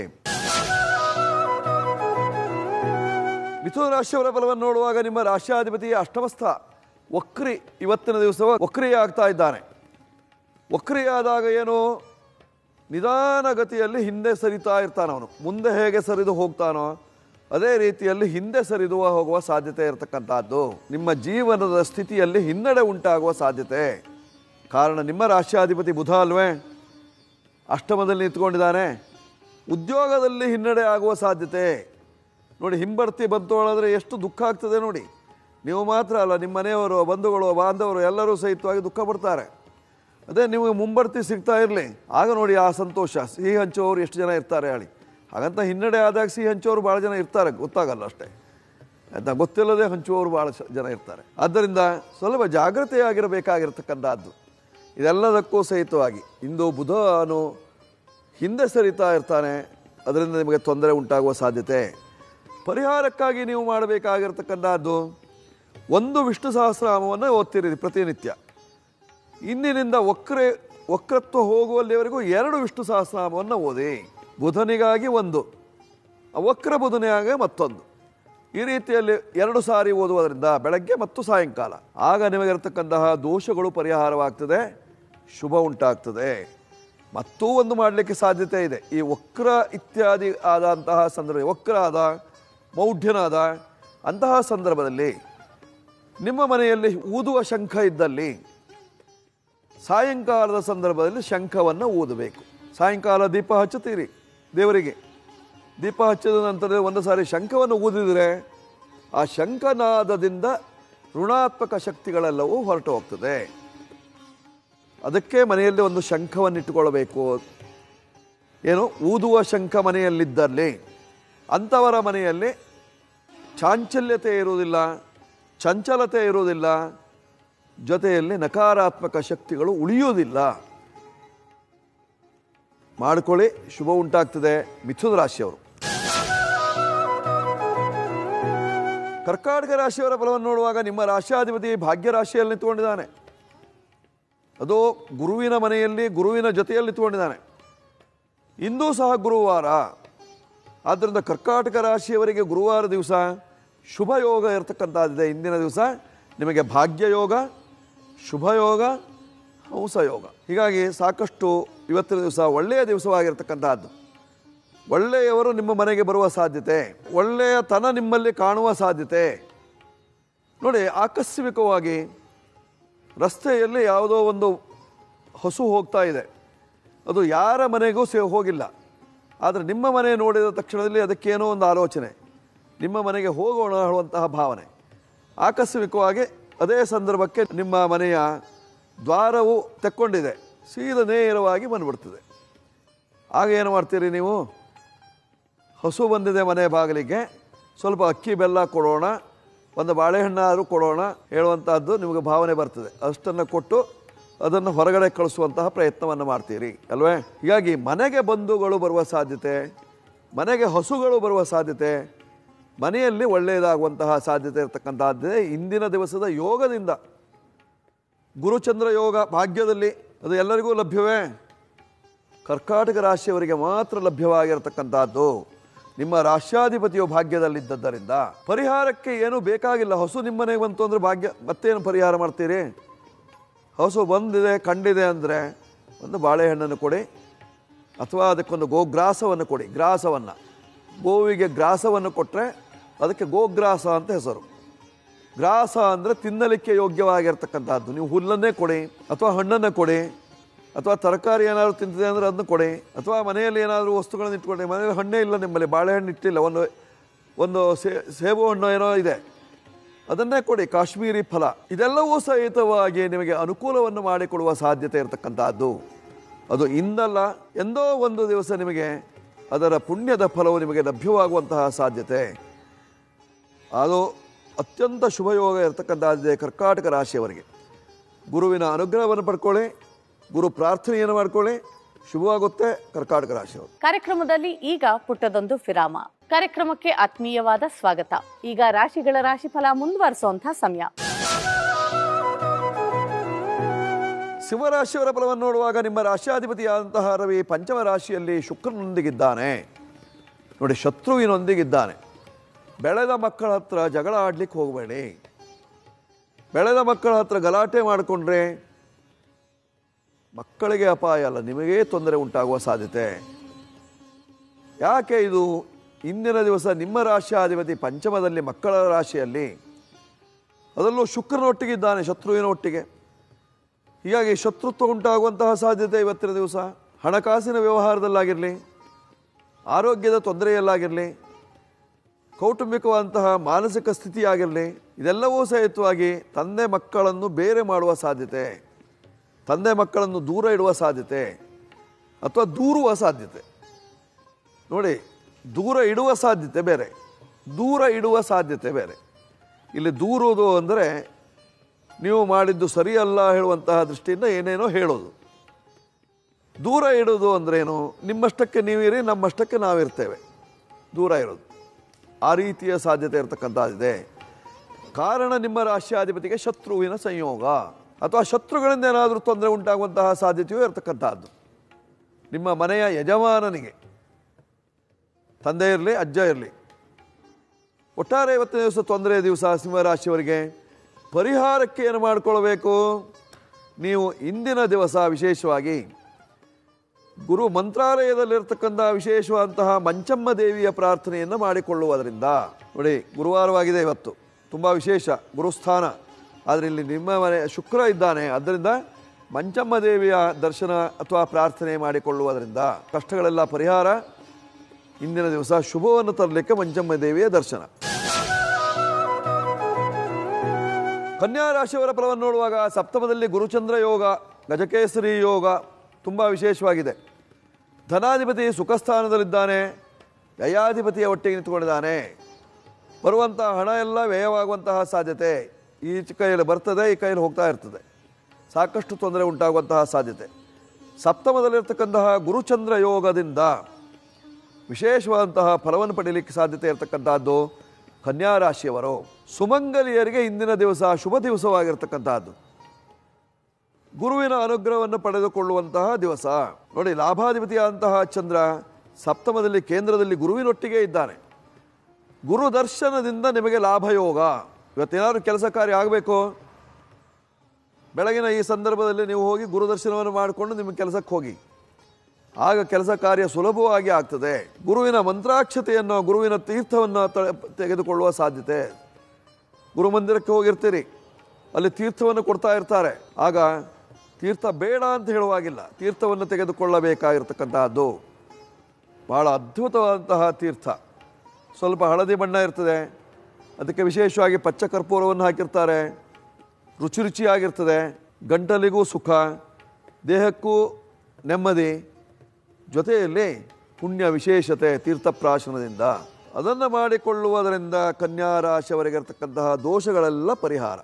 ಮಿಥುನ ರಾಶಿಯವರ ಫಲವನ್ನು ನೋಡುವಾಗ ನಿಮ್ಮ ರಾಶ್ಯಾಧಿಪತಿ ಅಷ್ಟಮಸ್ಥ ವಕ್ರಿ ಇವತ್ತಿನ ದಿವಸ ವಕ್ರಿಯ ಆಗ್ತಾ ಇದ್ದಾನೆ ವಕ್ರಿಯಾದಾಗ ಏನು ನಿಧಾನಗತಿಯಲ್ಲಿ ಹಿಂದೆ ಸರಿತಾ ಇರ್ತಾನವನು ಮುಂದೆ ಹೇಗೆ ಸರಿದು ಹೋಗ್ತಾನೋ ಅದೇ ರೀತಿಯಲ್ಲಿ ಹಿಂದೆ ಸರಿದು ಹೋಗುವ ಸಾಧ್ಯತೆ ಇರತಕ್ಕಂಥದ್ದು ನಿಮ್ಮ ಜೀವನದ ಸ್ಥಿತಿಯಲ್ಲಿ ಹಿನ್ನಡೆ ಉಂಟಾಗುವ ಸಾಧ್ಯತೆ ಕಾರಣ ನಿಮ್ಮ ರಾಶ್ಯಾಧಿಪತಿ ಬುಧ ಅಲ್ವೇ ಅಷ್ಟಮದಲ್ಲಿ ನಿಂತ್ಕೊಂಡಿದ್ದಾನೆ ಉದ್ಯೋಗದಲ್ಲಿ ಹಿನ್ನಡೆ ಆಗುವ ಸಾಧ್ಯತೆ ನೋಡಿ ಹಿಂಬಡ್ತಿ ಬಂತು ಹೇಳಿದ್ರೆ ಎಷ್ಟು ದುಃಖ ಆಗ್ತದೆ ನೋಡಿ ನೀವು ಮಾತ್ರ ಅಲ್ಲ ನಿಮ್ಮ ಮನೆಯವರು ಬಂಧುಗಳು ಬಾಂಧವರು ಎಲ್ಲರೂ ಸಹಿತವಾಗಿ ದುಃಖ ಪಡ್ತಾರೆ ಅದೇ ನಿಮಗೆ ಮುಂಬಡ್ತಿ ಸಿಗ್ತಾ ಇರಲಿ ಆಗ ನೋಡಿ ಆ ಸಂತೋಷ ಸಿಹಿ ಹಂಚುವವರು ಎಷ್ಟು ಜನ ಇರ್ತಾರೆ ಹೇಳಿ ಹಾಗಂತ ಹಿನ್ನಡೆ ಆದಾಗ ಸಿಹಿ ಹಂಚುವವರು ಭಾಳ ಜನ ಇರ್ತಾರೆ ಗೊತ್ತಾಗಲ್ಲ ಅಷ್ಟೇ ಅಂತ ಗೊತ್ತಿಲ್ಲದೆ ಹಂಚುವವರು ಭಾಳ ಶ- ಜನ ಇರ್ತಾರೆ ಆದ್ದರಿಂದ ಸ್ವಲ್ಪ ಜಾಗ್ರತೆಯಾಗಿರಬೇಕಾಗಿರ್ತಕ್ಕಂಥದ್ದು ಇದೆಲ್ಲದಕ್ಕೂ ಸಹಿತವಾಗಿ ಇಂದು ಬುಧನು ಹಿಂದೆ ಸರಿತಾ ಇರ್ತಾನೆ ಅದರಿಂದ ನಿಮಗೆ ತೊಂದರೆ ಉಂಟಾಗುವ ಸಾಧ್ಯತೆ ಪರಿಹಾರಕ್ಕಾಗಿ ನೀವು ಮಾಡಬೇಕಾಗಿರ್ತಕ್ಕಂಥದ್ದು ಒಂದು ವಿಷ್ಣು ಸಹಸ್ರನಾಮವನ್ನು ಓದ್ತಿರಿ ಪ್ರತಿನಿತ್ಯ ಇಂದಿನಿಂದ ವಕ್ರೆ ವಕ್ರತ್ವ ಹೋಗುವಲ್ಲಿವರೆಗೂ ಎರಡು ವಿಷ್ಣು ಸಹಸ್ರನಾಮವನ್ನು ಓದಿ ಬುಧನಿಗಾಗಿ ಒಂದು ಆ ವಕ್ರ ಬುಧನಿಗಾಗಿ ಮತ್ತೊಂದು ಈ ರೀತಿಯಲ್ಲಿ ಎರಡು ಸಾರಿ ಓದುವುದರಿಂದ ಬೆಳಗ್ಗೆ ಮತ್ತು ಸಾಯಂಕಾಲ ಆಗ ನಿಮಗಿರತಕ್ಕಂತಹ ದೋಷಗಳು ಪರಿಹಾರವಾಗ್ತದೆ ಶುಭ ಉಂಟಾಗ್ತದೆ ಮತ್ತೂ ಒಂದು ಮಾಡಲಿಕ್ಕೆ ಸಾಧ್ಯತೆ ಇದೆ ಈ ವಕ್ರ ಇತ್ಯಾದಿ ಆದಂತಹ ಸಂದರ್ಭ ವಕ್ರ ಆದ ಮೌಢ್ಯನಾದ ಅಂತಹ ಸಂದರ್ಭದಲ್ಲಿ ನಿಮ್ಮ ಮನೆಯಲ್ಲಿ ಊದುವ ಶಂಖ ಇದ್ದಲ್ಲಿ ಸಾಯಂಕಾಲದ ಸಂದರ್ಭದಲ್ಲಿ ಶಂಖವನ್ನು ಊದಬೇಕು ಸಾಯಂಕಾಲ ದೀಪ ಹಚ್ಚುತ್ತೀರಿ ದೇವರಿಗೆ ದೀಪ ಹಚ್ಚಿದ ನಂತರ ಒಂದು ಸಾರಿ ಶಂಖವನ್ನು ಊದಿದರೆ ಆ ಶಂಖನಾದದಿಂದ ಋಣಾತ್ಮಕ ಶಕ್ತಿಗಳೆಲ್ಲವೂ ಹೊರಟು ಹೋಗ್ತದೆ ಅದಕ್ಕೆ ಮನೆಯಲ್ಲಿ ಒಂದು ಶಂಖವನ್ನು ಇಟ್ಟುಕೊಳ್ಳಬೇಕು ಏನು ಊದುವ ಶಂಖ ಮನೆಯಲ್ಲಿದ್ದಲ್ಲಿ ಅಂಥವರ ಮನೆಯಲ್ಲಿ ಚಾಂಚಲ್ಯತೆ ಇರುವುದಿಲ್ಲ ಚಂಚಲತೆ ಇರುವುದಿಲ್ಲ ಜೊತೆಯಲ್ಲಿ ನಕಾರಾತ್ಮಕ ಶಕ್ತಿಗಳು ಉಳಿಯುವುದಿಲ್ಲ ಮಾಡಿಕೊಳ್ಳಿ ಶುಭ ಉಂಟಾಗ್ತದೆ ಮಿಥುನ ರಾಶಿಯವರು ಕರ್ಕಾಟಕ ರಾಶಿಯವರ ಫಲವನ್ನು ನೋಡುವಾಗ ನಿಮ್ಮ ರಾಶಿಯಾಧಿಪತಿ ಭಾಗ್ಯ ರಾಶಿಯಲ್ಲಿ ನಿಂತುಕೊಂಡಿದ್ದಾನೆ ಅದು ಗುರುವಿನ ಮನೆಯಲ್ಲಿ ಗುರುವಿನ ಜೊತೆಯಲ್ಲಿ ನಿಂತುಕೊಂಡಿದ್ದಾನೆ ಇಂದೂ ಸಹ ಗುರುವಾರ ಆದ್ದರಿಂದ ಕರ್ಕಾಟಕ ರಾಶಿಯವರಿಗೆ ಗುರುವಾರ ದಿವಸ ಶುಭ ಯೋಗ ಇರತಕ್ಕಂಥದ್ದಿದೆ ಇಂದಿನ ದಿವಸ ನಿಮಗೆ ಭಾಗ್ಯ ಯೋಗ ಶುಭ ಯೋಗ ಹಂಸ ಯೋಗ ಹೀಗಾಗಿ ಸಾಕಷ್ಟು ಇವತ್ತಿನ ದಿವಸ ಒಳ್ಳೆಯ ದಿವಸವಾಗಿರ್ತಕ್ಕಂಥದ್ದು ಒಳ್ಳೆಯವರು ನಿಮ್ಮ ಮನೆಗೆ ಬರುವ ಸಾಧ್ಯತೆ ಒಳ್ಳೆಯ ತನ ನಿಮ್ಮಲ್ಲಿ ಕಾಣುವ ಸಾಧ್ಯತೆ ನೋಡಿ ಆಕಸ್ಮಿಕವಾಗಿ ರಸ್ತೆಯಲ್ಲಿ ಯಾವುದೋ ಒಂದು ಹಸು ಹೋಗ್ತಾ ಇದೆ ಅದು ಯಾರ ಮನೆಗೂ ಸೇ ಹೋಗಿಲ್ಲ ಆದರೆ ನಿಮ್ಮ ಮನೆ ನೋಡಿದ ತಕ್ಷಣದಲ್ಲಿ ಅದಕ್ಕೇನೋ ಒಂದು ಆಲೋಚನೆ ನಿಮ್ಮ ಮನೆಗೆ ಹೋಗೋಣ ಹೇಳುವಂತಹ ಭಾವನೆ ಆಕಸ್ಮಿಕವಾಗಿ ಅದೇ ಸಂದರ್ಭಕ್ಕೆ ನಿಮ್ಮ ಮನೆಯ ದ್ವಾರವು ತೆಕ್ಕೊಂಡಿದೆ ಸೀದಾ ನೇರವಾಗಿ ಬಂದ್ಬಿಡ್ತದೆ ಆಗ ಏನು ಮಾಡ್ತೀರಿ ನೀವು ಹಸು ಬಂದಿದೆ ಮನೆ ಬಾಗಿಲಿಗೆ ಸ್ವಲ್ಪ ಅಕ್ಕಿ ಬೆಲ್ಲ ಕೊಡೋಣ ಒಂದು ಬಾಳೆಹಣ್ಣಾದರೂ ಕೊಡೋಣ ಹೇಳುವಂತಹದ್ದು ನಿಮಗೆ ಭಾವನೆ ಬರ್ತದೆ ಅಷ್ಟನ್ನು ಕೊಟ್ಟು ಅದನ್ನು ಹೊರಗಡೆ ಕಳಿಸುವಂತಹ ಪ್ರಯತ್ನವನ್ನು ಮಾಡ್ತೀರಿ ಅಲ್ವೇ ಹೀಗಾಗಿ ಮನೆಗೆ ಬಂಧುಗಳು ಬರುವ ಸಾಧ್ಯತೆ ಮನೆಗೆ ಹಸುಗಳು ಬರುವ ಸಾಧ್ಯತೆ ಮನೆಯಲ್ಲಿ ಒಳ್ಳೆಯದಾಗುವಂತಹ ಸಾಧ್ಯತೆ ಇರತಕ್ಕಂತಹದ್ದೇ ಇಂದಿನ ದಿವಸದ ಯೋಗದಿಂದ ಗುರುಚಂದ್ರ ಯೋಗ ಭಾಗ್ಯದಲ್ಲಿ ಅದು ಎಲ್ಲರಿಗೂ ಲಭ್ಯವೇ ಕರ್ಕಾಟಕ ರಾಶಿಯವರಿಗೆ ಮಾತ್ರ ಲಭ್ಯವಾಗಿರತಕ್ಕಂಥದ್ದು ನಿಮ್ಮ ರಾಷ್ಟ್ರಾಧಿಪತಿಯು ಭಾಗ್ಯದಲ್ಲಿದ್ದದ್ದರಿಂದ ಪರಿಹಾರಕ್ಕೆ ಏನೂ ಬೇಕಾಗಿಲ್ಲ ಹಸು ನಿಮ್ಮನೆಗೆ ಬಂತು ಅಂದರೆ ಭಾಗ್ಯ ಮತ್ತೇನು ಪರಿಹಾರ ಮಾಡ್ತೀರಿ ಹಸು ಬಂದಿದೆ ಕಂಡಿದೆ ಅಂದರೆ ಒಂದು ಬಾಳೆಹಣ್ಣನ್ನು ಕೊಡಿ ಅಥವಾ ಅದಕ್ಕೊಂದು ಗೋಗ್ರಾಸವನ್ನು ಕೊಡಿ ಗ್ರಾಸವನ್ನು ಗೋವಿಗೆ ಗ್ರಾಸವನ್ನು ಕೊಟ್ಟರೆ ಅದಕ್ಕೆ ಗೋಗ್ರಾಸ ಅಂತ ಹೆಸರು ಗ್ರಾಸ ಅಂದರೆ ತಿನ್ನಲಿಕ್ಕೆ ಯೋಗ್ಯವಾಗಿರ್ತಕ್ಕಂಥದ್ದು ನೀವು ಹುಲ್ಲನ್ನೇ ಕೊಡಿ ಅಥವಾ ಹಣ್ಣನ್ನು ಕೊಡಿ ಅಥವಾ ತರಕಾರಿ ಏನಾದರೂ ತಿಂತಿದೆ ಅಂದರೆ ಅದನ್ನು ಕೊಡಿ ಅಥವಾ ಮನೆಯಲ್ಲಿ ಏನಾದರೂ ವಸ್ತುಗಳನ್ನು ಇಟ್ಕೊಡಿ ಮನೆಯಲ್ಲಿ ಹಣ್ಣೇ ಇಲ್ಲ ನಿಮ್ಮಲ್ಲಿ ಬಾಳೆಹಣ್ಣು ಇಟ್ಟಿಲ್ಲ ಒಂದು ಒಂದು ಸೇ ಸೇಬು ಹಣ್ಣು ಏನೋ ಇದೆ ಅದನ್ನೇ ಕೊಡಿ ಕಾಶ್ಮೀರಿ ಫಲ ಇದೆಲ್ಲವೂ ಸಹಿತವಾಗಿ ನಿಮಗೆ ಅನುಕೂಲವನ್ನು ಮಾಡಿಕೊಡುವ ಸಾಧ್ಯತೆ ಇರತಕ್ಕಂಥದ್ದು ಅದು ಇಂದಲ್ಲ ಎಂದೋ ಒಂದು ದಿವಸ ನಿಮಗೆ ಅದರ ಪುಣ್ಯದ ಫಲವು ನಿಮಗೆ ಲಭ್ಯವಾಗುವಂತಹ ಸಾಧ್ಯತೆ ಅದು ಅತ್ಯಂತ ಶುಭಯೋಗ ಇರತಕ್ಕಂಥದ್ದೇ ಕರ್ಕಾಟಕ ರಾಶಿಯವರಿಗೆ ಗುರುವಿನ ಅನುಗ್ರಹವನ್ನು ಪಡ್ಕೊಳ್ಳಿ ಗುರು ಪ್ರಾರ್ಥನೆಯನ್ನು ಮಾಡ್ಕೊಳ್ಳಿ ಶುಭವಾಗುತ್ತೆ ಕರ್ಕಾಟಕ ರಾಶಿಯವರು ಕಾರ್ಯಕ್ರಮದಲ್ಲಿ ಈಗ ಪುಟ್ಟದೊಂದು ವಿರಾಮ ಕಾರ್ಯಕ್ರಮಕ್ಕೆ ಆತ್ಮೀಯವಾದ ಸ್ವಾಗತ ಈಗ ರಾಶಿಗಳ ರಾಶಿಫಲ ಮುಂದುವರಿಸುವಂತಹ ಸಮಯ ಸಿಂಹರಾಶಿಯವರ ಫಲವನ್ನು ನೋಡುವಾಗ ನಿಮ್ಮ ರಾಶ್ಯಾಧಿಪತಿಯಾದಂತಹ ರವಿ ಪಂಚಮ ರಾಶಿಯಲ್ಲಿ ಶುಕ್ರನೊಂದಿಗಿದ್ದಾನೆ ನೋಡಿ ಶತ್ರುವಿನೊಂದಿಗಿದ್ದಾನೆ ಬೆಳೆದ ಮಕ್ಕಳ ಹತ್ರ ಜಗಳ ಆಡ್ಲಿಕ್ಕೆ ಹೋಗಬೇಡಿ ಬೆಳೆದ ಮಕ್ಕಳ ಹತ್ರ ಗಲಾಟೆ ಮಾಡಿಕೊಂಡ್ರೆ ಮಕ್ಕಳಿಗೆ ಅಪಾಯ ಅಲ್ಲ ನಿಮಗೇ ತೊಂದರೆ ಉಂಟಾಗುವ ಸಾಧ್ಯತೆ ಯಾಕೆ ಇದು ಇಂದಿನ ದಿವಸ ನಿಮ್ಮ ರಾಶ್ಯಾಧಿಪತಿ ಪಂಚಮದಲ್ಲಿ ಮಕ್ಕಳ ರಾಶಿಯಲ್ಲಿ ಅದರಲ್ಲೂ ಶುಕ್ರನೊಟ್ಟಿಗಿದ್ದಾನೆ ಶತ್ರುವಿನ ಒಟ್ಟಿಗೆ ಹೀಗಾಗಿ ಶತ್ರುತ್ವ ಉಂಟಾಗುವಂತಹ ಸಾಧ್ಯತೆ ಇವತ್ತಿನ ದಿವಸ ಹಣಕಾಸಿನ ವ್ಯವಹಾರದಲ್ಲಾಗಿರಲಿ ಆರೋಗ್ಯದ ತೊಂದರೆಯಲ್ಲಾಗಿರಲಿ ಕೌಟುಂಬಿಕವಾದಂತಹ ಮಾನಸಿಕ ಸ್ಥಿತಿಯಾಗಿರಲಿ ಇದೆಲ್ಲವೂ ಸಹಿತವಾಗಿ ತಂದೆ ಮಕ್ಕಳನ್ನು ಬೇರೆ ಮಾಡುವ ಸಾಧ್ಯತೆ ತಂದೆ ಮಕ್ಕಳನ್ನು ದೂರ ಇಡುವ ಸಾಧ್ಯತೆ ಅಥವಾ ದೂರುವ ಸಾಧ್ಯತೆ ನೋಡಿ ದೂರ ಇಡುವ ಸಾಧ್ಯತೆ ಬೇರೆ ದೂರ ಇಡುವ ಸಾಧ್ಯತೆ ಬೇರೆ ಇಲ್ಲಿ ದೂರುವುದು ಅಂದರೆ ನೀವು ಮಾಡಿದ್ದು ಸರಿಯಲ್ಲ ಹೇಳುವಂತಹ ದೃಷ್ಟಿಯಿಂದ ಏನೇನೋ ಹೇಳೋದು ದೂರ ಇಡೋದು ಅಂದ್ರೇನು ನಿಮ್ಮಷ್ಟಕ್ಕೆ ನೀವಿರಿ ನಮ್ಮಷ್ಟಕ್ಕೆ ನಾವಿರ್ತೇವೆ ದೂರ ಇರೋದು ಆ ರೀತಿಯ ಸಾಧ್ಯತೆ ಇರತಕ್ಕಂಥದ್ದಿದೆ ಕಾರಣ ನಿಮ್ಮ ರಾಶ್ಯಾಧಿಪತಿಗೆ ಶತ್ರುವಿನ ಸಂಯೋಗ ಅಥವಾ ಶತ್ರುಗಳಿಂದ ಏನಾದರೂ ತೊಂದರೆ ಉಂಟಾಗುವಂತಹ ಸಾಧ್ಯತೆಯೂ ಇರತಕ್ಕಂಥದ್ದು ನಿಮ್ಮ ಮನೆಯ ಯಜಮಾನನಿಗೆ ತಂದೆ ಇರಲಿ ಅಜ್ಜ ಇರಲಿ ಒಟ್ಟಾರೆ ಇವತ್ತಿನ ದಿವಸ ತೊಂದರೆ ದಿವಸ ಸಿಂಹರಾಶಿಯವರಿಗೆ ಪರಿಹಾರಕ್ಕೆ ಏನು ಮಾಡಿಕೊಳ್ಬೇಕು ನೀವು ಇಂದಿನ ದಿವಸ ವಿಶೇಷವಾಗಿ ಗುರು ಮಂತ್ರಾಲಯದಲ್ಲಿರ್ತಕ್ಕಂಥ ವಿಶೇಷವಾದಂತಹ ಮಂಚಮ್ಮ ದೇವಿಯ ಪ್ರಾರ್ಥನೆಯನ್ನು ಮಾಡಿಕೊಳ್ಳುವುದರಿಂದ ನೋಡಿ ಗುರುವಾರವಾಗಿದೆ ಇವತ್ತು ತುಂಬ ವಿಶೇಷ ಗುರುಸ್ಥಾನ ಆದರೆ ಇಲ್ಲಿ ನಿಮ್ಮ ಮನೆ ಶುಕ್ರ ಇದ್ದಾನೆ ಆದ್ದರಿಂದ ಮಂಚಮ್ಮ ದೇವಿಯ ದರ್ಶನ ಅಥವಾ ಪ್ರಾರ್ಥನೆ ಮಾಡಿಕೊಳ್ಳುವುದರಿಂದ ಕಷ್ಟಗಳೆಲ್ಲ ಪರಿಹಾರ ಇಂದಿನ ದಿವಸ ಶುಭವನ್ನು ತರಲಿಕ್ಕೆ ಮಂಚಮ್ಮ ದೇವಿಯ ದರ್ಶನ ಕನ್ಯಾ ರಾಶಿಯವರ ಫಲವನ್ನು ನೋಡುವಾಗ ಸಪ್ತಮದಲ್ಲಿ ಗುರುಚಂದ್ರ ಯೋಗ ಗಜಕೇಸರಿ ಯೋಗ ತುಂಬ ವಿಶೇಷವಾಗಿದೆ ಧನಾಧಿಪತಿ ಸುಖಸ್ಥಾನದಲ್ಲಿದ್ದಾನೆ ವ್ಯಯಾಧಿಪತಿಯ ಒಟ್ಟಿಗೆ ನಿಂತುಕೊಂಡಿದ್ದಾನೆ ಬರುವಂಥ ಹಣ ಎಲ್ಲ ವ್ಯಯವಾಗುವಂತಹ ಸಾಧ್ಯತೆ ಈ ಕೈಯಲ್ಲಿ ಬರ್ತದೆ ಈ ಕೈಯಲ್ಲಿ ಹೋಗ್ತಾ ಇರ್ತದೆ ಸಾಕಷ್ಟು ತೊಂದರೆ ಉಂಟಾಗುವಂತಹ ಸಾಧ್ಯತೆ ಸಪ್ತಮದಲ್ಲಿರ್ತಕ್ಕಂತಹ ಗುರುಚಂದ್ರ ಯೋಗದಿಂದ ವಿಶೇಷವಾದಂತಹ ಫಲವನ್ನು ಪಡೆಯಲಿಕ್ಕೆ ಸಾಧ್ಯತೆ ಇರತಕ್ಕಂತಹದ್ದು ಕನ್ಯಾ ರಾಶಿಯವರು ಸುಮಂಗಲಿಯರಿಗೆ ಇಂದಿನ ದಿವಸ ಶುಭ ದಿವಸವಾಗಿರ್ತಕ್ಕಂತಹದ್ದು ಗುರುವಿನ ಅನುಗ್ರಹವನ್ನು ಪಡೆದುಕೊಳ್ಳುವಂತಹ ದಿವಸ ನೋಡಿ ಲಾಭಾಧಿಪತಿಯಾದಂತಹ ಚಂದ್ರ ಸಪ್ತಮದಲ್ಲಿ ಕೇಂದ್ರದಲ್ಲಿ ಗುರುವಿನೊಟ್ಟಿಗೆ ಇದ್ದಾನೆ ಗುರು ದರ್ಶನದಿಂದ ನಿಮಗೆ ಲಾಭಯೋಗ ಇವತ್ತೇನಾದ್ರು ಕೆಲಸ ಕಾರ್ಯ ಆಗಬೇಕು ಬೆಳಗಿನ ಈ ಸಂದರ್ಭದಲ್ಲಿ ನೀವು ಹೋಗಿ ಗುರು ದರ್ಶನವನ್ನು ಮಾಡಿಕೊಂಡು ನಿಮ್ಮ ಕೆಲಸಕ್ಕೆ ಹೋಗಿ ಆಗ ಕೆಲಸ ಕಾರ್ಯ ಸುಲಭವಾಗಿ ಆಗ್ತದೆ ಗುರುವಿನ ಮಂತ್ರಾಕ್ಷತೆಯನ್ನು ಗುರುವಿನ ತೀರ್ಥವನ್ನು ತ- ತೆಗೆದುಕೊಳ್ಳುವ ಸಾಧ್ಯತೆ ಗುರು ಮಂದಿರಕ್ಕೆ ಹೋಗಿರ್ತೀರಿ ಅಲ್ಲಿ ತೀರ್ಥವನ್ನು ಕೊಡ್ತಾ ಇರ್ತಾರೆ ಆಗ ತೀರ್ಥ ಬೇಡ ಅಂತ ಹೇಳುವಾಗಿಲ್ಲ ತೀರ್ಥವನ್ನು ತೆಗೆದುಕೊಳ್ಳಬೇಕಾಗಿರ್ತಕ್ಕಂತಹದ್ದು ಬಹಳ ಅದ್ಭುತವಾದಂತಹ ತೀರ್ಥ ಸ್ವಲ್ಪ ಹಳದಿ ಬಣ್ಣ ಇರ್ತದೆ ಅದಕ್ಕೆ ವಿಶೇಷವಾಗಿ ಪಚ್ಚ ಕರ್ಪೂರವನ್ನು ಹಾಕಿರ್ತಾರೆ ರುಚಿ ರುಚಿಯಾಗಿರ್ತದೆ ಗಂಟಲಿಗೂ ಸುಖ ದೇಹಕ್ಕೂ ನೆಮ್ಮದಿ ಜೊತೆಯಲ್ಲಿ ಪುಣ್ಯ ವಿಶೇಷತೆ ತೀರ್ಥಪ್ರಾಶನದಿಂದ ಅದನ್ನು ಮಾಡಿಕೊಳ್ಳುವುದರಿಂದ ಕನ್ಯಾ ರಾಶಿಯವರಿಗೆ ಇರತಕ್ಕಂತಹ ದೋಷಗಳೆಲ್ಲ ಪರಿಹಾರ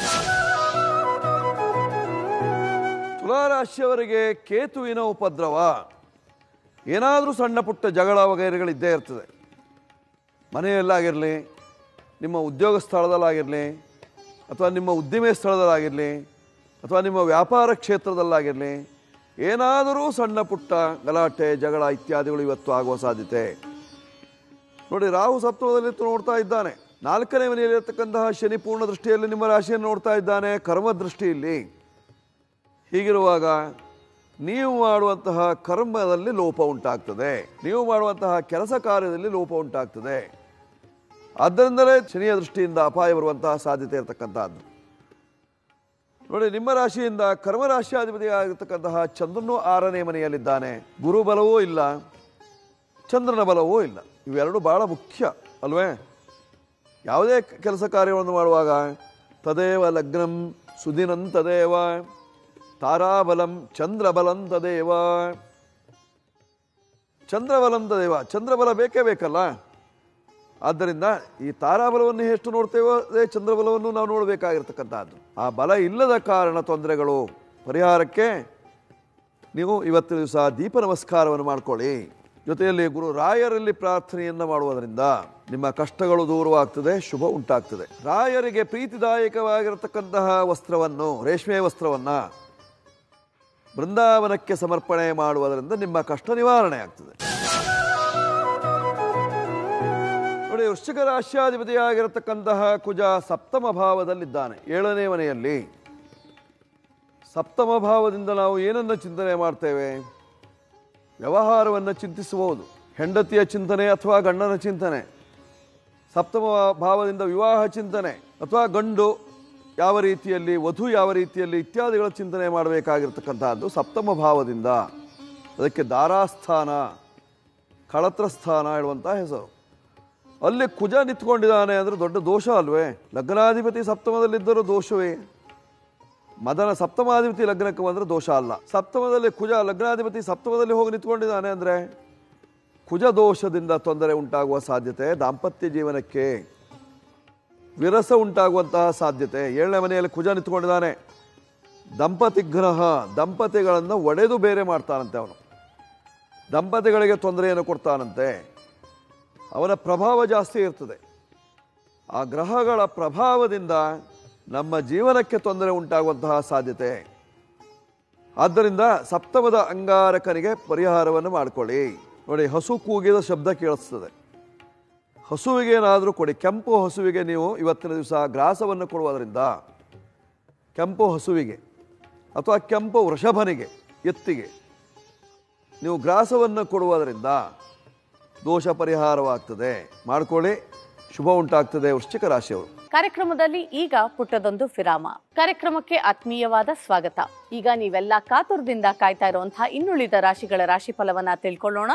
ತುಲಾರಾಶಿಯವರಿಗೆ ಕೇತುವಿನ ಉಪದ್ರವ ಏನಾದರೂ ಸಣ್ಣ ಪುಟ್ಟ ಜಗಳ ವಗೈರೆಗಳಿದ್ದೇ ಇರ್ತದೆ ಮನೆಯಲ್ಲಾಗಿರಲಿ ನಿಮ್ಮ ಉದ್ಯೋಗ ಸ್ಥಳದಲ್ಲಾಗಿರಲಿ ಅಥವಾ ನಿಮ್ಮ ಉದ್ದಿಮೆ ಸ್ಥಳದಲ್ಲಾಗಿರಲಿ ಅಥವಾ ನಿಮ್ಮ ವ್ಯಾಪಾರ ಕ್ಷೇತ್ರದಲ್ಲಾಗಿರಲಿ ಏನಾದರೂ ಸಣ್ಣ ಪುಟ್ಟ ಗಲಾಟೆ ಜಗಳ ಇತ್ಯಾದಿಗಳು ಇವತ್ತು ಆಗುವ ಸಾಧ್ಯತೆ ನೋಡಿ ರಾಹು ಸಪ್ತಮದಲ್ಲಿ ನೋಡ್ತಾ ಇದ್ದಾನೆ ನಾಲ್ಕನೇ ಮನೆಯಲ್ಲಿರ್ತಕ್ಕಂತಹ ಶನಿ ಪೂರ್ಣ ದೃಷ್ಟಿಯಲ್ಲಿ ನಿಮ್ಮ ರಾಶಿಯನ್ನು ನೋಡ್ತಾ ಇದ್ದಾನೆ ಕರ್ಮ ದೃಷ್ಟಿಯಲ್ಲಿ ಹೀಗಿರುವಾಗ ನೀವು ಮಾಡುವಂತಹ ಕರ್ಮದಲ್ಲಿ ಲೋಪ ಉಂಟಾಗ್ತದೆ ನೀವು ಮಾಡುವಂತಹ ಕೆಲಸ ಕಾರ್ಯದಲ್ಲಿ ಲೋಪ ಉಂಟಾಗ್ತದೆ ಆದ್ದರಿಂದಲೇ ಶನಿಯ ದೃಷ್ಟಿಯಿಂದ ಅಪಾಯ ಬರುವಂತಹ ಸಾಧ್ಯತೆ ಇರತಕ್ಕಂಥದ್ದು ನೋಡಿ ನಿಮ್ಮ ರಾಶಿಯಿಂದ ಕರ್ಮ ರಾಶಿಯಾಧಿಪತಿ ಆಗಿರ್ತಕ್ಕಂತಹ ಚಂದ್ರನು ಆರನೇ ಮನೆಯಲ್ಲಿದ್ದಾನೆ ಗುರು ಬಲವೂ ಇಲ್ಲ ಚಂದ್ರನ ಬಲವೂ ಇಲ್ಲ ಇವೆರಡು ಬಹಳ ಮುಖ್ಯ ಅಲ್ವೇ ಯಾವುದೇ ಕೆಲಸ ಕಾರ್ಯವನ್ನು ಮಾಡುವಾಗ ತದೇವ ಲಗ್ನಂ ಸುದಿನಂ ತದೇವ ತಾರಾಬಲಂ ಚಂದ್ರಬಲಂ ತದೇವ ಚಂದ್ರಬಲಂ ತದೇವ ಚಂದ್ರಬಲ ಬೇಕೇ ಬೇಕಲ್ಲ ಆದ್ದರಿಂದ ಈ ತಾರಾಬಲವನ್ನು ಎಷ್ಟು ನೋಡ್ತೇವೋ ಅದೇ ಚಂದ್ರಬಲವನ್ನು ನಾವು ನೋಡಬೇಕಾಗಿರ್ತಕ್ಕಂಥದ್ದು ಆ ಬಲ ಇಲ್ಲದ ಕಾರಣ ತೊಂದರೆಗಳು ಪರಿಹಾರಕ್ಕೆ ನೀವು ಇವತ್ತಿನ ದಿವಸ ದೀಪ ನಮಸ್ಕಾರವನ್ನು ಮಾಡ್ಕೊಳ್ಳಿ ಜೊತೆಯಲ್ಲಿ ಗುರು ರಾಯರಲ್ಲಿ ಪ್ರಾರ್ಥನೆಯನ್ನ ಮಾಡುವುದರಿಂದ ನಿಮ್ಮ ಕಷ್ಟಗಳು ದೂರವಾಗ್ತದೆ ಶುಭ ಉಂಟಾಗ್ತದೆ ರಾಯರಿಗೆ ಪ್ರೀತಿದಾಯಕವಾಗಿರತಕ್ಕಂತಹ ವಸ್ತ್ರವನ್ನು ರೇಷ್ಮೆ ವಸ್ತ್ರವನ್ನ ಬೃಂದಾವನಕ್ಕೆ ಸಮರ್ಪಣೆ ಮಾಡುವುದರಿಂದ ನಿಮ್ಮ ಕಷ್ಟ ನಿವಾರಣೆ ಆಗ್ತದೆ ನೋಡಿ ವೃಶ್ಚಿಕ ರಾಶ್ಯಾಧಿಪತಿಯಾಗಿರತಕ್ಕಂತಹ ಕುಜ ಸಪ್ತಮ ಭಾವದಲ್ಲಿದ್ದಾನೆ ಏಳನೇ ಮನೆಯಲ್ಲಿ ಸಪ್ತಮ ಭಾವದಿಂದ ನಾವು ಏನನ್ನು ಚಿಂತನೆ ಮಾಡ್ತೇವೆ ವ್ಯವಹಾರವನ್ನು ಚಿಂತಿಸಬಹುದು ಹೆಂಡತಿಯ ಚಿಂತನೆ ಅಥವಾ ಗಂಡನ ಚಿಂತನೆ ಸಪ್ತಮ ಭಾವದಿಂದ ವಿವಾಹ ಚಿಂತನೆ ಅಥವಾ ಗಂಡು ಯಾವ ರೀತಿಯಲ್ಲಿ ವಧು ಯಾವ ರೀತಿಯಲ್ಲಿ ಇತ್ಯಾದಿಗಳ ಚಿಂತನೆ ಮಾಡಬೇಕಾಗಿರ್ತಕ್ಕಂಥದ್ದು ಸಪ್ತಮ ಭಾವದಿಂದ ಅದಕ್ಕೆ ದಾರಾಸ್ಥಾನ ಕಳತ್ರ ಸ್ಥಾನ ಹೇಳುವಂಥ ಹೆಸರು ಅಲ್ಲಿ ಕುಜ ನಿಂತ್ಕೊಂಡಿದ್ದಾನೆ ಅಂದರೆ ದೊಡ್ಡ ದೋಷ ಅಲ್ವೇ ಲಗ್ನಾಧಿಪತಿ ಸಪ್ತಮದಲ್ಲಿದ್ದರೂ ದೋಷವೇ ಮದನ ಸಪ್ತಮಾಧಿಪತಿ ಲಗ್ನಕ್ಕೆ ಬಂದರೆ ದೋಷ ಅಲ್ಲ ಸಪ್ತಮದಲ್ಲಿ ಕುಜ ಲಗ್ನಾಧಿಪತಿ ಸಪ್ತಮದಲ್ಲಿ ಹೋಗಿ ನಿಂತ್ಕೊಂಡಿದ್ದಾನೆ ಅಂದರೆ ಕುಜ ದೋಷದಿಂದ ತೊಂದರೆ ಉಂಟಾಗುವ ಸಾಧ್ಯತೆ ದಾಂಪತ್ಯ ಜೀವನಕ್ಕೆ ವಿರಸ ಉಂಟಾಗುವಂತಹ ಸಾಧ್ಯತೆ ಏಳನೇ ಮನೆಯಲ್ಲಿ ಕುಜ ನಿಂತ್ಕೊಂಡಿದ್ದಾನೆ ದಂಪತಿ ಗ್ರಹ ದಂಪತಿಗಳನ್ನು ಒಡೆದು ಬೇರೆ ಮಾಡ್ತಾನಂತೆ ಅವನು ದಂಪತಿಗಳಿಗೆ ತೊಂದರೆಯನ್ನು ಕೊಡ್ತಾನಂತೆ ಅವನ ಪ್ರಭಾವ ಜಾಸ್ತಿ ಇರ್ತದೆ ಆ ಗ್ರಹಗಳ ಪ್ರಭಾವದಿಂದ ನಮ್ಮ ಜೀವನಕ್ಕೆ ತೊಂದರೆ ಉಂಟಾಗುವಂತಹ ಸಾಧ್ಯತೆ ಆದ್ದರಿಂದ ಸಪ್ತಮದ ಅಂಗಾರಕನಿಗೆ ಪರಿಹಾರವನ್ನು ಮಾಡಿಕೊಳ್ಳಿ ನೋಡಿ ಹಸು ಕೂಗಿದ ಶಬ್ದ ಕೇಳಿಸ್ತದೆ ಹಸುವಿಗೆ ಏನಾದರೂ ಕೊಡಿ ಕೆಂಪು ಹಸುವಿಗೆ ನೀವು ಇವತ್ತಿನ ದಿವಸ ಗ್ರಾಸವನ್ನು ಕೊಡುವುದರಿಂದ ಕೆಂಪು ಹಸುವಿಗೆ ಅಥವಾ ಕೆಂಪು ವೃಷಭನಿಗೆ ಎತ್ತಿಗೆ ನೀವು ಗ್ರಾಸವನ್ನು ಕೊಡುವುದರಿಂದ ದೋಷ ಪರಿಹಾರವಾಗ್ತದೆ ಮಾಡ್ಕೊಳ್ಳಿ ಶುಭ ಉಂಟಾಗ್ತದೆ ವೃಶ್ಚಿಕ ರಾಶಿಯವರು ಕಾರ್ಯಕ್ರಮದಲ್ಲಿ ಈಗ ಪುಟ್ಟದೊಂದು ವಿರಾಮ ಕಾರ್ಯಕ್ರಮಕ್ಕೆ ಆತ್ಮೀಯವಾದ ಸ್ವಾಗತ ಈಗ ನೀವೆಲ್ಲ ಕಾತುರದಿಂದ ಕಾಯ್ತಾ ಇರುವಂತಹ ಇನ್ನುಳಿದ ರಾಶಿಗಳ ರಾಶಿ ಫಲವನ್ನ ತಿಳ್ಕೊಳ್ಳೋಣ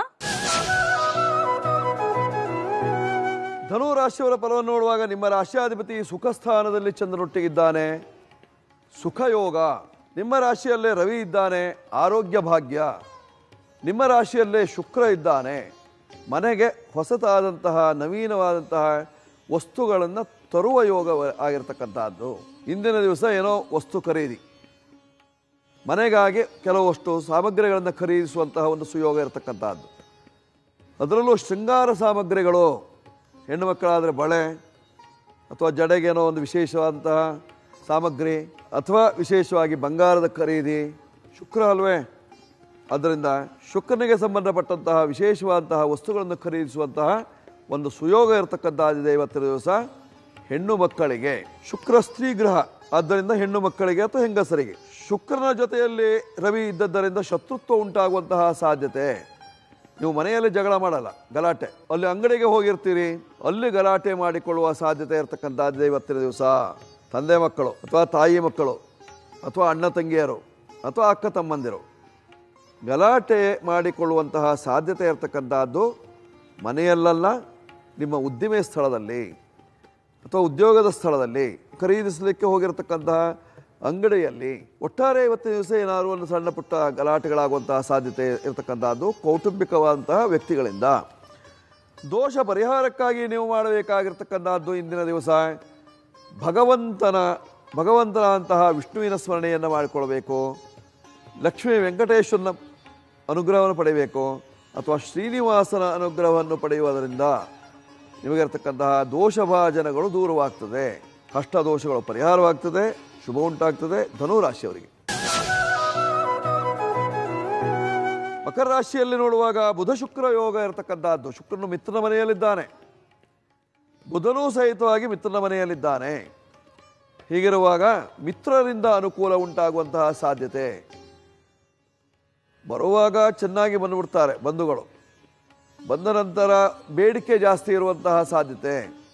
ಧನು ರಾಶಿಯವರ ಫಲವನ್ನು ನೋಡುವಾಗ ನಿಮ್ಮ ರಾಶಿಯಾಧಿಪತಿ ಸುಖ ಸ್ಥಾನದಲ್ಲಿ ಚಂದ್ರನೊಟ್ಟಿಗಿದ್ದಾನೆ ಸುಖಯೋಗ ನಿಮ್ಮ ರಾಶಿಯಲ್ಲೇ ರವಿ ಇದ್ದಾನೆ ಆರೋಗ್ಯ ಭಾಗ್ಯ ನಿಮ್ಮ ರಾಶಿಯಲ್ಲೇ ಶುಕ್ರ ಇದ್ದಾನೆ ಮನೆಗೆ ಹೊಸತಾದಂತಹ ನವೀನವಾದಂತಹ ವಸ್ತುಗಳನ್ನು ತರುವ ಯೋಗ ಆಗಿರ್ತಕ್ಕಂಥದ್ದು ಇಂದಿನ ದಿವಸ ಏನೋ ವಸ್ತು ಖರೀದಿ ಮನೆಗಾಗಿ ಕೆಲವಷ್ಟು ಸಾಮಗ್ರಿಗಳನ್ನು ಖರೀದಿಸುವಂತಹ ಒಂದು ಸುಯೋಗ ಇರತಕ್ಕಂಥದ್ದು ಅದರಲ್ಲೂ ಶೃಂಗಾರ ಸಾಮಗ್ರಿಗಳು ಹೆಣ್ಣು ಮಕ್ಕಳಾದರೆ ಬಳೆ ಅಥವಾ ಜಡೆಗೇನೋ ಒಂದು ವಿಶೇಷವಾದಂತಹ ಸಾಮಗ್ರಿ ಅಥವಾ ವಿಶೇಷವಾಗಿ ಬಂಗಾರದ ಖರೀದಿ ಶುಕ್ರ ಅಲ್ವೇ ಆದ್ದರಿಂದ ಶುಕ್ರನಿಗೆ ಸಂಬಂಧಪಟ್ಟಂತಹ ವಿಶೇಷವಾದಂತಹ ವಸ್ತುಗಳನ್ನು ಖರೀದಿಸುವಂತಹ ಒಂದು ಸುಯೋಗ ಇರತಕ್ಕಂಥದ್ದಿದೆ ಇವತ್ತಿನ ದಿವಸ ಹೆಣ್ಣು ಮಕ್ಕಳಿಗೆ ಶುಕ್ರ ಸ್ತ್ರೀ ಗ್ರಹ ಆದ್ದರಿಂದ ಹೆಣ್ಣು ಮಕ್ಕಳಿಗೆ ಅಥವಾ ಹೆಂಗಸರಿಗೆ ಶುಕ್ರನ ಜೊತೆಯಲ್ಲಿ ರವಿ ಇದ್ದದ್ದರಿಂದ ಶತ್ರುತ್ವ ಉಂಟಾಗುವಂತಹ ಸಾಧ್ಯತೆ ನೀವು ಮನೆಯಲ್ಲಿ ಜಗಳ ಮಾಡಲ್ಲ ಗಲಾಟೆ ಅಲ್ಲಿ ಅಂಗಡಿಗೆ ಹೋಗಿರ್ತೀರಿ ಅಲ್ಲಿ ಗಲಾಟೆ ಮಾಡಿಕೊಳ್ಳುವ ಸಾಧ್ಯತೆ ಇರತಕ್ಕಂಥದ್ದೇ ಇವತ್ತಿನ ದಿವಸ ತಂದೆ ಮಕ್ಕಳು ಅಥವಾ ತಾಯಿ ಮಕ್ಕಳು ಅಥವಾ ಅಣ್ಣ ತಂಗಿಯರು ಅಥವಾ ಅಕ್ಕ ತಮ್ಮಂದಿರು ಗಲಾಟೆ ಮಾಡಿಕೊಳ್ಳುವಂತಹ ಸಾಧ್ಯತೆ ಇರತಕ್ಕಂಥದ್ದು ಮನೆಯಲ್ಲಲ್ಲ ನಿಮ್ಮ ಉದ್ದಿಮೆ ಸ್ಥಳದಲ್ಲಿ ಅಥವಾ ಉದ್ಯೋಗದ ಸ್ಥಳದಲ್ಲಿ ಖರೀದಿಸಲಿಕ್ಕೆ ಹೋಗಿರತಕ್ಕಂತಹ ಅಂಗಡಿಯಲ್ಲಿ ಒಟ್ಟಾರೆ ಇವತ್ತಿನ ದಿವಸ ಏನಾದರೂ ಒಂದು ಸಣ್ಣ ಪುಟ್ಟ ಗಲಾಟೆಗಳಾಗುವಂತಹ ಸಾಧ್ಯತೆ ಇರತಕ್ಕಂಥದ್ದು ಕೌಟುಂಬಿಕವಾದಂತಹ ವ್ಯಕ್ತಿಗಳಿಂದ ದೋಷ ಪರಿಹಾರಕ್ಕಾಗಿ ನೀವು ಮಾಡಬೇಕಾಗಿರ್ತಕ್ಕಂಥದ್ದು ಇಂದಿನ ದಿವಸ ಭಗವಂತನ ಭಗವಂತನ ಅಂತಹ ವಿಷ್ಣುವಿನ ಸ್ಮರಣೆಯನ್ನು ಮಾಡಿಕೊಳ್ಬೇಕು ಲಕ್ಷ್ಮೀ ವೆಂಕಟೇಶ್ವರನ ಅನುಗ್ರಹವನ್ನು ಪಡೆಯಬೇಕು ಅಥವಾ ಶ್ರೀನಿವಾಸನ ಅನುಗ್ರಹವನ್ನು ಪಡೆಯುವುದರಿಂದ ನಿಮಗಿರ್ತಕ್ಕಂತಹ ದೋಷಭಾಜನಗಳು ದೂರವಾಗ್ತದೆ ಕಷ್ಟ ದೋಷಗಳು ಪರಿಹಾರವಾಗ್ತದೆ ಶುಭ ಉಂಟಾಗ್ತದೆ ಧನುರಾಶಿಯವರಿಗೆ ಮಕರ ರಾಶಿಯಲ್ಲಿ ನೋಡುವಾಗ ಬುಧ ಶುಕ್ರ ಯೋಗ ಇರತಕ್ಕಂತಹದ್ದು ಶುಕ್ರನು ಮಿತ್ರನ ಮನೆಯಲ್ಲಿದ್ದಾನೆ ಬುಧನೂ ಸಹಿತವಾಗಿ ಮಿತ್ರನ ಮನೆಯಲ್ಲಿದ್ದಾನೆ ಹೀಗಿರುವಾಗ ಮಿತ್ರರಿಂದ ಅನುಕೂಲ ಉಂಟಾಗುವಂತಹ ಸಾಧ್ಯತೆ ಬರುವಾಗ ಚೆನ್ನಾಗಿ ಬಂದುಬಿಡ್ತಾರೆ ಬಂಧುಗಳು ಬಂದ ನಂತರ ಬೇಡಿಕೆ ಜಾಸ್ತಿ ಇರುವಂತಹ ಸಾಧ್ಯತೆ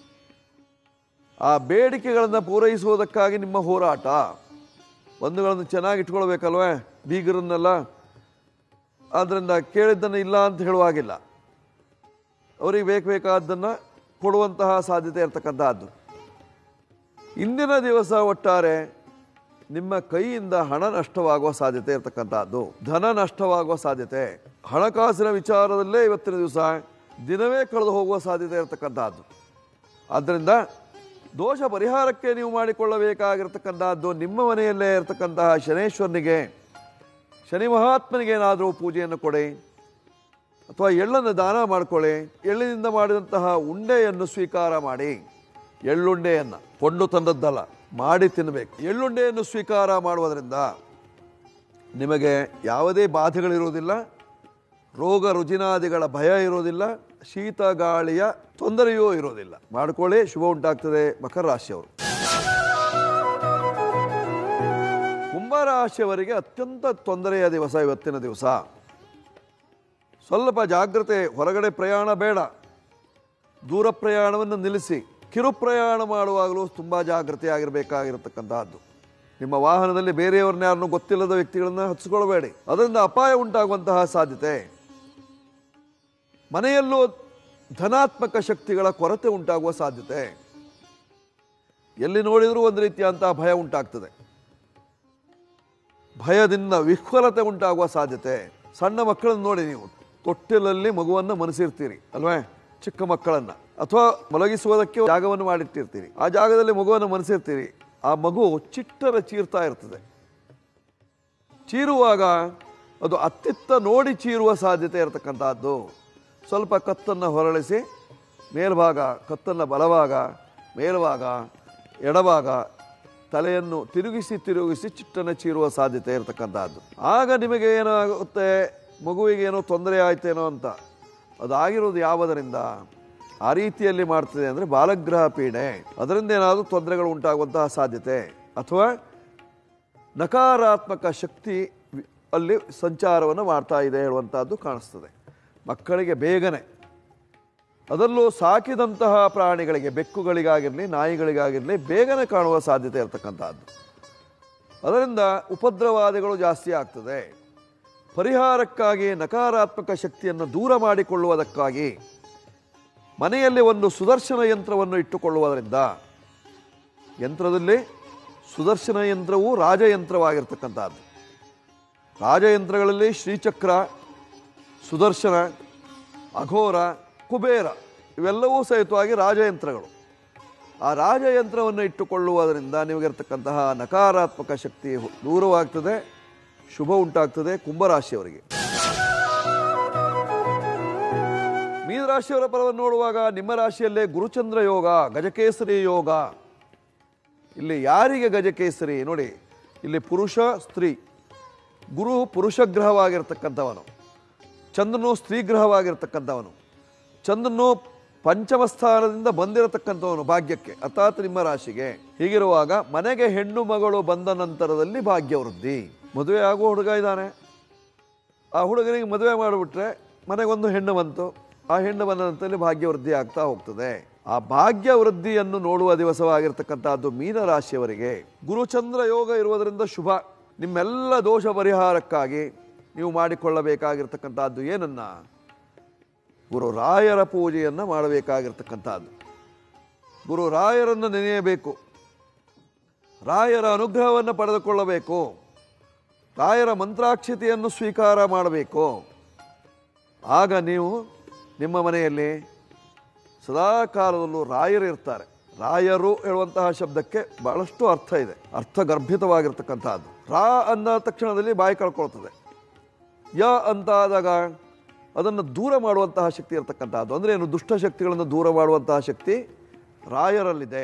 ಆ ಬೇಡಿಕೆಗಳನ್ನು ಪೂರೈಸುವುದಕ್ಕಾಗಿ ನಿಮ್ಮ ಹೋರಾಟ ಬಂಧುಗಳನ್ನು ಚೆನ್ನಾಗಿ ಇಟ್ಕೊಳ್ಬೇಕಲ್ವೇ ಬೀಗರನ್ನೆಲ್ಲ ಆದ್ದರಿಂದ ಕೇಳಿದ್ದನ್ನು ಇಲ್ಲ ಅಂತ ಹೇಳುವಾಗಿಲ್ಲ ಅವರಿಗೆ ಬೇಕು ಬೇಕಾದ್ದನ್ನು ಕೊಡುವಂತಹ ಸಾಧ್ಯತೆ ಇರತಕ್ಕಂತಹದ್ದು ಇಂದಿನ ದಿವಸ ಒಟ್ಟಾರೆ ನಿಮ್ಮ ಕೈಯಿಂದ ಹಣ ನಷ್ಟವಾಗುವ ಸಾಧ್ಯತೆ ಇರತಕ್ಕಂತಹದ್ದು ಧನ ನಷ್ಟವಾಗುವ ಸಾಧ್ಯತೆ ಹಣಕಾಸಿನ ವಿಚಾರದಲ್ಲೇ ಇವತ್ತಿನ ದಿವಸ ದಿನವೇ ಕಳೆದು ಹೋಗುವ ಸಾಧ್ಯತೆ ಇರತಕ್ಕಂತಹದ್ದು ಆದ್ದರಿಂದ ದೋಷ ಪರಿಹಾರಕ್ಕೆ ನೀವು ಮಾಡಿಕೊಳ್ಳಬೇಕಾಗಿರ್ತಕ್ಕಂತಹದ್ದು ನಿಮ್ಮ ಮನೆಯಲ್ಲೇ ಇರತಕ್ಕಂತಹ ಶನೇಶ್ವರನಿಗೆ ಶನಿ ಮಹಾತ್ಮನಿಗೆ ಏನಾದರೂ ಪೂಜೆಯನ್ನು ಕೊಡಿ ಅಥವಾ ಎಳ್ಳನ್ನು ದಾನ ಮಾಡಿಕೊಳ್ಳಿ ಎಳ್ಳಿನಿಂದ ಮಾಡಿದಂತಹ ಉಂಡೆಯನ್ನು ಸ್ವೀಕಾರ ಮಾಡಿ ಎಳ್ಳುಂಡೆಯನ್ನು ಕೊಂಡು ತಂದದ್ದಲ್ಲ ಮಾಡಿ ತಿನ್ನಬೇಕು ಎಳ್ಳುಂಡೆಯನ್ನು ಸ್ವೀಕಾರ ಮಾಡುವುದರಿಂದ ನಿಮಗೆ ಯಾವುದೇ ಬಾಧೆಗಳಿರುವುದಿಲ್ಲ ರೋಗ ರುಜಿನಾದಿಗಳ ಭಯ ಇರೋದಿಲ್ಲ ಶೀತ ಗಾಳಿಯ ತೊಂದರೆಯೂ ಇರೋದಿಲ್ಲ ಮಾಡ್ಕೊಳ್ಳಿ ಶುಭ ಉಂಟಾಗ್ತದೆ ಮಕರ ರಾಶಿಯವರು ಕುಂಭರಾಶಿಯವರಿಗೆ ಅತ್ಯಂತ ತೊಂದರೆಯ ದಿವಸ ಇವತ್ತಿನ ದಿವಸ ಸ್ವಲ್ಪ ಜಾಗ್ರತೆ ಹೊರಗಡೆ ಪ್ರಯಾಣ ಬೇಡ ದೂರ ಪ್ರಯಾಣವನ್ನು ನಿಲ್ಲಿಸಿ ಕಿರು ಪ್ರಯಾಣ ಮಾಡುವಾಗಲೂ ತುಂಬ ಜಾಗೃತೆಯಾಗಿರಬೇಕಾಗಿರತಕ್ಕಂತಹದ್ದು ನಿಮ್ಮ ವಾಹನದಲ್ಲಿ ಬೇರೆಯವ್ರನ್ನ ಯಾರನ್ನೂ ಗೊತ್ತಿಲ್ಲದ ವ್ಯಕ್ತಿಗಳನ್ನ ಹಚ್ಚಿಕೊಳ್ಬೇಡಿ ಅದರಿಂದ ಅಪಾಯ ಉಂಟಾಗುವಂತಹ ಸಾಧ್ಯತೆ ಮನೆಯಲ್ಲೂ ಧನಾತ್ಮಕ ಶಕ್ತಿಗಳ ಕೊರತೆ ಉಂಟಾಗುವ ಸಾಧ್ಯತೆ ಎಲ್ಲಿ ನೋಡಿದರೂ ಒಂದು ರೀತಿಯಂತಹ ಭಯ ಉಂಟಾಗ್ತದೆ ಭಯದಿಂದ ವಿಹ್ವಲತೆ ಉಂಟಾಗುವ ಸಾಧ್ಯತೆ ಸಣ್ಣ ಮಕ್ಕಳನ್ನು ನೋಡಿ ನೀವು ತೊಟ್ಟಿಲಲ್ಲಿ ಮಗುವನ್ನು ಮನಸಿರ್ತೀರಿ ಅಲ್ವೇ ಚಿಕ್ಕ ಮಕ್ಕಳನ್ನ ಅಥವಾ ಮಲಗಿಸುವುದಕ್ಕೆ ಜಾಗವನ್ನು ಮಾಡಿಟ್ಟಿರ್ತೀರಿ ಆ ಜಾಗದಲ್ಲಿ ಮಗುವನ್ನು ಮನಸಿರ್ತೀರಿ ಆ ಮಗು ಚಿಟ್ಟರ ಚೀರ್ತಾ ಇರ್ತದೆ ಚೀರುವಾಗ ಅದು ಅತ್ತಿತ್ತ ನೋಡಿ ಚೀರುವ ಸಾಧ್ಯತೆ ಇರತಕ್ಕಂತಹದ್ದು ಸ್ವಲ್ಪ ಕತ್ತನ್ನು ಹೊರಳಿಸಿ ಮೇಲ್ಭಾಗ ಕತ್ತನ್ನು ಬಲಭಾಗ ಮೇಲ್ಭಾಗ ಎಡಭಾಗ ತಲೆಯನ್ನು ತಿರುಗಿಸಿ ತಿರುಗಿಸಿ ಚಿಟ್ಟನ್ನು ಚೀರುವ ಸಾಧ್ಯತೆ ಇರತಕ್ಕಂತಹದ್ದು ಆಗ ನಿಮಗೆ ಏನಾಗುತ್ತೆ ಮಗುವಿಗೆ ಏನೋ ತೊಂದರೆ ಆಯ್ತೇನೋ ಅಂತ ಅದಾಗಿರೋದು ಯಾವುದರಿಂದ ಆ ರೀತಿಯಲ್ಲಿ ಮಾಡ್ತದೆ ಅಂದರೆ ಬಾಲಗ್ರಹ ಪೀಡೆ ಅದರಿಂದ ಏನಾದರೂ ತೊಂದರೆಗಳು ಉಂಟಾಗುವಂತಹ ಸಾಧ್ಯತೆ ಅಥವಾ ನಕಾರಾತ್ಮಕ ಶಕ್ತಿ ವಿ- ಅಲ್ಲಿ ಸಂಚಾರವನ್ನು ಮಾಡ್ತಾ ಇದೆ ಹೇಳುವಂತಹದ್ದು ಕಾಣಿಸ್ತದೆ ಮಕ್ಕಳಿಗೆ ಬೇಗನೆ ಅದರಲ್ಲೂ ಸಾಕಿದಂತಹ ಪ್ರಾಣಿಗಳಿಗೆ ಬೆಕ್ಕುಗಳಿಗಾಗಿರಲಿ ನಾಯಿಗಳಿಗಾಗಿರಲಿ ಬೇಗನೆ ಕಾಣುವ ಸಾಧ್ಯತೆ ಇರತಕ್ಕಂಥದ್ದು ಅದರಿಂದ ಉಪದ್ರವಾದಿಗಳು ಜಾಸ್ತಿ ಆಗ್ತದೆ ಪರಿಹಾರಕ್ಕಾಗಿ ನಕಾರಾತ್ಮಕ ಶಕ್ತಿಯನ್ನು ದೂರ ಮಾಡಿಕೊಳ್ಳುವುದಕ್ಕಾಗಿ ಮನೆಯಲ್ಲಿ ಒಂದು ಸುದರ್ಶನ ಯಂತ್ರವನ್ನು ಇಟ್ಟುಕೊಳ್ಳುವುದರಿಂದ ಯಂತ್ರದಲ್ಲಿ ಸುದರ್ಶನ ಯಂತ್ರವು ರಾಜಯಂತ್ರವಾಗಿರ್ತಕ್ಕಂಥದ್ದು ರಾಜಯಂತ್ರಗಳಲ್ಲಿ ಶ್ರೀಚಕ್ರ ಸುದರ್ಶನ ಅಘೋರ ಕುಬೇರ ಇವೆಲ್ಲವೂ ಸಹಿತವಾಗಿ ರಾಜಯಂತ್ರಗಳು ಆ ರಾಜಯಂತ್ರವನ್ನು ಇಟ್ಟುಕೊಳ್ಳುವುದರಿಂದ ನಿಮಗಿರ್ತಕ್ಕಂತಹ ನಕಾರಾತ್ಮಕ ಶಕ್ತಿ ಹೊ- ದೂರವಾಗ್ತದೆ ಶುಭ ಉಂಟಾಗ್ತದೆ ಕುಂಭರಾಶಿಯವರಿಗೆ ಮೀನರಾಶಿಯವರ ಫಲವನ್ನು ನೋಡುವಾಗ ನಿಮ್ಮ ರಾಶಿಯಲ್ಲೇ ಗುರುಚಂದ್ರ ಯೋಗ ಗಜಕೇಸರಿ ಯೋಗ ಇಲ್ಲಿ ಯಾರಿಗೆ ಗಜಕೇಸರಿ ನೋಡಿ ಇಲ್ಲಿ ಪುರುಷ ಸ್ತ್ರೀ ಗುರು ಪುರುಷ ಗ್ರಹವಾಗಿರ್ತಕ್ಕಂಥವನು ಚಂದ್ರನು ಸ್ತ್ರೀ ಗ್ರಹವಾಗಿರ್ತಕ್ಕಂಥವನು ಚಂದ್ರನು ಪಂಚಮ ಸ್ಥಾನದಿಂದ ಬಂದಿರತಕ್ಕಂಥವನು ಭಾಗ್ಯಕ್ಕೆ ಅರ್ಥಾತ್ ನಿಮ್ಮ ರಾಶಿಗೆ ಹೀಗಿರುವಾಗ ಮನೆಗೆ ಹೆಣ್ಣು ಮಗಳು ಬಂದ ನಂತರದಲ್ಲಿ ಭಾಗ್ಯ ವೃದ್ಧಿ ಮದುವೆ ಆಗುವ ಹುಡುಗ ಇದ್ದಾನೆ ಆ ಹುಡುಗನಿಗೆ ಮದುವೆ ಮಾಡಿಬಿಟ್ರೆ ಮನೆಗೊಂದು ಹೆಣ್ಣು ಬಂತು ಆ ಹೆಣ್ಣು ಬಂದ ನಂತರದಲ್ಲಿ ಭಾಗ್ಯ ವೃದ್ಧಿ ಆಗ್ತಾ ಹೋಗ್ತದೆ ಆ ಭಾಗ್ಯ ವೃದ್ಧಿಯನ್ನು ನೋಡುವ ದಿವಸವಾಗಿರ್ತಕ್ಕಂಥದ್ದು ಮೀನ ರಾಶಿಯವರಿಗೆ ಗುರುಚಂದ್ರ ಯೋಗ ಇರುವುದರಿಂದ ಶುಭ ನಿಮ್ಮೆಲ್ಲ ದೋಷ ಪರಿಹಾರಕ್ಕಾಗಿ ನೀವು ಮಾಡಿಕೊಳ್ಳಬೇಕಾಗಿರ್ತಕ್ಕಂಥದ್ದು ಏನನ್ನ ಗುರು ರಾಯರ ಪೂಜೆಯನ್ನು ಮಾಡಬೇಕಾಗಿರ್ತಕ್ಕಂಥದ್ದು ಗುರು ರಾಯರನ್ನು ನೆನೆಯಬೇಕು ರಾಯರ ಅನುಗ್ರಹವನ್ನು ಪಡೆದುಕೊಳ್ಳಬೇಕು ರಾಯರ ಮಂತ್ರಾಕ್ಷತೆಯನ್ನು ಸ್ವೀಕಾರ ಮಾಡಬೇಕು ಆಗ ನೀವು ನಿಮ್ಮ ಮನೆಯಲ್ಲಿ ಸದಾ ಕಾಲದಲ್ಲೂ ರಾಯರು ಇರ್ತಾರೆ ರಾಯರು ಹೇಳುವಂತಹ ಶಬ್ದಕ್ಕೆ ಬಹಳಷ್ಟು ಅರ್ಥ ಇದೆ ಅರ್ಥಗರ್ಭಿತವಾಗಿರ್ತಕ್ಕಂಥದ್ದು ರಾ ಅಂದ ತಕ್ಷಣದಲ್ಲಿ ಬಾಯಿ ಕಳ್ಕೊಳ್ತದೆ ಯ ಅಂತ ಆದಾಗ ಅದನ್ನು ದೂರ ಮಾಡುವಂತಹ ಶಕ್ತಿ ಇರತಕ್ಕಂಥದ್ದು ಅಂದರೆ ಏನು ದುಷ್ಟಶಕ್ತಿಗಳನ್ನು ದೂರ ಮಾಡುವಂತಹ ಶಕ್ತಿ ರಾಯರಲ್ಲಿದೆ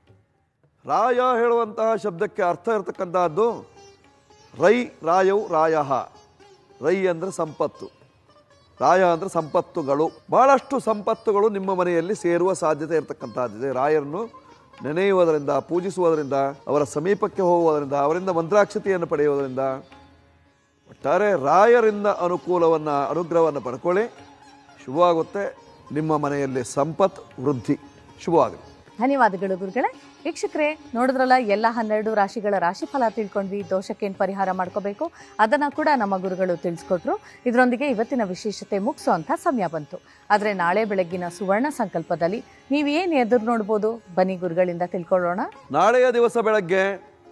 ರಾಯ ಹೇಳುವಂತಹ ಶಬ್ದಕ್ಕೆ ಅರ್ಥ ಇರತಕ್ಕಂತಹದ್ದು ರೈ ರಾಯವು ರಾಯ ರೈ ಅಂದರೆ ಸಂಪತ್ತು ರಾಯ ಅಂದರೆ ಸಂಪತ್ತುಗಳು ಬಹಳಷ್ಟು ಸಂಪತ್ತುಗಳು ನಿಮ್ಮ ಮನೆಯಲ್ಲಿ ಸೇರುವ ಸಾಧ್ಯತೆ ಇರತಕ್ಕಂಥದ್ದಿದೆ ರಾಯರನ್ನು ನೆನೆಯುವುದರಿಂದ ಪೂಜಿಸುವುದರಿಂದ ಅವರ ಸಮೀಪಕ್ಕೆ ಹೋಗುವುದರಿಂದ ಅವರಿಂದ ಮಂತ್ರಾಕ್ಷತೆಯನ್ನು ಪಡೆಯುವುದರಿಂದ ಒಟ್ಟಾರೆ ರಾಯರಿಂದ ಅನುಕೂಲವನ್ನು ಅನುಗ್ರಹವನ್ನು ಪಡ್ಕೊಳ್ಳಿ ಶುಭವಾಗುತ್ತೆ ನಿಮ್ಮ ಮನೆಯಲ್ಲಿ ಸಂಪತ್ ವೃದ್ಧಿ ಶುಭವಾಗಲಿ ಧನ್ಯವಾದಗಳು ಗುರುಗಳೇ ವೀಕ್ಷಕರೇ ನೋಡಿದ್ರಲ್ಲ ಎಲ್ಲ ಹನ್ನೆರಡು ರಾಶಿಗಳ ರಾಶಿಫಲ ತಿಳ್ಕೊಂಡ್ವಿ ದೋಷಕ್ಕೇನು ಪರಿಹಾರ ಮಾಡ್ಕೋಬೇಕು ಅದನ್ನ ಕೂಡ ನಮ್ಮ ಗುರುಗಳು ತಿಳಿಸ್ಕೊಟ್ರು ಇದರೊಂದಿಗೆ ಇವತ್ತಿನ ವಿಶೇಷತೆ ಮುಗಿಸೋ ಅಂತ ಸಮಯ ಬಂತು ಆದರೆ ನಾಳೆ ಬೆಳಗ್ಗಿನ ಸುವರ್ಣ ಸಂಕಲ್ಪದಲ್ಲಿ ನೀವು ಏನು ಎದುರು ನೋಡ್ಬೋದು ಬನ್ನಿ ಗುರುಗಳಿಂದ ತಿಳ್ಕೊಳ್ಳೋಣ ನಾಳೆಯ ದಿವಸ ಬೆಳಗ್ಗೆ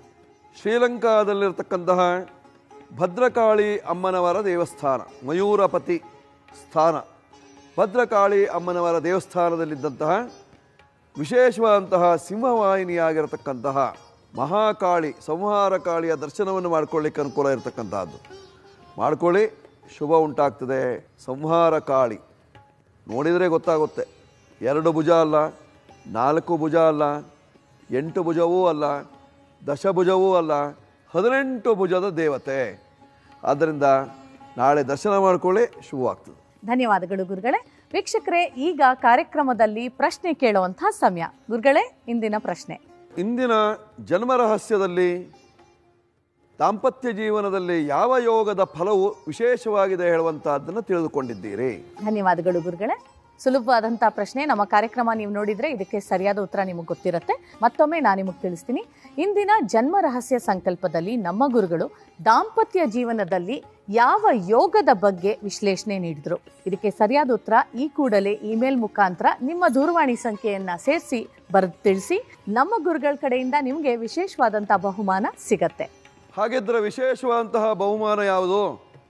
ಶ್ರೀಲಂಕಾದಲ್ಲಿರ್ತಕ್ಕಂತಹ ಭದ್ರಕಾಳಿ ಅಮ್ಮನವರ ದೇವಸ್ಥಾನ ಮಯೂರಪತಿ ಸ್ಥಾನ ಭದ್ರಕಾಳಿ ಅಮ್ಮನವರ ದೇವಸ್ಥಾನದಲ್ಲಿದ್ದಂತಹ ವಿಶೇಷವಾದಂತಹ ಸಿಂಹವಾಹಿನಿಯಾಗಿರತಕ್ಕಂತಹ ಮಹಾಕಾಳಿ ಸಂಹಾರ ಕಾಳಿಯ ದರ್ಶನವನ್ನು ಮಾಡ್ಕೊಳ್ಳಿಕ್ಕೆ ಅನುಕೂಲ ಇರತಕ್ಕಂತಹದ್ದು ಮಾಡ್ಕೊಳ್ಳಿ ಶುಭ ಉಂಟಾಗ್ತದೆ ಸಂಹಾರ ಕಾಳಿ ನೋಡಿದರೆ ಗೊತ್ತಾಗುತ್ತೆ ಎರಡು ಭುಜ ಅಲ್ಲ ನಾಲ್ಕು ಭುಜ ಅಲ್ಲ ಎಂಟು ಭುಜವೂ ಅಲ್ಲ ದಶಭುಜವೂ ಅಲ್ಲ ಹದಿನೆಂಟು ಭುಜದ ದೇವತೆ ಆದ್ದರಿಂದ ನಾಳೆ ದರ್ಶನ ಮಾಡ್ಕೊಳ್ಳಿ ಶುಭವಾಗ್ತದೆ ಧನ್ಯವಾದಗಳು ಗುರುಗಳೇ ವೀಕ್ಷಕರೇ ಈಗ ಕಾರ್ಯಕ್ರಮದಲ್ಲಿ ಪ್ರಶ್ನೆ ಕೇಳುವಂತಹ ಸಮಯ ಗುರುಗಳೇ ಇಂದಿನ ಪ್ರಶ್ನೆ ಇಂದಿನ ಜನ್ಮ ರಹಸ್ಯದಲ್ಲಿ ದಾಂಪತ್ಯ ಜೀವನದಲ್ಲಿ ಯಾವ ಯೋಗದ ಫಲವು ವಿಶೇಷವಾಗಿದೆ ಹೇಳುವಂತಹದ್ದನ್ನು ತಿಳಿದುಕೊಂಡಿದ್ದೀರಿ ಧನ್ಯವಾದಗಳು ಗುರುಗಳೇ ಸುಲಭವಾದಂತಹ ಪ್ರಶ್ನೆ ನಮ್ಮ ಕಾರ್ಯಕ್ರಮ ನೀವು ನೋಡಿದ್ರೆ ಇದಕ್ಕೆ ಸರಿಯಾದ ಉತ್ತರ ನಿಮಗೆ ಗೊತ್ತಿರುತ್ತೆ ಮತ್ತೊಮ್ಮೆ ನಾನು ನಿಮಗೆ ತಿಳಿಸ್ತೀನಿ ಇಂದಿನ ಜನ್ಮ ರಹಸ್ಯ ಸಂಕಲ್ಪದಲ್ಲಿ ನಮ್ಮ ಗುರುಗಳು ದಾಂಪತ್ಯ ಜೀವನದಲ್ಲಿ ಯಾವ ಯೋಗದ ಬಗ್ಗೆ ವಿಶ್ಲೇಷಣೆ ನೀಡಿದ್ರು ಇದಕ್ಕೆ ಸರಿಯಾದ ಉತ್ತರ ಈ ಕೂಡಲೇ ಇಮೇಲ್ ಮುಖಾಂತರ ನಿಮ್ಮ ದೂರವಾಣಿ ಸಂಖ್ಯೆಯನ್ನ ಸೇರಿಸಿ ಬರೆದು ತಿಳಿಸಿ ನಮ್ಮ ಗುರುಗಳ ಕಡೆಯಿಂದ ನಿಮಗೆ ವಿಶೇಷವಾದಂತಹ ಬಹುಮಾನ ಸಿಗತ್ತೆ ಹಾಗಿದ್ರೆ ವಿಶೇಷವಾದಂತಹ ಬಹುಮಾನ ಯಾವುದು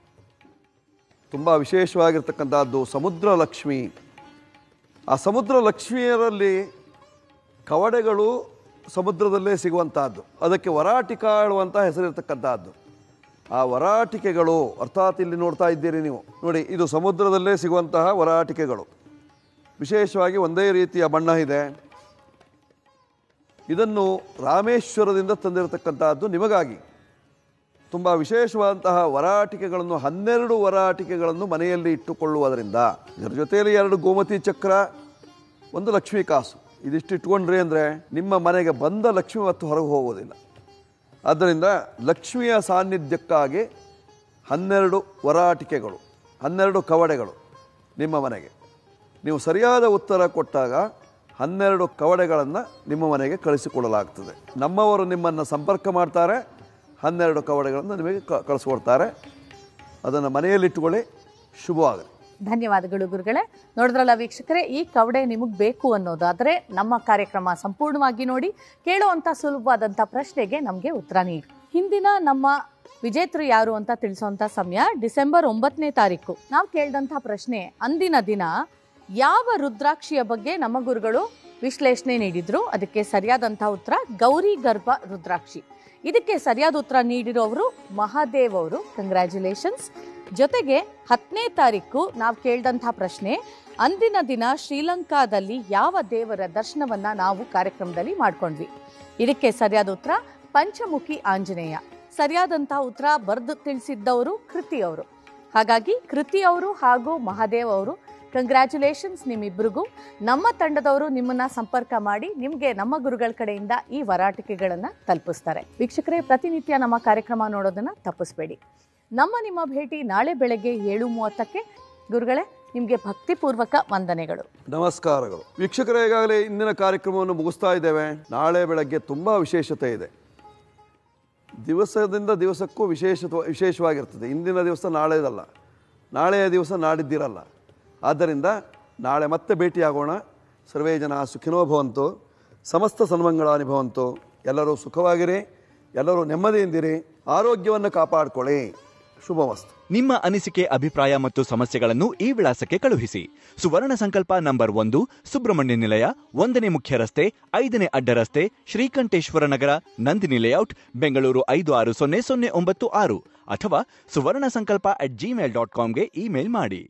ತುಂಬ ವಿಶೇಷವಾಗಿರ್ತಕ್ಕಂಥದ್ದು ಸಮುದ್ರ ಲಕ್ಷ್ಮಿ ಆ ಸಮುದ್ರ ಲಕ್ಷ್ಮಿಯರಲ್ಲಿ ಕವಡೆಗಳು ಸಮುದ್ರದಲ್ಲೇ ಸಿಗುವಂತಹದ್ದು ಅದಕ್ಕೆ ವರಾಟಿಕ ಹೇಳುವಂಥ ಹೆಸರಿರ್ತಕ್ಕಂಥದ್ದು ಆ ವರಾಟಿಕೆಗಳು ಅರ್ಥಾತ್ ಇಲ್ಲಿ ನೋಡ್ತಾ ಇದ್ದೀರಿ ನೀವು ನೋಡಿ ಇದು ಸಮುದ್ರದಲ್ಲೇ ಸಿಗುವಂತಹ ವರಾಟಿಕೆಗಳು ವಿಶೇಷವಾಗಿ ಒಂದೇ ರೀತಿಯ ಬಣ್ಣ ಇದೆ ಇದನ್ನು ರಾಮೇಶ್ವರದಿಂದ ತಂದಿರತಕ್ಕಂತಹದ್ದು ನಿಮಗಾಗಿ ತುಂಬ ವಿಶೇಷವಾದಂತಹ ವರಾಟಿಕೆಗಳನ್ನು ಹನ್ನೆರಡು ವರಾಟಿಕೆಗಳನ್ನು ಮನೆಯಲ್ಲಿ ಇಟ್ಟುಕೊಳ್ಳುವುದರಿಂದ ಇದರ ಜೊತೆಯಲ್ಲಿ ಎರಡು ಗೋಮತಿ ಚಕ್ರ ಒಂದು ಲಕ್ಷ್ಮೀ ಕಾಸು ಇದಿಷ್ಟು ಇಟ್ಕೊಂಡ್ರಿ ಅಂದರೆ ನಿಮ್ಮ ಮನೆಗೆ ಬಂದ ಲಕ್ಷ್ಮಿ ಮತ್ತು ಹೊರಗೆ ಹೋಗೋದಿಲ್ಲ ಆದ್ದರಿಂದ ಲಕ್ಷ್ಮಿಯ ಸಾನ್ನಿಧ್ಯಕ್ಕಾಗಿ ಹನ್ನೆರಡು ವರಾಟಿಕೆಗಳು ಹನ್ನೆರಡು ಕವಡೆಗಳು ನಿಮ್ಮ ಮನೆಗೆ ನೀವು ಸರಿಯಾದ ಉತ್ತರ ಕೊಟ್ಟಾಗ ಹನ್ನೆರಡು ಕವಡೆಗಳನ್ನು ನಿಮ್ಮ ಮನೆಗೆ ಕಳಿಸಿಕೊಡಲಾಗ್ತದೆ ನಮ್ಮವರು ನಿಮ್ಮನ್ನು ಸಂಪರ್ಕ ಮಾಡ್ತಾರೆ ಹನ್ನೆರಡು ಕವಡೆಗಳನ್ನು ನಿಮಗೆ ಕ- ಕಳಿಸ್ಕೊಡ್ತಾರೆ ಅದನ್ನು ಮನೆಯಲ್ಲಿಟ್ಟುಕೊಳ್ಳಿ ಶುಭವಾಗಲಿ ಧನ್ಯವಾದಗಳು ಗುರುಗಳೇ ನೋಡಿದ್ರಲ್ಲ ವೀಕ್ಷಕರೇ ಈ ಕವಡೆ ನಿಮಗೆ ಬೇಕು ಅನ್ನೋದಾದ್ರೆ ನಮ್ಮ ಕಾರ್ಯಕ್ರಮ ಸಂಪೂರ್ಣವಾಗಿ ನೋಡಿ ಕೇಳುವಂತ ಸುಲಭವಾದಂತ ಪ್ರಶ್ನೆಗೆ ನಮಗೆ ಉತ್ತರ ನೀಡಿ ಹಿಂದಿನ ನಮ್ಮ ವಿಜೇತರು ಯಾರು ಅಂತ ತಿಳಿಸುವಂತ ಸಮಯ ಡಿಸೆಂಬರ್ ಒಂಬತ್ತನೇ ತಾರೀಕು ನಾವು ಕೇಳಿದಂತಹ ಪ್ರಶ್ನೆ ಅಂದಿನ ದಿನ ಯಾವ ರುದ್ರಾಕ್ಷಿಯ ಬಗ್ಗೆ ನಮ್ಮ ಗುರುಗಳು ವಿಶ್ಲೇಷಣೆ ನೀಡಿದ್ರು ಅದಕ್ಕೆ ಸರಿಯಾದಂತಹ ಉತ್ತರ ಗೌರಿ ಗರ್ಭ ರುದ್ರಾಕ್ಷಿ ಇದಕ್ಕೆ ಸರಿಯಾದ ಉತ್ತರ ನೀಡಿರೋರು ಮಹಾದೇವ್ ಅವರು ಕಂಗ್ರ್ಯಾಚುಲೇಷನ್ಸ್ ಜೊತೆಗೆ ಹತ್ತನೇ ತಾರೀಕು ನಾವು ಕೇಳಿದಂತಹ ಪ್ರಶ್ನೆ ಅಂದಿನ ದಿನ ಶ್ರೀಲಂಕಾದಲ್ಲಿ ಯಾವ ದೇವರ ದರ್ಶನವನ್ನ ನಾವು ಕಾರ್ಯಕ್ರಮದಲ್ಲಿ ಮಾಡ್ಕೊಂಡ್ವಿ ಇದಕ್ಕೆ ಸರಿಯಾದ ಉತ್ತರ ಪಂಚಮುಖಿ ಆಂಜನೇಯ ಸರಿಯಾದಂತಹ ಉತ್ತರ ಬರೆದು ತಿಳಿಸಿದ್ದವರು ಕೃತಿ ಅವರು ಹಾಗಾಗಿ ಕೃತಿ ಅವರು ಹಾಗೂ ಮಹಾದೇವ್ ಅವರು ಕಂಗ್ರ್ಯಾಚುಲೇಷನ್ಸ್ ನಿಮ್ಮಿಬ್ಬರಿಗೂ ನಮ್ಮ ತಂಡದವರು ನಿಮ್ಮನ್ನ ಸಂಪರ್ಕ ಮಾಡಿ ನಿಮಗೆ ನಮ್ಮ ಗುರುಗಳ ಕಡೆಯಿಂದ ಈ ವರಾಟಿಕೆಗಳನ್ನ ತಲುಪಿಸ್ತಾರೆ ವೀಕ್ಷಕರೇ ಪ್ರತಿನಿತ್ಯ ನಮ್ಮ ಕಾರ್ಯಕ್ರಮ ನೋಡೋದನ್ನ ತಪ್ಪಿಸ್ಬೇಡಿ ನಮ್ಮ ನಿಮ್ಮ ಭೇಟಿ ನಾಳೆ ಬೆಳಗ್ಗೆ ಏಳು ಮೂವತ್ತಕ್ಕೆ ಗುರುಗಳೇ ನಿಮಗೆ ಭಕ್ತಿಪೂರ್ವಕ ವಂದನೆಗಳು ನಮಸ್ಕಾರಗಳು ವೀಕ್ಷಕರೇ ಈಗಾಗಲೇ ಇಂದಿನ ಕಾರ್ಯಕ್ರಮವನ್ನು ಮುಗಿಸ್ತಾ ಇದ್ದೇವೆ ನಾಳೆ ಬೆಳಗ್ಗೆ ತುಂಬ ವಿಶೇಷತೆ ಇದೆ ದಿವಸದಿಂದ ದಿವಸಕ್ಕೂ ವಿಶೇಷ ವಿಶೇಷವಾಗಿರ್ತದೆ ಇಂದಿನ ದಿವಸ ನಾಳೆದಲ್ಲ ನಾಳೆಯ ದಿವಸ ನಾಡಿದ್ದಿರಲ್ಲ ಆದ್ದರಿಂದ ನಾಳೆ ಮತ್ತೆ ಭೇಟಿಯಾಗೋಣ ಸರ್ವೇ ಜನ ಸುಖಿನೋ ಭವಂತು ಸಮಸ್ತ ಸನ್ಮಂಗಳಾನಿ ಭವಂತು ಎಲ್ಲರೂ ಸುಖವಾಗಿರಿ ಎಲ್ಲರೂ ನೆಮ್ಮದಿಯಿಂದಿರಿ ಆರೋಗ್ಯವನ್ನು ಕಾಪಾಡಿಕೊಳ್ಳಿ ಶುಭವಸ್ತು ನಿಮ್ಮ ಅನಿಸಿಕೆ ಅಭಿಪ್ರಾಯ ಮತ್ತು ಸಮಸ್ಯೆಗಳನ್ನು ಈ ವಿಳಾಸಕ್ಕೆ ಕಳುಹಿಸಿ ಸುವರ್ಣ ಸಂಕಲ್ಪ ನಂಬರ್ ಒಂದು ಸುಬ್ರಹ್ಮಣ್ಯ ನಿಲಯ ಒಂದನೇ ಮುಖ್ಯ ರಸ್ತೆ ಐದನೇ ಅಡ್ಡ ರಸ್ತೆ ಶ್ರೀಕಂಠೇಶ್ವರ ನಗರ ನಂದಿನಿ ಲೇಔಟ್ ಬೆಂಗಳೂರು ಐದು ಆರು ಸೊನ್ನೆ ಸೊನ್ನೆ ಒಂಬತ್ತು ಆರು ಅಥವಾ Suvarna Sankalpa at Gmail dot ಕಾಮ್ಗೆ ಇಮೇಲ್ ಮಾಡಿ